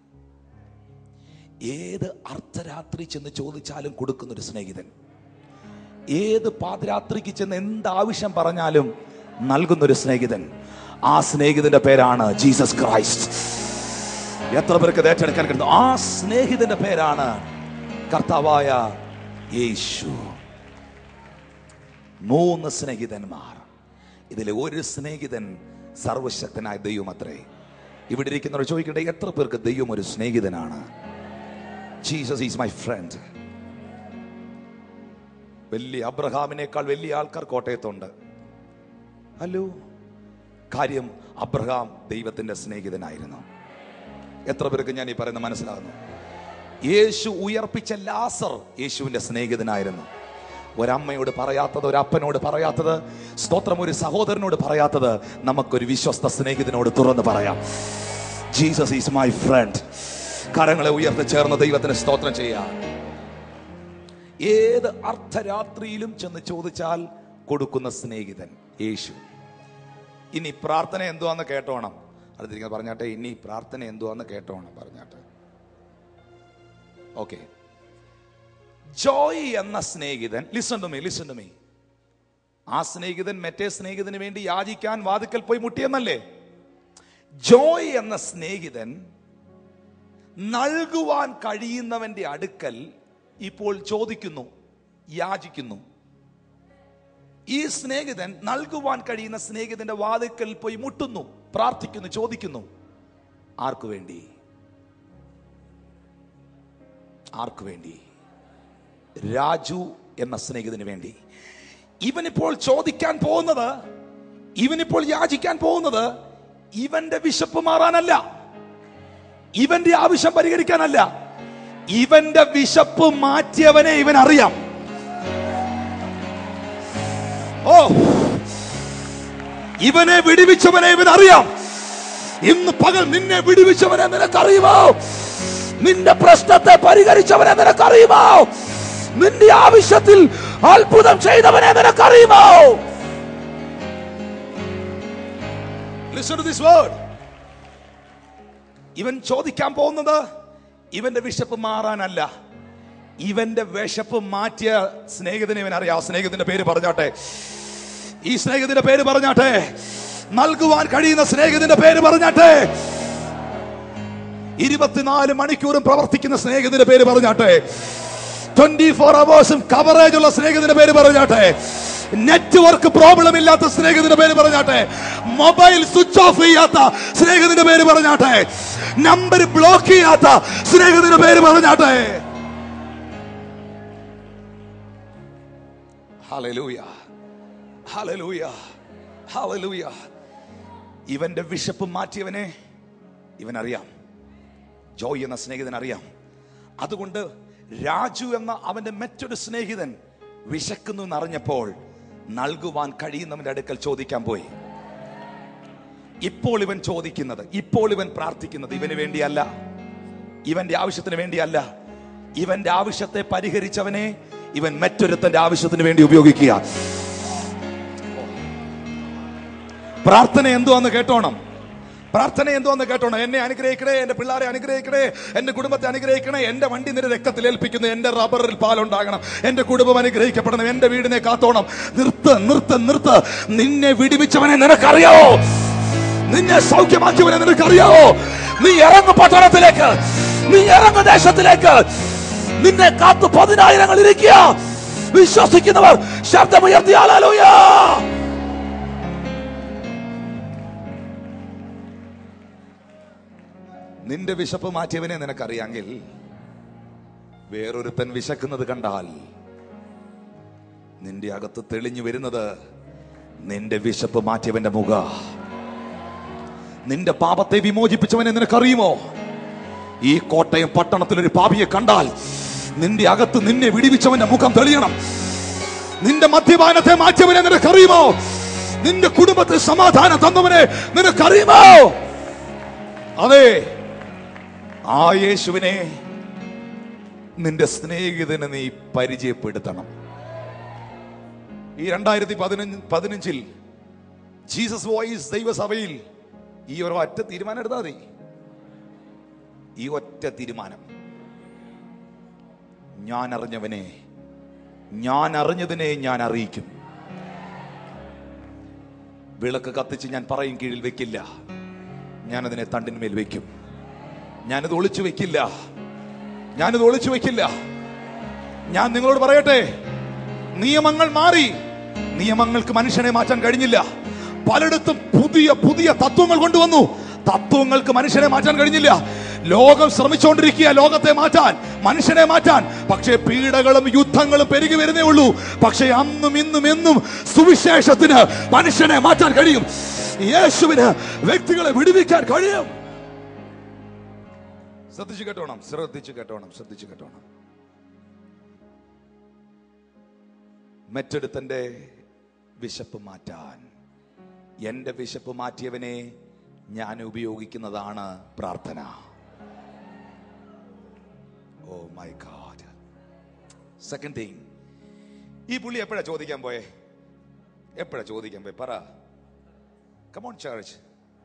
ഏത് അർദ്ധരാത്രി ചെന്ന് ചോദിച്ചാലും കൊടുക്കുന്ന ഒരു സ്നേഹിതൻ ഏത് പാതിരാത്രിക്ക് ചെന്ന് എന്ത് ആവശ്യം പറഞ്ഞാലും നൽകുന്ന ഒരു സ്നേഹിതൻ ആ സ്നേഹിതന്റെ പേരാണ് ജീസസ് ക്രൈസ്റ്റ് എത്ര പേർക്ക് ഇത് ഏറ്റെടുക്കാൻ കഴിയുന്നു ആ സ്നേഹിതന്റെ പേരാണ് കർത്താവായ യേശു മൂന്ന് സ്നേഹിതന്മാർ ഇതിലെ ഒരു സ്നേഹിതൻ സർവശക്തനായ ദൈവം അത്രേ ഇവിടെ ഇരിക്കുന്നവർ ചോദിക്കട്ടെ എത്ര പേർക്ക് ദൈവം ഒരു സ്നേഹിതനാണ് ജീസസ് ഈസ് മൈ ഫ്രണ്ട് വലിയ അബ്രഹാമിനേക്കാൾ വലിയ ആൾക്കാർ കോട്ടയത്തുണ്ട് ഹലോ കാര്യം അബ്രഹാം ദൈവത്തിന്റെ സ്നേഹിതനായിരുന്നു എത്ര പേർക്ക് ഞാൻ ഈ പറയുന്നത് മനസ്സിലാകുന്നു യേശു ഉയർപ്പിച്ച ലാസർ യേശുവിന്റെ സ്നേഹിതനായിരുന്നു ഒരമ്മയോട് പറയാത്തത് ഒരപ്പനോട് പറയാത്തത് സ്തോത്രം ഒരു സഹോദരനോട് പറയാത്തത് നമുക്കൊരു വിശ്വസ്ത സ്നേഹിതനോട് തുറന്ന് പറയാം ജീസസ് ഈസ് മൈ ഫ്രണ്ട് കരങ്ങളെ ഉയർത്തി ചേർന്ന് ദൈവത്തിന് സ്തോത്രം ചെയ്യാം ഏത് അർദ്ധരാത്രിയിലും ചെന്ന് ചോദിച്ചാൽ കൊടുക്കുന്ന സ്നേഹിതൻ യേശു ഇനി പ്രാർത്ഥന എന്തുവാന്ന് കേട്ടോണം അടുത്തിരിക്കുന്ന പറഞ്ഞാട്ടെ ഇനി പ്രാർത്ഥന എന്തുവാന്ന് കേട്ടോണം പറഞ്ഞാട്ടെ ഓക്കെ ജോയ് എന്ന സ്നേഹിതൻ listen to me listen to me ആ സ്നേഹിതൻ മറ്റേ സ്നേഹിതന് വേണ്ടി യാചിക്കാൻ വാതിക്കൽ പോയി മുട്ടിയെന്നല്ലേ ജോയ് എന്ന സ്നേഹിതൻ നൽകുവാൻ കഴിയുന്നവന്റെ അടുക്കൽ ഇപ്പോൾ ചോദിക്കുന്നു യാചിക്കുന്നു ഈ സ്നേഹിതൻ നൽകുവാൻ കഴിയുന്ന സ്നേഹിതന്റെ വാതിക്കൽ പോയി മുട്ടുന്നു പ്രാർത്ഥിക്കുന്നു ചോദിക്കുന്നു ആർക്കു വേണ്ടി ആർക്കു വേണ്ടി രാജു എന്ന സ്നേഹിതന് വേണ്ടി ഇവനിപ്പോൾ ചോദിക്കാൻ പോകുന്നത് ഇവനിപ്പോൾ യാചിക്കാൻ പോകുന്നത് ഇവന്റെ വിശപ്പ് മാറാനല്ല ഇവന്റെ ആവശ്യം പരിഹരിക്കാനല്ല ഇവന്റെ വിശപ്പ് മാറ്റിയവനെ ഇവൻ അറിയാം ഓ ഇവനെ വിടിവിച്ചവനെ ഇവൻ അറിയാം ഇന്ന് പകൽ നിന്നെ വിടുവിച്ചവനെ നിനക്കറിയുമോ നിന്റെ പ്രശ്നത്തെ പരിഹരിച്ചവനെ നിനക്കറിയുമോ നിന്റെ ആവശ്യത്തിൽ അത്ഭുതം ചെയ്തവനെ നിനക്കറിയുമോ Listen to this word. ഇവൻ ചോദിക്കാൻ പോകുന്നത് ഇവന്റെ വിശപ്പ് മാറാനല്ല ഇവന്റെ വിശപ്പ് മാറ്റിയ സ്നേഹിതനെ ഇവൻ അറിയാം ആ സ്നേഹിതന്റെ പേര് പറഞ്ഞാട്ടെ ഈ സ്നേഹിതന്റെ പേര് പറഞ്ഞാട്ടെ നൽകുവാൻ കഴിയുന്ന സ്നേഹിതന്റെ പേര് പറഞ്ഞാട്ടെ ഇരുപത്തിനാല് മണിക്കൂറും പ്രവർത്തിക്കുന്ന സ്നേഹിതന്റെ പേര് പറഞ്ഞാട്ടെ ട്വന്റി ഫോർ അവേഴ്സും കവറേജ് ഉള്ള സ്നേഹിതന്റെ പേര് പറഞ്ഞാട്ടെ നെറ്റ്വർക്ക് പ്രോബ്ലം ഇല്ലാത്ത സ്നേഹിതന്റെ പേര് പറഞ്ഞാട്ടെ മൊബൈൽ സ്വിച്ച് ഓഫ് ചെയ്യാത്ത സ്നേഹിതന്റെ പേര് പറഞ്ഞാട്ടെ നമ്പർ ബ്ലോക്ക് ചെയ്യാത്ത സ്നേഹിതന്റെ പേര് പറഞ്ഞാട്ടെ ഹല്ലേലൂയ ഹല്ലേലൂയ ഹല്ലേലൂയ ഇവന്റെ വിശപ്പ് മാറ്റിയവനെ ഇവൻ അറിയാം ജോയ് എന്ന സ്നേഹിതൻ അറിയാം അതുകൊണ്ട് രാജു എന്ന അവന്റെ മറ്റൊരു സ്നേഹിതൻ വിശക്കുന്നു എന്നറിഞ്ഞപ്പോൾ നൽകുവാൻ കഴിയുന്നവന്റെ അടുക്കൽ ചോദിക്കാൻ പോയി ഇപ്പോൾ ഇവൻ ചോദിക്കുന്നത് ഇപ്പോൾ ഇവൻ പ്രാർത്ഥിക്കുന്നത് ഇവന് വേണ്ടിയല്ല ഇവന്റെ ആവശ്യത്തിന് വേണ്ടിയല്ല ഇവന്റെ ആവശ്യത്തെ പരിഹരിച്ചവനെ ഇവൻ മറ്റൊരുത്തന്റെ ആവശ്യത്തിന് വേണ്ടി ഉപയോഗിക്കുക പ്രാർത്ഥന എന്തുവാന്ന് കേട്ടോണം പ്രാർത്ഥന എന്തുവാന്ന് കേട്ടോണം എന്നെ അനുഗ്രഹിക്കണേ എന്റെ പിള്ളേരെ അനുഗ്രഹിക്കണേ എന്റെ കുടുംബത്തെ അനുഗ്രഹിക്കണേ എന്റെ വണ്ടി നിന്റെ രക്തത്തിൽ ഏൽപ്പിക്കുന്നു എന്റെ റബ്ബറിൽ പാലുണ്ടാകണം എന്റെ കുടുംബം അനുഗ്രഹിക്കപ്പെടണം എന്റെ വീടിനെ കാത്തോണം നിർത്ത് നിർത്ത് നിർത്ത് നിന്നെ വിടിവിച്ചവനെ നിനക്കറിയാവോ നിന്നെ സൗഖ്യമാക്കിയവനെ നിനക്കറിയാവോ നീ ഇറങ്ങു പട്ടണത്തിലേക്ക് നീ ഇറങ്ങു ദേശത്തിലേക്ക് നിന്നെ കാത്തു പതിനായിരങ്ങൾ ഇരിക്കുക വിശ്വസിക്കുന്നവർ ശബ്ദമുയർത്തി ഹല്ലേലൂയ നിന്റെ വിശപ്പ് മാറ്റിയവനെ നിനക്കറിയാമെങ്കിൽ വേറൊരുത്തൻ വിശക്കുന്നത് കണ്ടാൽ നിന്റെ അകത്ത് തെളിഞ്ഞു വരുന്നത് നിന്റെ വിശപ്പ് മാറ്റിയവന്റെ മുഖ നിന്റെ പാപത്തെ വിമോചിപ്പിച്ചവനെ നിനക്കറിയുമോ ഈ കോട്ടയം പട്ടണത്തിൽ ഒരു പാപിയെ കണ്ടാൽ നിന്റെ അകത്ത് നിന്നെ വിടിവിച്ചവന്റെ മുഖം തെളിയണം നിന്റെ മദ്യപാനത്തെ മാറ്റിയവനെ നിനക്കറിയുമോ നിന്റെ കുടുംബത്തിൽ സമാധാനം തന്നവനെ നിനക്കറിയുമോ അതെ ആ യേശുവിനെ നിന്റെ സ്നേഹിതന് നീ പരിചയപ്പെടുത്തണം ഈ രണ്ടായിരത്തി പതിനഞ്ച് പതിനഞ്ചിൽ ജീസസ് വോയിസ് ദൈവസഭയിൽ ഈ ഒരു ഒറ്റ തീരുമാനം എടുത്താൽ മതി ഈ ഒറ്റ തീരുമാനം ഞാൻ അറിഞ്ഞവനെ ഞാൻ അറിഞ്ഞതിനെ ഞാൻ അറിയിക്കും വിളക്ക് കത്തിച്ച് ഞാൻ പറയും കീഴിൽ വെക്കില്ല ഞാനതിനെ തണ്ടിന്മേൽ വെക്കും ഞാനിത് ഒളിച്ചു വെക്കില്ല ഞാനിത് ഒളിച്ചു വെക്കില്ല ഞാൻ നിങ്ങളോട് പറയട്ടെ നിയമങ്ങൾ മാറി നിയമങ്ങൾക്ക് മനുഷ്യനെ മാറ്റാൻ കഴിഞ്ഞില്ല പലയിടത്തും പുതിയ പുതിയ തത്വങ്ങൾ കൊണ്ടുവന്നു തത്വങ്ങൾക്ക് മനുഷ്യനെ മാറ്റാൻ കഴിഞ്ഞില്ല ലോകം ശ്രമിച്ചുകൊണ്ടിരിക്കുക ലോകത്തെ മാറ്റാൻ മനുഷ്യനെ മാറ്റാൻ പക്ഷേ പീഡകളും യുദ്ധങ്ങളും പെരുകി വരുന്നേ ഉള്ളൂ പക്ഷേ അന്നും ഇന്നും എന്നും സുവിശേഷത്തിന് മനുഷ്യനെ മാറ്റാൻ കഴിയും യേശുവിന് വ്യക്തികളെ വിടുവിക്കാൻ കഴിയും ശ്രദ്ധിച്ചു കേട്ടോണം ശ്രദ്ധിച്ചു കേട്ടോണം ശ്രദ്ധിച്ചു കേട്ടോണം മറ്റൊരുത്തന്റെ വിശപ്പ് മാറ്റാൻ എന്റെ വിശപ്പ് മാറ്റിയവനെ ഞാൻ ഉപയോഗിക്കുന്നതാണ് പ്രാർത്ഥന oh my God second thing ഈ പുള്ളി എപ്പോഴാ ചോദിക്കാൻ പോയെ എപ്പോഴാ ചോദിക്കാൻ പോയെ പറ കമോൺ ചർച്ച്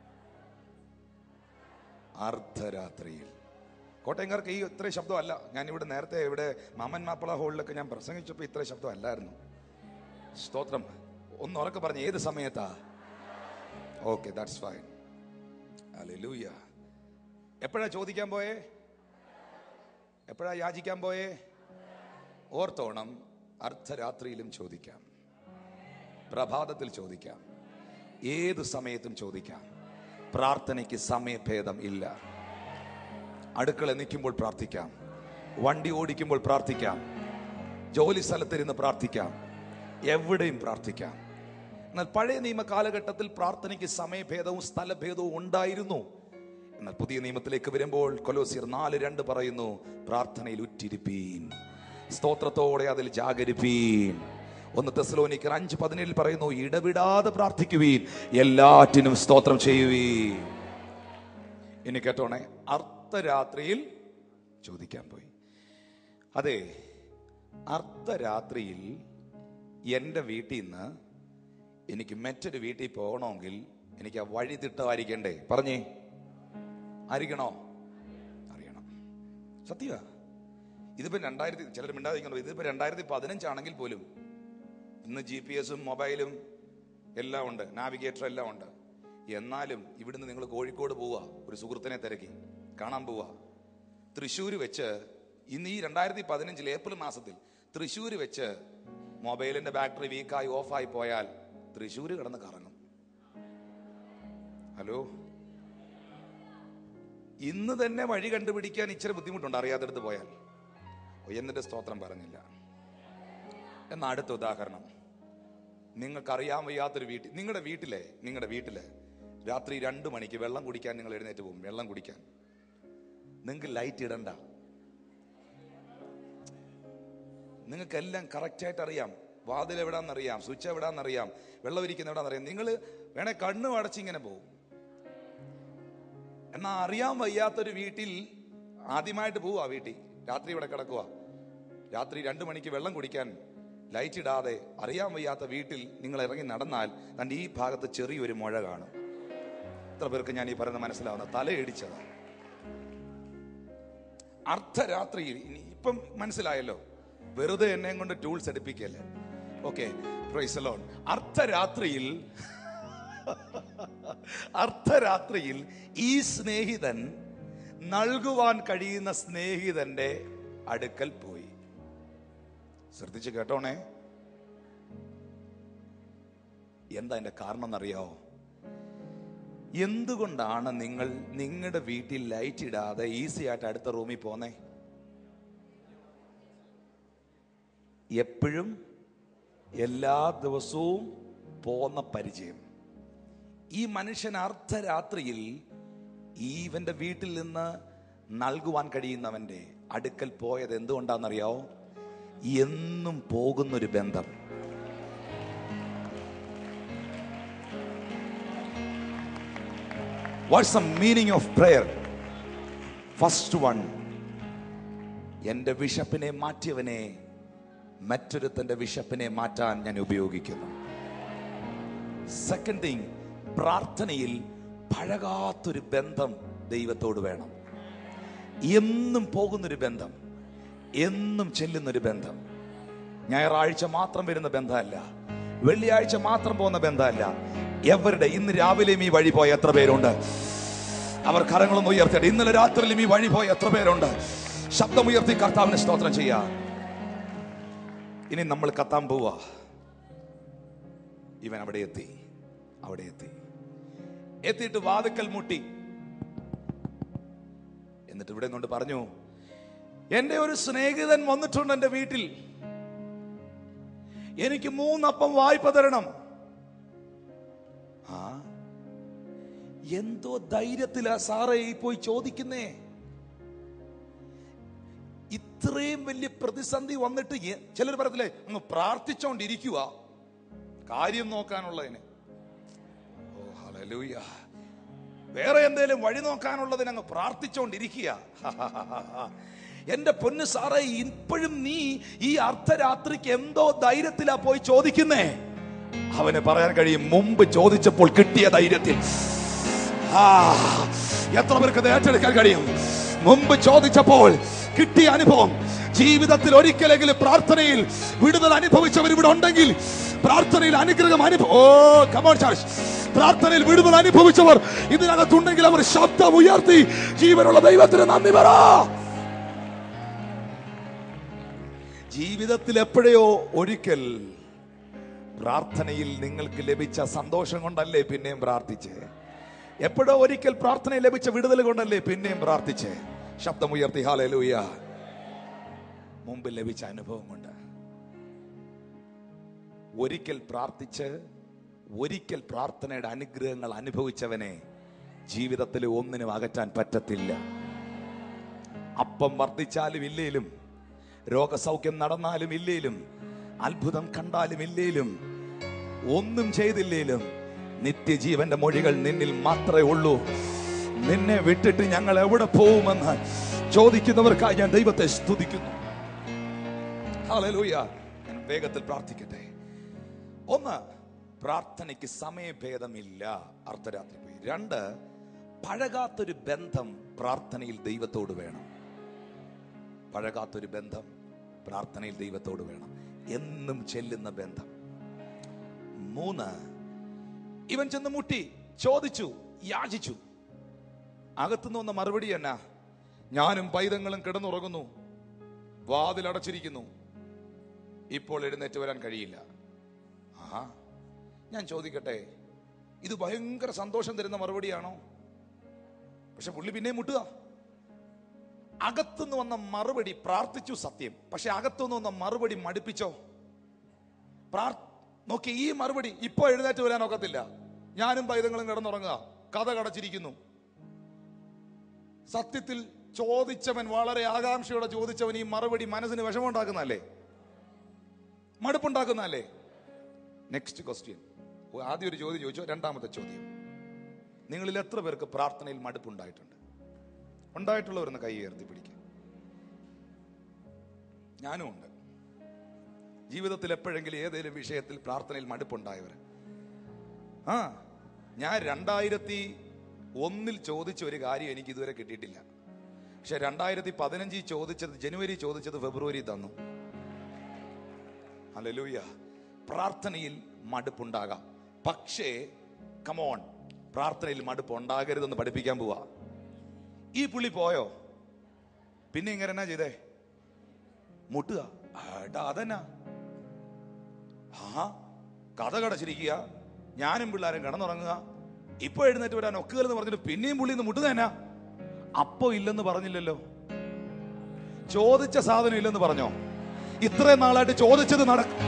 അർദ്ധരാത്രിയിൽ കോട്ടയംകാർക്ക് ഈ ഇത്ര ശബ്ദമല്ല ഞാൻ ഇവിടെ നേരത്തെ ഇവിടെ മാമൻ മാപ്പിള ഹോളിലൊക്കെ ഞാൻ പ്രസംഗിച്ചപ്പോൾ ഇത്ര ശബ്ദം അല്ലായിരുന്നു സ്തോത്രം ഒന്ന് ഉറക്കെ പറഞ്ഞ ഏത് സമയത്താ ഓക്കെ ദാറ്റ്സ് ഫൈൻ അല്ലേലൂയ എപ്പോഴാ ചോദിക്കാൻ പോയേ എപ്പോഴാ യാചിക്കാൻ പോയേ ഓർത്തോണം അർദ്ധരാത്രിയിലും ചോദിക്കാം പ്രഭാതത്തിൽ ചോദിക്കാം ഏത് സമയത്തും ചോദിക്കാം പ്രാർത്ഥനയ്ക്ക് സമയഭേദം ഇല്ല അടുക്കള നിൽക്കുമ്പോൾ പ്രാർത്ഥിക്കാം വണ്ടി ഓടിക്കുമ്പോൾ പ്രാർത്ഥിക്കാം ജോലി സ്ഥലത്തിരുന്ന് പ്രാർത്ഥിക്കാം എവിടെയും പ്രാർത്ഥിക്കാം എന്നാൽ പഴയ നിയമ കാലഘട്ടത്തിൽ പ്രാർത്ഥനയ്ക്ക് സമയഭേദവും സ്ഥലഭേദവും ഉണ്ടായിരുന്നു എന്നാൽ പുതിയ നിയമത്തിലേക്ക് വരുമ്പോൾ കൊലോസിയർ നാല് രണ്ട് പറയുന്നു പ്രാർത്ഥനയിൽ ഉറ്റിരിപ്പീൻ സ്തോത്രത്തോടെ അതിൽ ജാഗരിപ്പീൻ ഒന്ന് തെസ്ലോനിക്കർ അഞ്ച് പതിനേഴിൽ പറയുന്നു ഇടവിടാതെ പ്രാർത്ഥിക്കുവീൻ എല്ലാറ്റിനും സ്തോത്രം ചെയ്യുവീൻ ഇനി കേട്ടോണേ അർദ്ധരാത്രിയിൽ ചോദിക്കാൻ പോയി അതെ അർദ്ധരാത്രിയിൽ എൻ്റെ വീട്ടിൽ നിന്ന് എനിക്ക് മറ്റൊരു വീട്ടിൽ പോകണമെങ്കിൽ എനിക്ക് ആ വഴി തിട്ടമായിരിക്കണ്ടേ പറഞ്ഞേ ആയിരിക്കണോ അറിയണം സത്യ ഇതിപ്പോ രണ്ടായിരത്തി ചിലർ മിണ്ടാതിരിക്കണോ ഇതിപ്പോ രണ്ടായിരത്തി പതിനഞ്ചാണെങ്കിൽ പോലും ഇന്ന് ജി പി എസും മൊബൈലും എല്ലാം ഉണ്ട് നാവിഗേറ്റർ എല്ലാം ഉണ്ട് എന്നാലും ഇവിടുന്ന് നിങ്ങൾ കോഴിക്കോട് പോവുക ഒരു സുഹൃത്തിനെ തിരക്കി കാണാൻ പോവുക തൃശ്ശൂർ വെച്ച് ഇന്ന് ഈ രണ്ടായിരത്തി പതിനഞ്ചിൽ ഏപ്രിൽ മാസത്തിൽ തൃശ്ശൂർ വെച്ച് മൊബൈലിന്റെ ബാറ്ററി വീക്കായി ഓഫായി പോയാൽ തൃശ്ശൂർ കിടന്ന് കറങ്ങും ഹലോ ഇന്ന് തന്നെ വഴി കണ്ടുപിടിക്കാൻ ഇച്ചിരി ബുദ്ധിമുട്ടുണ്ട് അറിയാത്തടുത്ത് പോയാൽ ഓ, എന്നിട്ട് സ്തോത്രം പറഞ്ഞില്ല എന്ന അടുത്ത ഉദാഹരണം നിങ്ങൾക്ക് അറിയാൻ വയ്യാത്തൊരു വീട്ടിൽ നിങ്ങളുടെ വീട്ടിലെ നിങ്ങളുടെ വീട്ടില് രാത്രി രണ്ട് മണിക്ക് വെള്ളം കുടിക്കാൻ നിങ്ങൾ എഴുന്നേറ്റ് പോകും വെള്ളം കുടിക്കാൻ നിങ്ങൾക്ക് ലൈറ്റ് ഇടണ്ട നിങ്ങൾക്കെല്ലാം കറക്റ്റായിട്ട് അറിയാം വാതിൽ എവിടാന്നറിയാം സ്വിച്ച് എവിടാന്നറിയാം വെള്ളം ഇരിക്കുന്ന എവിടാന്നറിയാം നിങ്ങൾ വേണേ കണ്ണും അടച്ചിങ്ങനെ പോകും എന്നാ അറിയാൻ വയ്യാത്തൊരു വീട്ടിൽ ആദ്യമായിട്ട് പോവാ വീട്ടിൽ രാത്രി ഇവിടെ കിടക്കുക രാത്രി രണ്ടു മണിക്ക് വെള്ളം കുടിക്കാൻ ലൈറ്റ് ഇടാതെ അറിയാൻ വയ്യാത്ത വീട്ടിൽ നിങ്ങൾ ഇറങ്ങി നടന്നാൽ തൻ്റെ ഈ ഭാഗത്ത് ചെറിയൊരു മുഴ കാണും എത്ര പേർക്ക് ഞാൻ ഈ പറയുന്നത് മനസ്സിലാവുന്ന തലയിടിച്ചതാണ് അർദ്ധരാത്രിയിൽ ഇനി ഇപ്പം മനസ്സിലായല്ലോ വെറുതെ എന്നെ കൊണ്ട് ടൂൾസ് എടുപ്പിക്കല്ലേ ഓക്കെ പ്രൈസലോൺ അർദ്ധരാത്രിയിൽ അർദ്ധരാത്രിയിൽ ഈ സ്നേഹിതൻ നൽകുവാൻ കഴിയുന്ന സ്നേഹിതന്റെ അടുക്കൽ പോയി ശ്രദ്ധിച്ച് കേട്ടോണേ എന്താ എന്റെ കാരണം എന്നറിയാവോ എന്തുകൊണ്ടാണ് നിങ്ങൾ നിങ്ങളുടെ വീട്ടിൽ ലൈറ്റ് ഇടാതെ ഈസി ആയിട്ട് അടുത്ത റൂമിൽ പോന്നേ എപ്പോഴും എല്ലാ ദിവസവും പോന്ന പരിചയം ഈ മനുഷ്യൻ അർദ്ധരാത്രിയിൽ ഈ ഇവന്റെ വീട്ടിൽ നിന്ന് നൽകുവാൻ കഴിയുന്നവന്റെ അടുക്കൽ പോയത് എന്തുകൊണ്ടാണെന്നറിയാവോ എന്നും പോകുന്നൊരു ബന്ധം what's the meaning of prayer first one എന്റെ വിശപ്പിനെ മാറ്റിയവനെ മറ്റൊരുത്തന്റെ വിശപ്പിനെ മാറ്റാൻ ഞാൻ ഉപയോഗിക്കുന്നു സെക്കൻഡ് തിങ് പ്രാർത്ഥനയിൽ പഴകാത്തൊരു ബന്ധം ദൈവത്തോട് വേണം എന്നും പോകുന്നൊരു ബന്ധം എന്നും ചെല്ലുന്നൊരു ബന്ധം ഞായറാഴ്ച മാത്രം വരുന്ന ബന്ധമല്ല വെള്ളിയാഴ്ച മാത്രം പോകുന്ന ബന്ധമല്ല എവരുടെ ഇന്ന് രാവിലെയും ഈ വഴി പോയ എത്ര പേരുണ്ട് അവർ കരങ്ങളൊന്നും ഉയർത്തിയിട്ട് ഇന്നലെ രാത്രിയിലും ഈ വഴി പോയ എത്ര പേരുണ്ട് ശബ്ദമുയർത്തി കർത്താവിന് സ്തോത്രം ചെയ്യാ ഇനി നമ്മൾ കത്താൻ പോവാ ഇവൻ അവിടെ എത്തി അവിടെ എത്തി എത്തിയിട്ട് വാതുക്കൽ മുട്ടി എന്നിട്ട് ഇവിടെ നിന്നുകൊണ്ട് പറഞ്ഞു എന്റെ ഒരു സ്നേഹിതൻ വന്നിട്ടുണ്ട് എന്റെ വീട്ടിൽ എനിക്ക് മൂന്നപ്പം വായ്പ തരണം ആ എന്തോ ധൈര്യത്തിലാ സാറേ ഈ പോയി ചോദിക്കുന്നേ ഇത്രയും വലിയ പ്രതിസന്ധി വന്നിട്ട് ചിലർ പറയത്തില്ലേ അങ്ങ് പ്രാർത്ഥിച്ചോണ്ടിരിക്കുക കാര്യം നോക്കാനുള്ളതിന് ഓ ഹല്ലേലൂയ വേറെ എന്തേലും വഴി നോക്കാനുള്ളതിന് അങ്ങ് പ്രാർത്ഥിച്ചോണ്ടിരിക്കുക എന്റെ പൊന്ന് സാറേ ഇപ്പോഴും നീ ഈ അർദ്ധരാത്രിക്ക് എന്തോ ധൈര്യത്തിലാ പോയി ചോദിക്കുന്നേ അവന് പറയാൻ കഴിയും മുമ്പ് ചോദിച്ചപ്പോൾ കിട്ടിയ ധൈര്യത്തിൽ ആ, എത്ര പേർക്ക് ഇത് ഏറ്റെടുക്കാൻ കഴിയും മുമ്പ് ചോദിച്ചപ്പോൾ കിട്ടിയ അനുഭവം ജീവിതത്തിൽ ഒരിക്കലെങ്കിലും പ്രാർത്ഥനയിൽ വിടുതൽ അനുഭവിച്ചവർ ഇവിടെ ഉണ്ടെങ്കിൽ പ്രാർത്ഥനയിൽ അനുഗ്രഹം അനുഭവം ഓ കമോൺ ചാർജ് പ്രാർത്ഥനയിൽ വിടുതൽ അനുഭവിച്ചവർ ഇതിനകത്തുണ്ടെങ്കിൽ അവർ ശബ്ദം ഉയർത്തി ജീവനുള്ള ദൈവത്തിന് നന്ദി പറ ജീവിതത്തിൽ എപ്പോഴയോ ഒരിക്കൽ പ്രാർത്ഥനയിൽ നിങ്ങൾക്ക് ലഭിച്ച സന്തോഷം കൊണ്ടല്ലേ പിന്നെയും പ്രാർത്ഥിച്ചേ എപ്പോഴോ ഒരിക്കൽ പ്രാർത്ഥനയിൽ ലഭിച്ച വിടുതൽ കൊണ്ടല്ലേ പിന്നെയും പ്രാർത്ഥിച്ചേ ശബ്ദമുയർത്തി ഹാലൂയ മുമ്പ് ലഭിച്ച അനുഭവം കൊണ്ട് ഒരിക്കൽ പ്രാർത്ഥിച്ച് ഒരിക്കൽ പ്രാർത്ഥനയുടെ അനുഗ്രഹങ്ങൾ അനുഭവിച്ചവനെ ജീവിതത്തിൽ ഒന്നിനും അകറ്റാൻ പറ്റത്തില്ല അപ്പം വർദ്ധിച്ചാലും ഇല്ലേലും രോഗസൗഖ്യം നടന്നാലും ഇല്ലേലും അത്ഭുതം കണ്ടാലും ഇല്ലേലും ഒന്നും ചെയ്തില്ലേലും നിത്യജീവന്റെ മൊഴികൾ നിന്നിൽ മാത്രമേ ഉള്ളൂ നിന്നെ വിട്ടിട്ട് ഞങ്ങൾ എവിടെ പോകുമെന്ന് ചോദിക്കുന്നവർക്കായി ഞാൻ ദൈവത്തെ സ്തുതിക്കുന്നു ഹല്ലേലൂയ ഞാൻ വേഗത്തിൽ പ്രാർത്ഥിക്കട്ടെ ഒന്ന് പ്രാർത്ഥനയ്ക്ക് സമയഭേദമില്ല അർദ്ധരാത്രി പോയി രണ്ട് പഴകാത്തൊരു ബന്ധം പ്രാർത്ഥനയിൽ ദൈവത്തോട് വേണം പഴകാത്തൊരു ബന്ധം പ്രാർത്ഥനയിൽ ദൈവത്തോട് വേണം എന്നും ചെല്ലുന്ന ബന്ധം മൂന്ന് ഇവൻ ചെന്ന് മുട്ടി ചോദിച്ചു യാചിച്ചു അകത്തുനിന്ന് വന്ന മറുപടി എന്നാ ഞാനും പൈതങ്ങളും കിടന്നുറങ്ങുന്നു വാതിലടച്ചിരിക്കുന്നു ഇപ്പോൾ എഴുന്നേറ്റ് വരാൻ കഴിയില്ല ആ ഞാൻ ചോദിക്കട്ടെ ഇത് ഭയങ്കര സന്തോഷം തരുന്ന മറുപടിയാണോ പക്ഷെ പുള്ളി പിന്നെയും മുട്ടുക അകത്തുനിന്ന് വന്ന മറുപടി പ്രാർത്ഥിച്ചു സത്യം പക്ഷെ അകത്തുനിന്ന് വന്ന മറുപടി മടുപ്പിച്ചോ പ്രാർ നോക്കി ഈ മറുപടി ഇപ്പൊ എഴുന്നേറ്റ് വരാൻ ഒക്കത്തില്ല ഞാനും പൈതങ്ങളും കിടന്നുറങ്ങുക കഥ കടച്ചിരിക്കുന്നു സത്യത്തിൽ ചോദിച്ചവൻ വളരെ ആകാംക്ഷയോടെ ചോദിച്ചവൻ ഈ മറുപടി മനസ്സിന് വിഷമമുണ്ടാക്കുന്നല്ലേ മടുപ്പുണ്ടാക്കുന്നതല്ലേ നെക്സ്റ്റ് ക്വസ്റ്റ്യൻ ആദ്യം ഒരു ചോദ്യം ചോദിച്ചു രണ്ടാമത്തെ ചോദ്യം നിങ്ങളിൽ എത്ര പേർക്ക് പ്രാർത്ഥനയിൽ മടുപ്പുണ്ടായിട്ടുണ്ട് ഉണ്ടായിട്ടുള്ളവരൊന്ന് കൈ ഉയർത്തി പിടിക്കുക ഞാനും ഉണ്ട് ജീവിതത്തിൽ എപ്പോഴെങ്കിലും ഏതെങ്കിലും വിഷയത്തിൽ പ്രാർത്ഥനയിൽ മടുപ്പുണ്ടായവർ ആ ഞാൻ രണ്ടായിരത്തി ഒന്നിൽ ചോദിച്ച ഒരു കാര്യം എനിക്ക് ഇതുവരെ കിട്ടിയിട്ടില്ല പക്ഷെ രണ്ടായിരത്തി പതിനഞ്ചിൽ ചോദിച്ചത് ജനുവരി ചോദിച്ചത് ഫെബ്രുവരി തന്നു അല്ലലൂയ പ്രാർത്ഥനയിൽ മടുപ്പുണ്ടാകാം പക്ഷേ കമോൺ പ്രാർത്ഥനയിൽ മടുപ്പ് ഉണ്ടാകരുതെന്ന് പഠിപ്പിക്കാൻ പോവാ ഈ പുള്ളി പോയോ പിന്നെ ഇങ്ങനെ എന്നാ ചെയ്തേ മുട്ടുക ഏട്ടാ അതെന്നാ ആ കഥ കടച്ചിരിക്കുക ഞാനും പിള്ളേരും കിടന്നുറങ്ങുക ഇപ്പൊ എഴുന്നേറ്റ് വരാൻ ഒക്കുകയെന്ന് പറഞ്ഞിട്ട് പിന്നെയും പുള്ളി ഇന്ന് മുട്ടുക എന്നാ അപ്പോ ഇല്ലെന്ന് പറഞ്ഞില്ലല്ലോ ചോദിച്ച സാധനം ഇല്ലെന്ന് പറഞ്ഞോ ഇത്രയും നാളായിട്ട് ചോദിച്ചത് നടക്കും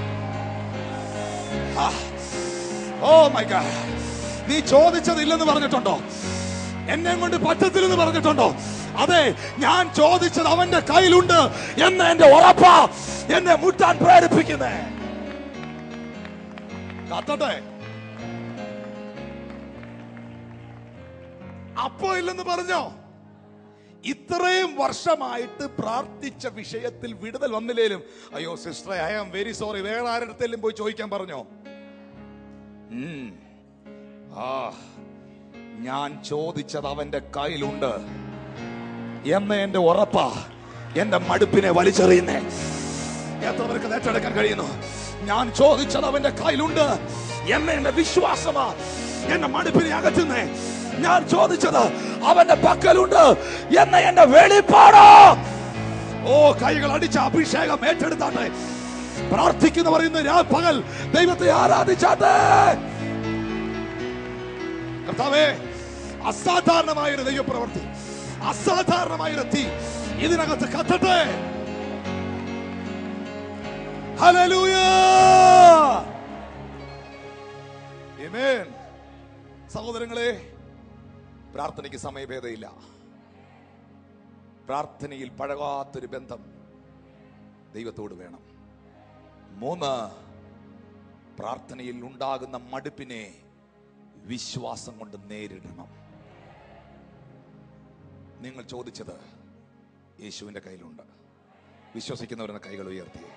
ഓ മൈ ഗാഡ് നീ ചോദിച്ചത് ഇല്ലെന്ന് പറഞ്ഞിട്ടുണ്ടോ എന്നെ കൊണ്ട് പറ്റത്തില്ലെന്ന് പറഞ്ഞിട്ടുണ്ടോ അതെ ഞാൻ ചോദിച്ചത് അവന്റെ കയ്യിലുണ്ട് എന്ന് എന്റെ ഉറപ്പാ എന്നെ മുട്ടാൻ പ്രേരിപ്പിക്കുന്നേ കത്തട്ടെ അപ്പോ ഇല്ലെന്ന് പറഞ്ഞോ ഇത്രയും വർഷമായിട്ട് പ്രാർത്ഥിച്ച വിഷയത്തിൽ വിടുതൽ വന്നില്ലേലും അയ്യോ സിസ്റ്ററെ ഐ ആം വെരി സോറി വേറെ ആരുടെ പോയി ചോദിക്കാൻ പറഞ്ഞോ ഉം. ആ ഞാൻ ചോദിച്ചത് അവന്റെ കയ്യിലുണ്ട് എന്ന് എന്റെ ഉറപ്പാ എന്റെ മടുപ്പിനെ വലിച്ചെറിയുന്നേ എത്ര പേർക്ക് അത് ഏറ്റെടുക്കാൻ കഴിയുന്നു ഞാൻ ചോദിച്ചത് അവന്റെ കയ്യിലുണ്ട് എന്ന് എന്റെ വിശ്വാസമാ എന്റെ മടുപ്പിനെ അകറ്റുന്നേ ഞാൻ ചോദിച്ചത് അവന്റെ പക്കലുണ്ട് എന്ന എന്റെ വെളിപ്പാടോ ഓ കൈകൾ അടിച്ച അഭിഷേകം ഏറ്റെടുത്താട്ടെ പ്രാർത്ഥിക്കുന്നവർ ഇന്ന് രാ പകൽ ദൈവത്തെ ആരാധിച്ചാട്ടെ കർത്താവേ അസാധാരണമായൊരു ദൈവപ്രവൃത്തി അസാധാരണമായൊരു തീ ഇതിനകത്ത് കത്തട്ടെ ഹല്ലേലൂയ ആമേൻ സഹോദരങ്ങളെ പ്രാർത്ഥനയ്ക്ക് സമയഭേദമില്ല പ്രാർത്ഥനയിൽ പഴകാത്തൊരു ബന്ധം ദൈവത്തോട് വേണം മൂന്ന് പ്രാർത്ഥനയിൽ ഉണ്ടാകുന്ന മടുപ്പിനെ വിശ്വാസം കൊണ്ട് നേരിടണം നിങ്ങൾ ചോദിച്ചത് യേശുവിന്റെ കയ്യിലുണ്ട് വിശ്വസിക്കുന്നവരെന്ന കൈകൾ ഉയർത്തിയേ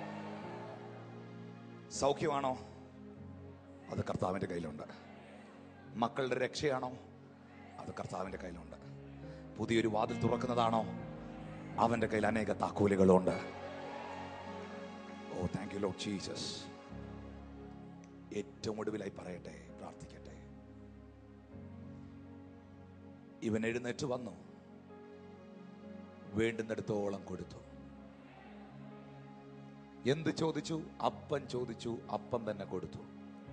സൗഖ്യമാണോ അത് കർത്താവിന്റെ കയ്യിലുണ്ട് മക്കളുടെ രക്ഷയാണോ അത് കർത്താവിന്റെ കയ്യിലുണ്ട് പുതിയൊരു വാതിൽ തുറക്കുന്നതാണോ അവന്റെ കയ്യിൽ അനേക താക്കോലുകളുണ്ട് oh thank you Lord Jesus ഏറ്റവും ഒടുവിലായി പറയട്ടെ പ്രാർത്ഥിക്കട്ടെ ഇവൻ എഴുന്നേറ്റ് വന്നു വേണ്ടുന്നിടത്തോളം കൊടുത്തു എന്ത് ചോദിച്ചു അപ്പൻ ചോദിച്ചു അപ്പൻ തന്നെ കൊടുത്തു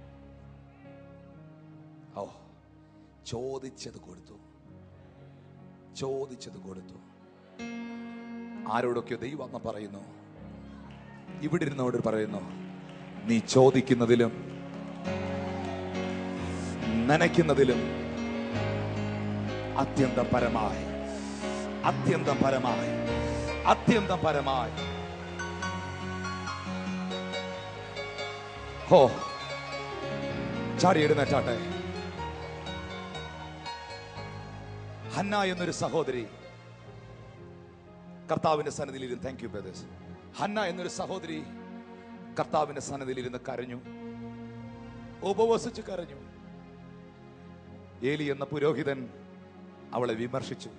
ഓ ചോദിച്ചത് കൊടുത്തു ചോദിച്ചത് കൊടുത്തു ആരോടൊക്കെയോ ദൈവം അന്ന് പറയുന്നു ഇവിടെ ഇരുന്നോട് പറയുന്നു നീ ചോദിക്കുന്നതിലും നനയ്ക്കുന്നതിലും അത്യന്തം പരമായി അത്യന്തം പരമായി അത്യന്തം പരമായി ഹോ ചാടി എഴുന്നേറ്റാട്ടെ ഹന്ന എന്നൊരു സഹോദരി കർത്താവിന്റെ സന്നിധിയിൽ ഇരുന്ന് താങ്ക് യു ബ്രദേഴ്സ് ഹന്ന എന്നൊരു സഹോദരി കർത്താവിന്റെ സന്നിധിയിൽ ഇരുന്ന് കരഞ്ഞു ഉപവസിച്ച് കരഞ്ഞു ഏലി എന്ന പുരോഹിതൻ അവളെ വിമർശിച്ചു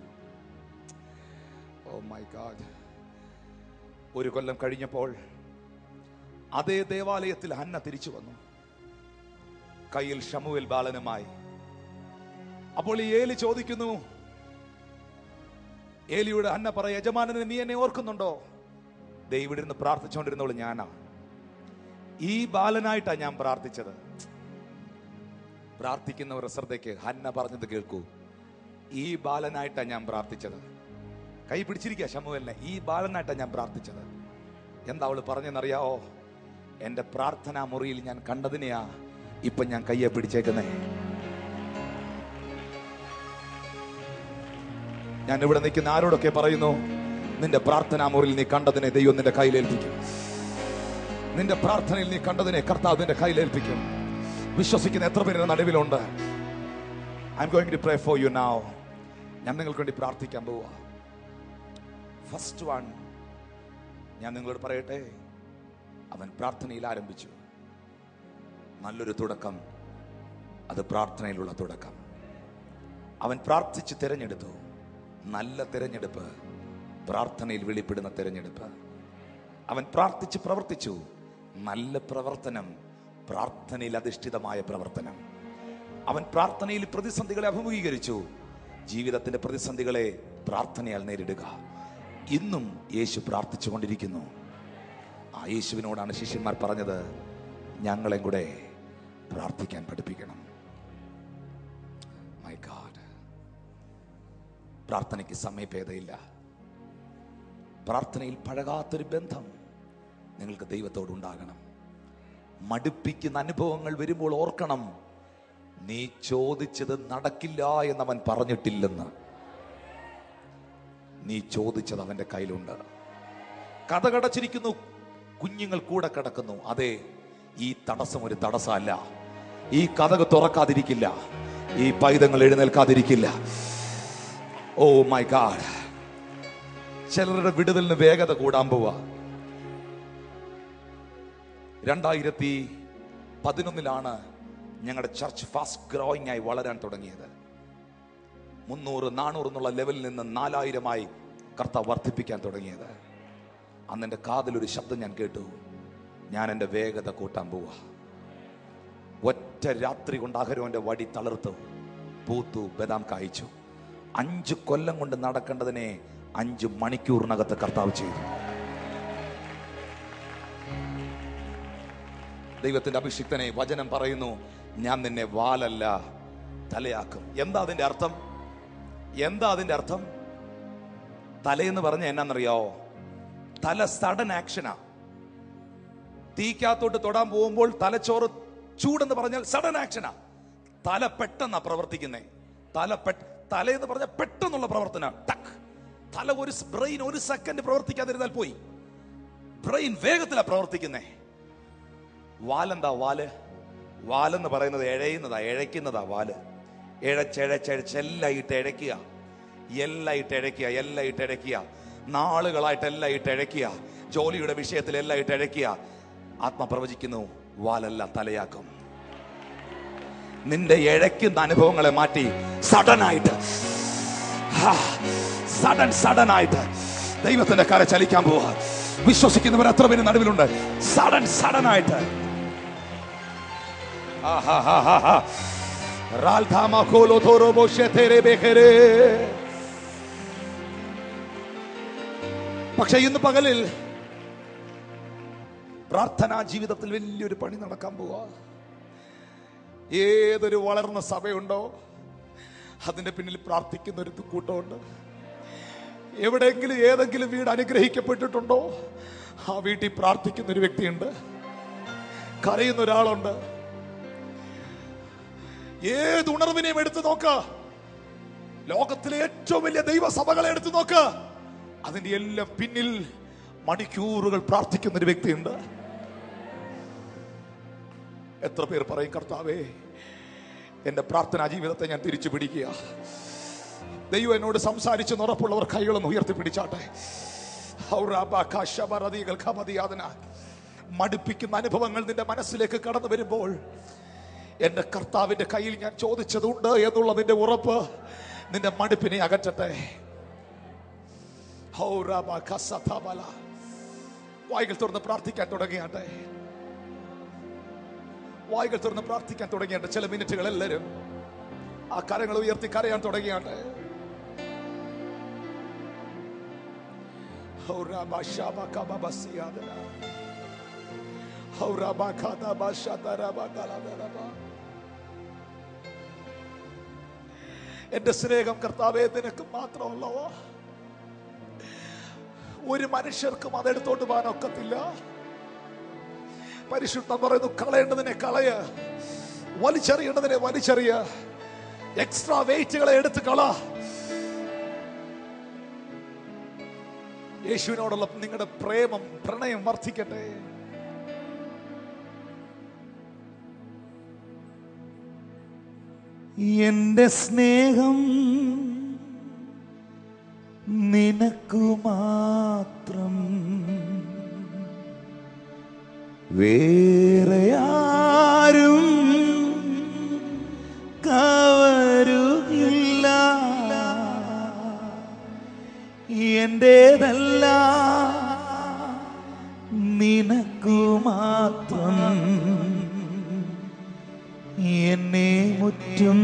ഓ മൈ ഗാഡ് ഒരു കൊല്ലം കഴിഞ്ഞപ്പോൾ അതേ ദേവാലയത്തിൽ ഹന്ന തിരിച്ചു വന്നു കയ്യിൽ ഷമുവേൽ ബാലനുമായി അപ്പോൾ ഈ ഏലി ചോദിക്കുന്നു ഏലിയുടെ ഹന്ന പറ യജമാനന് നീ എന്നെ ഓർക്കുന്നുണ്ടോ ദൈവിടെ ഇരുന്ന് പ്രാർത്ഥിച്ചുകൊണ്ടിരുന്നവള് ഞാനാ ഈ ബാലനായിട്ടാ ഞാൻ പ്രാർത്ഥിച്ചത് പ്രാർത്ഥിക്കുന്നവർ ശ്രദ്ധയ്ക്ക് ഹന്ന പറഞ്ഞത് കേൾക്കൂ ഈ ബാലനായിട്ടാ ഞാൻ പ്രാർത്ഥിച്ചത് കൈ പിടിച്ചിരിക്കുക ശമുവലിനെ ഈ ബാലനായിട്ടാ ഞാൻ പ്രാർത്ഥിച്ചത് എന്താ അവള് പറഞ്ഞെന്നറിയാവോ എന്റെ പ്രാർത്ഥനാ മുറിയിൽ ഞാൻ കണ്ടതിനെയാ ഇപ്പൊ ഞാൻ കയ്യെ പിടിച്ചേക്കുന്നേ ഞാൻ ഇവിടെ നിൽക്കുന്ന ആരോടൊക്കെ പറയുന്നു നിന്റെ പ്രാർത്ഥനാ മുറിയിൽ നീ കണ്ടതിനെ ദൈവം നിന്റെ കയ്യിലേൽപ്പിക്കും നിന്റെ പ്രാർത്ഥനയിൽ നീ കണ്ടതിനെ കർത്താവ് നിന്റെ കയ്യിലേൽപ്പിക്കും വിശ്വസിക്കുന്ന എത്ര പേരുടെ നടുവിലുണ്ട് I am going to pray for you now ഞാൻ നിങ്ങൾക്ക് വേണ്ടി പ്രാർത്ഥിക്കാൻ പോവാ ഫസ്റ്റ് വൺ ഞാൻ നിങ്ങളോട് പറയട്ടെ അവൻ പ്രാർത്ഥനയിൽ ആരംഭിച്ചു നല്ലൊരു തുടക്കം അത് പ്രാർത്ഥനയിലുള്ള തുടക്കം അവൻ പ്രാർത്ഥിച്ച് തിരഞ്ഞെടുത്തു നല്ല തിരഞ്ഞെടുപ്പ് പ്രാർത്ഥനയിൽ വെളിപ്പെടുന്ന തിരഞ്ഞെടുപ്പ് അവൻ പ്രാർത്ഥിച്ച് പ്രവർത്തിച്ചു നല്ല പ്രവർത്തനം പ്രാർത്ഥനയിൽ അധിഷ്ഠിതമായ പ്രവർത്തനം അവൻ പ്രാർത്ഥനയിൽ പ്രതിസന്ധികളെ അഭിമുഖീകരിച്ചു ജീവിതത്തിന്റെ പ്രതിസന്ധികളെ പ്രാർത്ഥനയാൽ നേരിടുക ഇന്നും യേശു പ്രാർത്ഥിച്ചുകൊണ്ടിരിക്കുന്നു ആ യേശുവിനോടാണ് ശിഷ്യന്മാർ പറഞ്ഞത് ഞങ്ങളെ കൂടെ പ്രാർത്ഥിക്കാൻ പഠിപ്പിക്കണം മൈ ഗാഡ് പ്രാർത്ഥനയ്ക്ക് സമയഭേദമില്ല പ്രാർത്ഥനയിൽ പഴകാത്തൊരു ബന്ധം നിങ്ങൾക്ക് ദൈവത്തോട് ഉണ്ടാകണം മടുപ്പിക്കുന്ന അനുഭവങ്ങൾ വരുമ്പോൾ ഓർക്കണം നീ ചോദിച്ചത് നടക്കില്ല എന്നവൻ പറഞ്ഞിട്ടില്ലെന്ന് നീ ചോദിച്ചത് അവന്റെ കയ്യിലുണ്ട് കഥ കടച്ചിരിക്കുന്നു കുഞ്ഞുങ്ങൾ കൂടെ കിടക്കുന്നു അതെ ഈ തടസ്സം ഒരു തടസ്സമല്ല ഈ കഥക് തുറക്കാതിരിക്കില്ല ഈ പൈതങ്ങൾ എഴുന്നേൽക്കാതിരിക്കില്ല ഓ മൈ ഗാഡ് ചിലരുടെ വിടുതലിന് വേഗത കൂടാൻ പോവാ രണ്ടായിരത്തി പതിനൊന്നിലാണ് ഞങ്ങളുടെ ചർച്ച് ഫാസ്റ്റ് ഗ്രോയിങ് ആയി വളരാൻ തുടങ്ങിയത് മുന്നൂറ് നാനൂറ് എന്നുള്ള ലെവലിൽ നിന്ന് നാലായിരമായി കർത്താവ് വർദ്ധിപ്പിക്കാൻ തുടങ്ങിയത് അന്ന് എൻ്റെ കാതിലൊരു ശബ്ദം ഞാൻ കേട്ടു ഞാൻ എൻ്റെ വേഗത കൂട്ടാൻ പോവാ ഒറ്റ രാത്രി കൊണ്ട് അഹരോന്റെ വടി തളർത്തു പൂത്തു ബദാം കായ്ച്ചു അഞ്ച് കൊല്ലം കൊണ്ട് നടക്കേണ്ടതിനെ അഞ്ച് മണിക്കൂറിനകത്ത് കർത്താവ് ചെയ്തു ദൈവത്തിന്റെ അഭിഷിക്തനെ വചനം പറയുന്നു ഞാൻ നിന്നെ വാലല്ല തലയാക്കും എന്താ അതിന്റെ അർത്ഥം എന്താ അതിന്റെ അർത്ഥം തലയെന്ന് പറഞ്ഞ എന്നാന്നറിയോ തല സഡൻ ആക്ഷനാ തീക്കകത്തോട്ട് തൊടാൻ പോകുമ്പോൾ തലച്ചോറ് ചൂടെന്ന് പറഞ്ഞാൽ സഡൻ ആക്ഷനാ തല പെട്ടെന്നാ പ്രവർത്തിക്കുന്നേ തല പെ തലയെന്ന് പറഞ്ഞാൽ പെട്ടെന്നുള്ള പ്രവർത്തന ടക്ക് തല ഒരു ബ്രെയിൻ ഒരു സെക്കൻഡ് പ്രവർത്തിക്കാതിരുന്നാൽ പോയി ബ്രെയിൻ വേഗത്തിലാ പ്രവർത്തിക്കുന്നേ വാലെന്താ വാല് വാലെന്ന് പറയുന്നത് എഴയുന്നതാ ഇഴയ്ക്കുന്നതാ വാല് ഇഴച്ചഴച്ചഴച്ച് എല്ലാം ഇട്ട് ഇഴയ്ക്കുക എല്ലാം ഇട്ട് ഇഴയ്ക്കുക എല്ലാം ഇട്ട് ഇഴയ്ക്കുക നാളുകളായിട്ട് എല്ലാം ഇട്ട് ഇഴയ്ക്കുക ജോലിയുടെ വിഷയത്തിൽ എല്ലാം ഇട്ട് ഇഴയ്ക്കുക ആത്മ പ്രവചിക്കുന്നു വാലല്ല തലയാക്കും നിന്റെ ഇഴയ്ക്കുന്ന അനുഭവങ്ങളെ മാറ്റി സഡൻ ആയിട്ട് സഡൻ സഡൻ ആയിട്ട് ദൈവത്തിന്റെ കര ചലിക്കാൻ പോവാ വിശ്വസിക്കുന്നവർ എത്ര പേര് നടുവിലുണ്ട് സഡൻ സഡൻ ആയിട്ട് ആഹാഹാഹാഹാ. റാൽധാമ കോലോ തോറോ ബോഷെ തേരെ ബേഖരെ. പക്ഷെ ഇന്ന് പകലിൽ പ്രാർത്ഥനാ ജീവിതത്തിൽ വലിയൊരു പണി നടക്കാൻ പോവാ ഏതൊരു വളർന്ന സഭയുണ്ടോ അതിന്റെ പിന്നിൽ പ്രാർത്ഥിക്കുന്ന ഒരു കൂട്ടമുണ്ട് എവിടെയെങ്കിലും ഏതെങ്കിലും വീട് അനുഗ്രഹിക്കപ്പെട്ടിട്ടുണ്ടോ ആ വീട്ടിൽ പ്രാർത്ഥിക്കുന്ന ഒരു വ്യക്തിയുണ്ട് കരയുന്ന ഒരാളുണ്ട് ഏത് ഉണർവിനെയും എടുത്തു നോക്ക ലോകത്തിലെ ഏറ്റവും വലിയ ദൈവസഭകളെ എടുത്തു നോക്ക അതിന്റെ എല്ലാം പിന്നിൽ മണിക്കൂറുകൾ പ്രാർത്ഥിക്കുന്ന ഒരു വ്യക്തിയുണ്ട് എത്ര പേർ പറയും കർത്താവേ എന്റെ പ്രാർത്ഥനാ ജീവിതത്തെ ഞാൻ തിരിച്ചു പിടിക്കുക ദൈവം എന്നോട് സംസാരിച്ച് ഉറപ്പുള്ളവർ കൈകളൊന്ന് ഉയർത്തിപ്പിടിച്ചാട്ടെ ഔറാബാകാശബറദികൾ ഖമദിയാതന. മടുപ്പിക്കുന്ന അനുഭവങ്ങൾ നിന്റെ മനസ്സിലേക്ക് കടന്നു വരുമ്പോൾ എന്റെ കർത്താവിന്റെ കയ്യിൽ ഞാൻ ചോദിച്ചതുണ്ട് എന്നുള്ളതിന്റെ ഉറപ്പ് നിന്റെ മടുപ്പിനെ അകറ്റട്ടെ ഔറാബാകാസഥാബല. വായ്കൾ തുറന്ന് പ്രാർത്ഥിക്കാൻ തുടങ്ങിയാട്ടെ വായ്കൾ തുറന്ന് പ്രാർത്ഥിക്കാൻ തുടങ്ങിയാട്ടെ ചില മിനിറ്റുകൾ എല്ലാവരും ആ കരങ്ങൾ ഉയർത്തി കരയാൻ തുടങ്ങിയാട്ടെ ഔറാബാശാബകബബസിയാദന. ഔറാബാഖാദബാശതരബകലദരബ. എന്റെ സ്നേഹം കർത്താവേ നിനക്ക് മാത്രമല്ലവോ ഒരു മനുഷ്യർക്കും അതെടുത്തോണ്ട് പോകാൻ ഒക്കത്തില്ല പരിശുദ്ധം പറയുന്നു കളയേണ്ടതിനെ കളയ വലിച്ചെറിയേണ്ടതിനെ വലിച്ചെറിയ എക്സ്ട്രാ വെയിറ്റുകളെ എടുത്ത് കള യേശുവിനോടുള്ള നിങ്ങളുടെ പ്രേമം പ്രണയം വർദ്ധിക്കട്ടെ എന്റെ സ്നേഹം നിനക്കു മാത്രം വേറെ ആരും കവരുകില്ല എന്റേതല്ല നിനക്കു മാത്രം എന്നെ മുറ്റും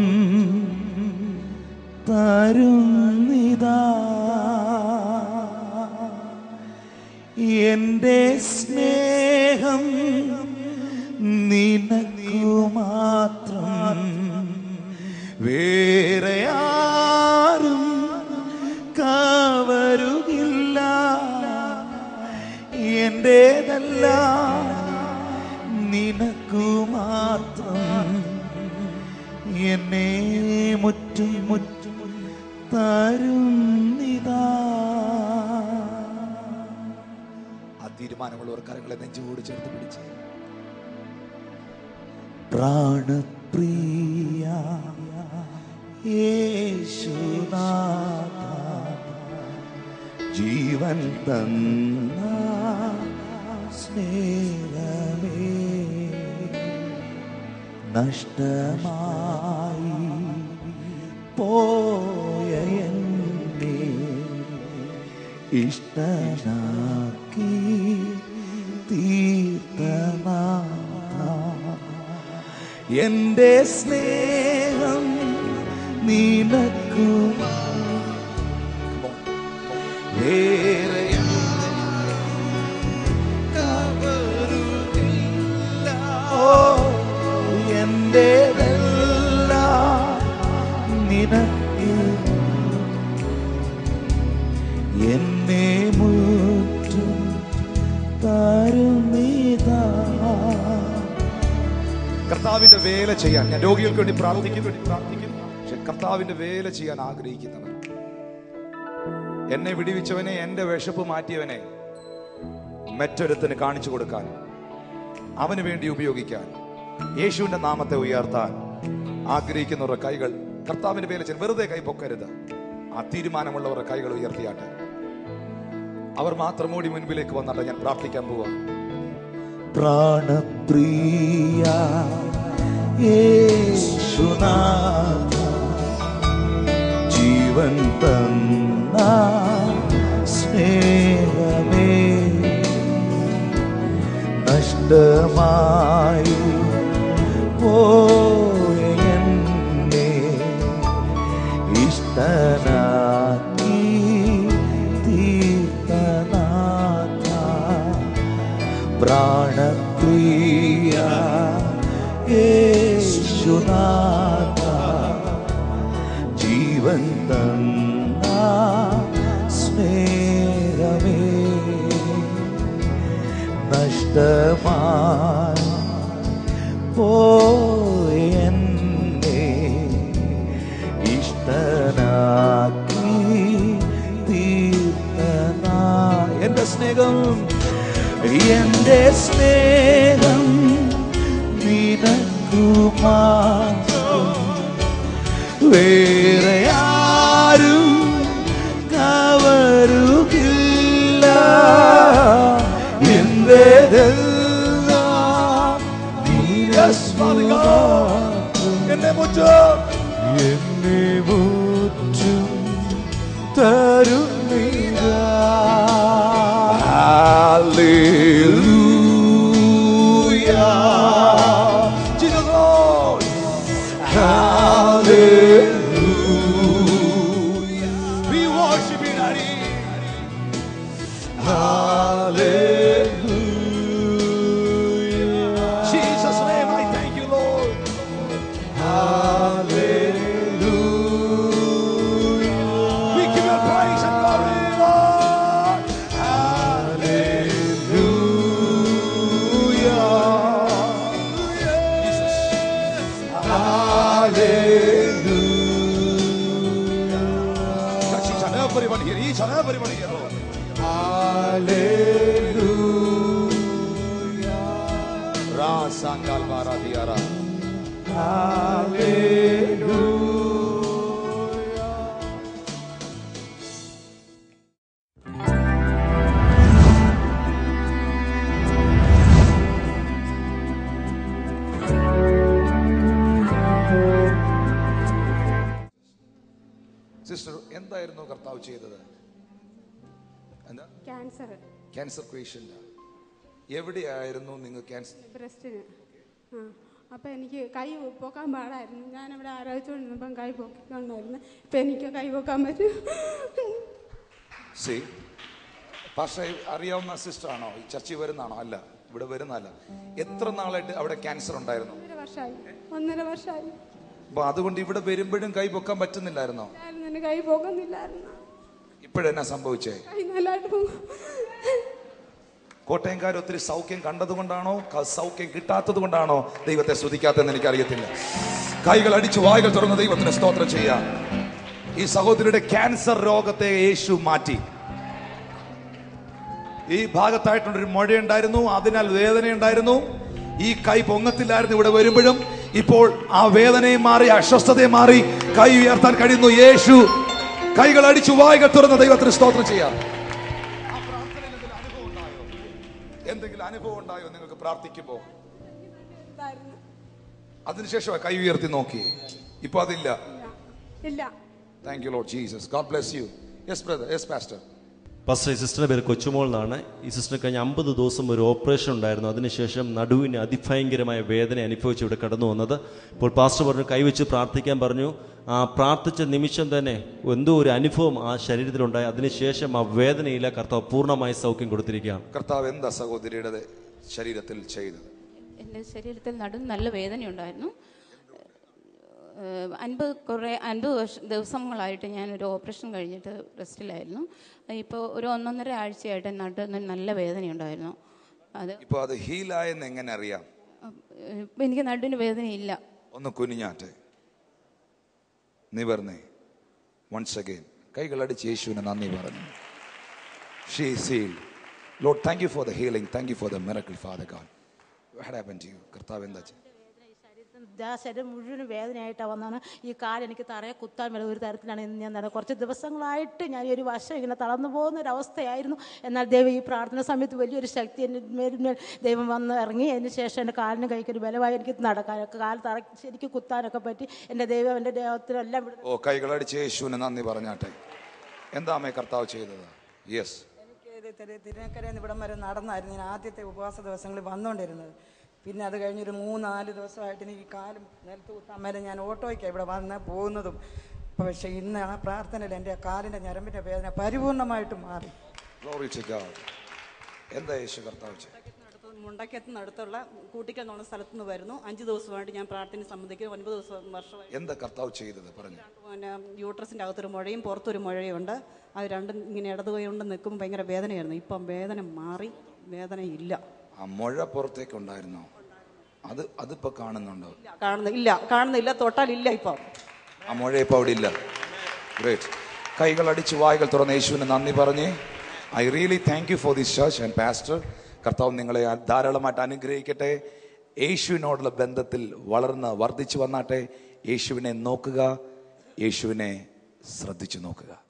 തരുന്നിതാ എന്റെ സ്നേഹം നിനക്കു മാത്രം വേറെ ആരും കവരുകില്ല എന്റേതല്ല നിനക്കു മാത്രം എന്നെ മുറ്റും മുറ്റും തരുന്നിതാ ആ തീരുമാനമുള്ളവർ കരങ്ങളെ നെഞ്ചോട് ചേർത്ത് പിടിച്ച് പ്രാണപ്രിയ യേശുനാഥ ജീവൻ തന്ന സ്നേഹമേ നഷ്ടമായി പോയ എന്നെ ഇഷ്ടനാക്കി തീർത്തനാഥ എന്റെ സ്നേഹം നിനക്കു വേറെ ഓ എന്റേതല്ല നിനക്ക് എന്നെ മുറ്റും തരുന്നിതാ കർത്താവിന്റെ വേല ചെയ്യാൻ ഞാൻ രോഗികൾക്ക് വേണ്ടി പ്രാർത്ഥിക്കും വേണ്ടി പ്രാർത്ഥിക്കും പക്ഷെ കർത്താവിന്റെ വേല ചെയ്യാൻ ആഗ്രഹിക്കുന്നവർ എന്നെ വിടിവിച്ചവനെ എന്റെ വിശപ്പ് മാറ്റിയവനെ മറ്റൊരുത്തിന് കാണിച്ചു കൊടുക്കാൻ അവന് വേണ്ടി ഉപയോഗിക്കാൻ യേശുവിന്റെ നാമത്തെ ഉയർത്താൻ ആഗ്രഹിക്കുന്നവരുടെ കൈകൾ കർത്താവിന്റെ വേല ചെയ്യാൻ വെറുതെ കൈ പൊക്കരുത് ആ തീരുമാനമുള്ളവരുടെ കൈകൾ ഉയർത്തിയാട്ടെ അവർ മാത്രം ഓടി മുൻപിലേക്ക് വന്നാട്ടെ ഞാൻ പ്രാർത്ഥിക്കാൻ പോവാ പ്രാണപ്രിയ യേശുനാഥ ജീവൻ തന്ന സ്നേഹമേ നഷ്ടമായി പോയ എന്നെ ഇഷ്ടനാക്കി തീർത്തനാഥ പ്രാണപ്രിയ യേശുനാഥ ജീവൻ തന്ന സ്നേഹമേ നഷ്ടമായി പോയെന്നെ ഇഷ്ടനാക്കി തീർത്തന എന്റെ സ്നേഹം എന്റെ സ്നേഹം നിനക്കു മാത്രം വേറെ ആരും കവരുകില്ല എന്റേതെല്ലാം എന്നെ മുറ്റും എന്നെ മുറ്റും തരുന്നില്ല Hallelujah. Jesus Lord. Hallelujah. We worship you, Daddy. Hallelujah. Jesus' name, I thank you, Lord. Hallelujah. We give you praise and glory, Lord. Hallelujah. Jesus. Hallelujah. Touch each and everybody here, each and everybody here, Lord. Hallelujah. Rasangal Baradiara. Hallelujah. എന്തായിരുന്നു കർത്താവ് ചെയ്തത് എന്താ cancer cancer patient എവിടെയായിരുന്നു നിങ്ങൾ cancer ബ്രസ്റ്റിന് ആ അപ്പം എനിക്ക് കൈ പൊക്കാൻ പാടായിരുന്നു ഞാനവിടെ ആലോചിച്ചുകൊണ്ടിരുന്നപ്പം കൈ പൊക്കിക്കൊണ്ടായിരുന്നു ഇപ്പം എനിക്ക് കൈ പൊക്കാൻ പറ്റും സി പക്ഷേ അറിയാവുന്ന സിസ്റ്റർ ആണോ ഈ ചർച്ചയിൽ വരുന്നതാണോ അല്ല ഇവിടെ വരുന്നതല്ല എത്ര നാളായിട്ട് അവിടെ ക്യാൻസർ ഉണ്ടായിരുന്നു ഒന്നര വർഷമായി ഒന്നര വർഷമായി അപ്പൊ അതുകൊണ്ട് ഇവിടെ വരുമ്പോഴും കൈ പൊക്കാൻ പറ്റുന്നില്ലായിരുന്നോ ആയിരുന്നു എൻ്റെ കൈ പൊക്കുന്നില്ലായിരുന്നു ഇപ്പോഴെന്നാ സംഭവിച്ചേ കൈ നല്ലതായിട്ട് പോകും കോട്ടയംകാർ ഒത്തിരി സൗഖ്യം കണ്ടതുകൊണ്ടാണോ ക- സൗഖ്യം കിട്ടാത്തത് കൊണ്ടാണോ ദൈവത്തെ സ്തുതിക്കാത്തതെന്ന് എനിക്കറിയത്തില്ല കൈകൾ അടിച്ചു വായകൾ തുറന്ന് ദൈവത്തിന് സ്തോത്രം ചെയ്യാം ഈ സഹോദരിയുടെ ക്യാൻസർ രോഗത്തെ യേശു മാറ്റി ഈ ഭാഗത്തായിട്ടുള്ളൊരു മുഴയുണ്ടായിരുന്നു അതിനാൽ വേദനയുണ്ടായിരുന്നു ഈ കൈ പൊങ്ങത്തില്ലായിരുന്നു ഇവിടെ വരുമ്പോഴും ഇപ്പോൾ ആ വേദനയും മാറി അസ്വസ്ഥതയും മാറി കൈ ഉയർത്താൻ കഴിയുന്നു യേശു കൈകൾ അടിച്ചു വായകൾ തുറന്ന് ദൈവത്തിന് സ്തോത്രം ചെയ്യാം എന്തെങ്കിലും അനുഭവം ഉണ്ടായോ നിങ്ങൾക്ക് പ്രാർത്ഥിക്കുമ്പോ ഇതായിരുന്നു. അതിനുശേഷം കൈ ഉയർത്തി നോക്കി ഇപ്പൊ അതില്ല ഇല്ല ഇല്ല thank you Lord Jesus God bless you yes brother yes pastor pastor ഈ സിസ്റ്ററിന്റെ പേര് കൊച്ചുമോൾ എന്നാണ് ഈ സിസ്റ്റർ കഴിഞ്ഞ അമ്പത് ദിവസം ഒരു ഓപ്പറേഷൻ ഉണ്ടായിരുന്നു അതിനുശേഷം നടുവിന് അതിഭയങ്കരമായ വേദന അനുഭവിച്ച് ഇവിടെ കടന്നു വന്നത് ഇപ്പോൾ പാസ്റ്റർ പറഞ്ഞു കൈവച്ച് പ്രാർത്ഥിക്കാൻ പറഞ്ഞു ആ പ്രാർത്ഥിച്ച നിമിഷം തന്നെ എന്തോ ഒരു അനുഭവം ആ ശരീരത്തിലുണ്ടായി അതിനുശേഷം ആ വേദനയില്ല കർത്താവ് പൂർണ്ണമായി സൗഖ്യം കൊടുത്തിരിക്കുകയാണ് കർത്താവ് എന്താ സഹോദരിയുടെ ശരീരത്തിൽ ചെയ്തത് എൻ്റെ ശരീരത്തിൽ നടും നല്ല വേദനയുണ്ടായിരുന്നു ഏഹ് അൻപത് കുറേ അൻപത് വർഷ ദിവസങ്ങളായിട്ട് ഞാനൊരു ഓപ്പറേഷൻ കഴിഞ്ഞിട്ട് റെസ്റ്റിലായിരുന്നു ഇപ്പോൾ ഒരു ഒന്നൊന്നര ആഴ്ചയായിട്ട് നടുന്ന് നല്ല വേദനയുണ്ടായിരുന്നു അത് ഇപ്പൊ അത് ഹീലായെന്ന് എങ്ങനെ അറിയാം ഏഹ് ഇപ്പം എനിക്ക് നടുവിന് വേദനയില്ല ഒന്ന് കുനിഞ്ഞാട്ടെ നിവർന്നേ വൺസ് അഗൈൻ കൈകൾ അടിച്ച് യേശുവിന് നന്ദി പറഞ്ഞു she seal Lord thank you for the healing thank you for the miracle father God what happen to you കർത്താവ് എന്താ ചെയ്തത്? ആ ശരീരം മുഴുവൻ വേദനയായിട്ടാണ് വന്നാണ് ഈ കാല് എനിക്ക് തറയെ കുത്താൻ മേലെ ഒരു തരത്തിലാണ് ഇന്ന് ഞാൻ നടന്നത് കുറച്ച് ദിവസങ്ങളായിട്ട് ഞാൻ ഈ ഒരു വശം ഇങ്ങനെ തളർന്നു പോകുന്ന ഒരു അവസ്ഥയായിരുന്നു എന്നാൽ ദൈവം ഈ പ്രാർത്ഥന സമയത്ത് വലിയൊരു ശക്തി എൻ്റെ മേലിന്മേൽ ദൈവം വന്ന് ഇറങ്ങി അതിന് ശേഷം എൻ്റെ കാലിന് കൈക്കൊരു ബലമായി എനിക്ക് നടക്കാനൊക്കെ കാല് തറ ശരിക്കും കുത്താനൊക്കെ പറ്റി എൻ്റെ ദൈവം എൻ്റെ ദൈവത്തിനെല്ലാം ഇവിടെ ഓ കൈകൾ അടിച്ച് യേശുവിന് നന്ദി പറഞ്ഞാട്ടെ എന്താ അമ്മേ കർത്താവ് ചെയ്തത് യെസ് എനിക്ക് തിരു തിരുനക്കരയിൽ നിന്ന് ഇവിടം വരെ നടന്നായിരുന്നു ഞാൻ ആദ്യത്തെ ഉപവാസ ദിവസങ്ങളിൽ വന്നുകൊണ്ടിരുന്നത് പിന്നെ അത് കഴിഞ്ഞൊരു മൂന്ന് നാല് ദിവസമായിട്ട് എനിക്ക് ഈ കാലും നിലത്ത് കുത്താൻ മേലെ ഞാൻ ഓട്ടോയ്ക്കാണ് ഇവിടെ വന്ന് പോകുന്നതും പക്ഷേ ഇന്ന് ആ പ്രാർത്ഥനയിൽ എൻ്റെ കാലിൻ്റെ ഞരമ്പിൻ്റെ വേദന പരിപൂർണമായിട്ട് മാറി ഗ്ലോറി ടു ഗോഡ് എന്താ യേശു കർത്താവ് ചെയ്തത് മുണ്ടക്കത്തിനടുത്തുള്ള കൂട്ടിക്കൽ എന്ന് പറഞ്ഞ സ്ഥലത്ത് നിന്ന് വരുന്നു അഞ്ച് ദിവസമായിട്ട് ഞാൻ പ്രാർത്ഥന സംബന്ധിക്കുന്നു ഒൻപത് ദിവസം വർഷമായി എന്താ കർത്താവ് ചെയ്തത് പറഞ്ഞു പിന്നെ യൂട്രസിൻ്റെ അകത്തൊരു മുഴയും പുറത്തൊരു മുഴയുണ്ട് അത് രണ്ടും ഇങ്ങനെ ഇടത് കൈ കൊണ്ട് നിൽക്കുമ്പോൾ ഭയങ്കര വേദനയായിരുന്നു ഇപ്പം വേദന മാറി വേദന ഇല്ല ആ മുഴ പുറത്തേക്ക് ഉണ്ടായിരുന്നോ അത് അതിപ്പോ കാണുന്നുണ്ടോ ഇല്ല, കാണുന്ന ഇല്ല കാണുന്നില്ല തൊട്ടാലില്ല ഇപ്പം ആ മുഴ ഇപ്പൊ അവിടെ ഇല്ല ഗ്രേറ്റ് കൈകൾ അടിച്ച് വായകൾ തുറന്ന് യേശുവിന് നന്ദി പറഞ്ഞേ I really thank you for this church and pastor കർത്താവ് നിങ്ങളെ ധാരാളമായിട്ട് അനുഗ്രഹിക്കട്ടെ യേശുവിനോടുള്ള ബന്ധത്തിൽ വളർന്ന് വർദ്ധിച്ചു വന്നാട്ടെ യേശുവിനെ നോക്കുക യേശുവിനെ ശ്രദ്ധിച്ചു നോക്കുക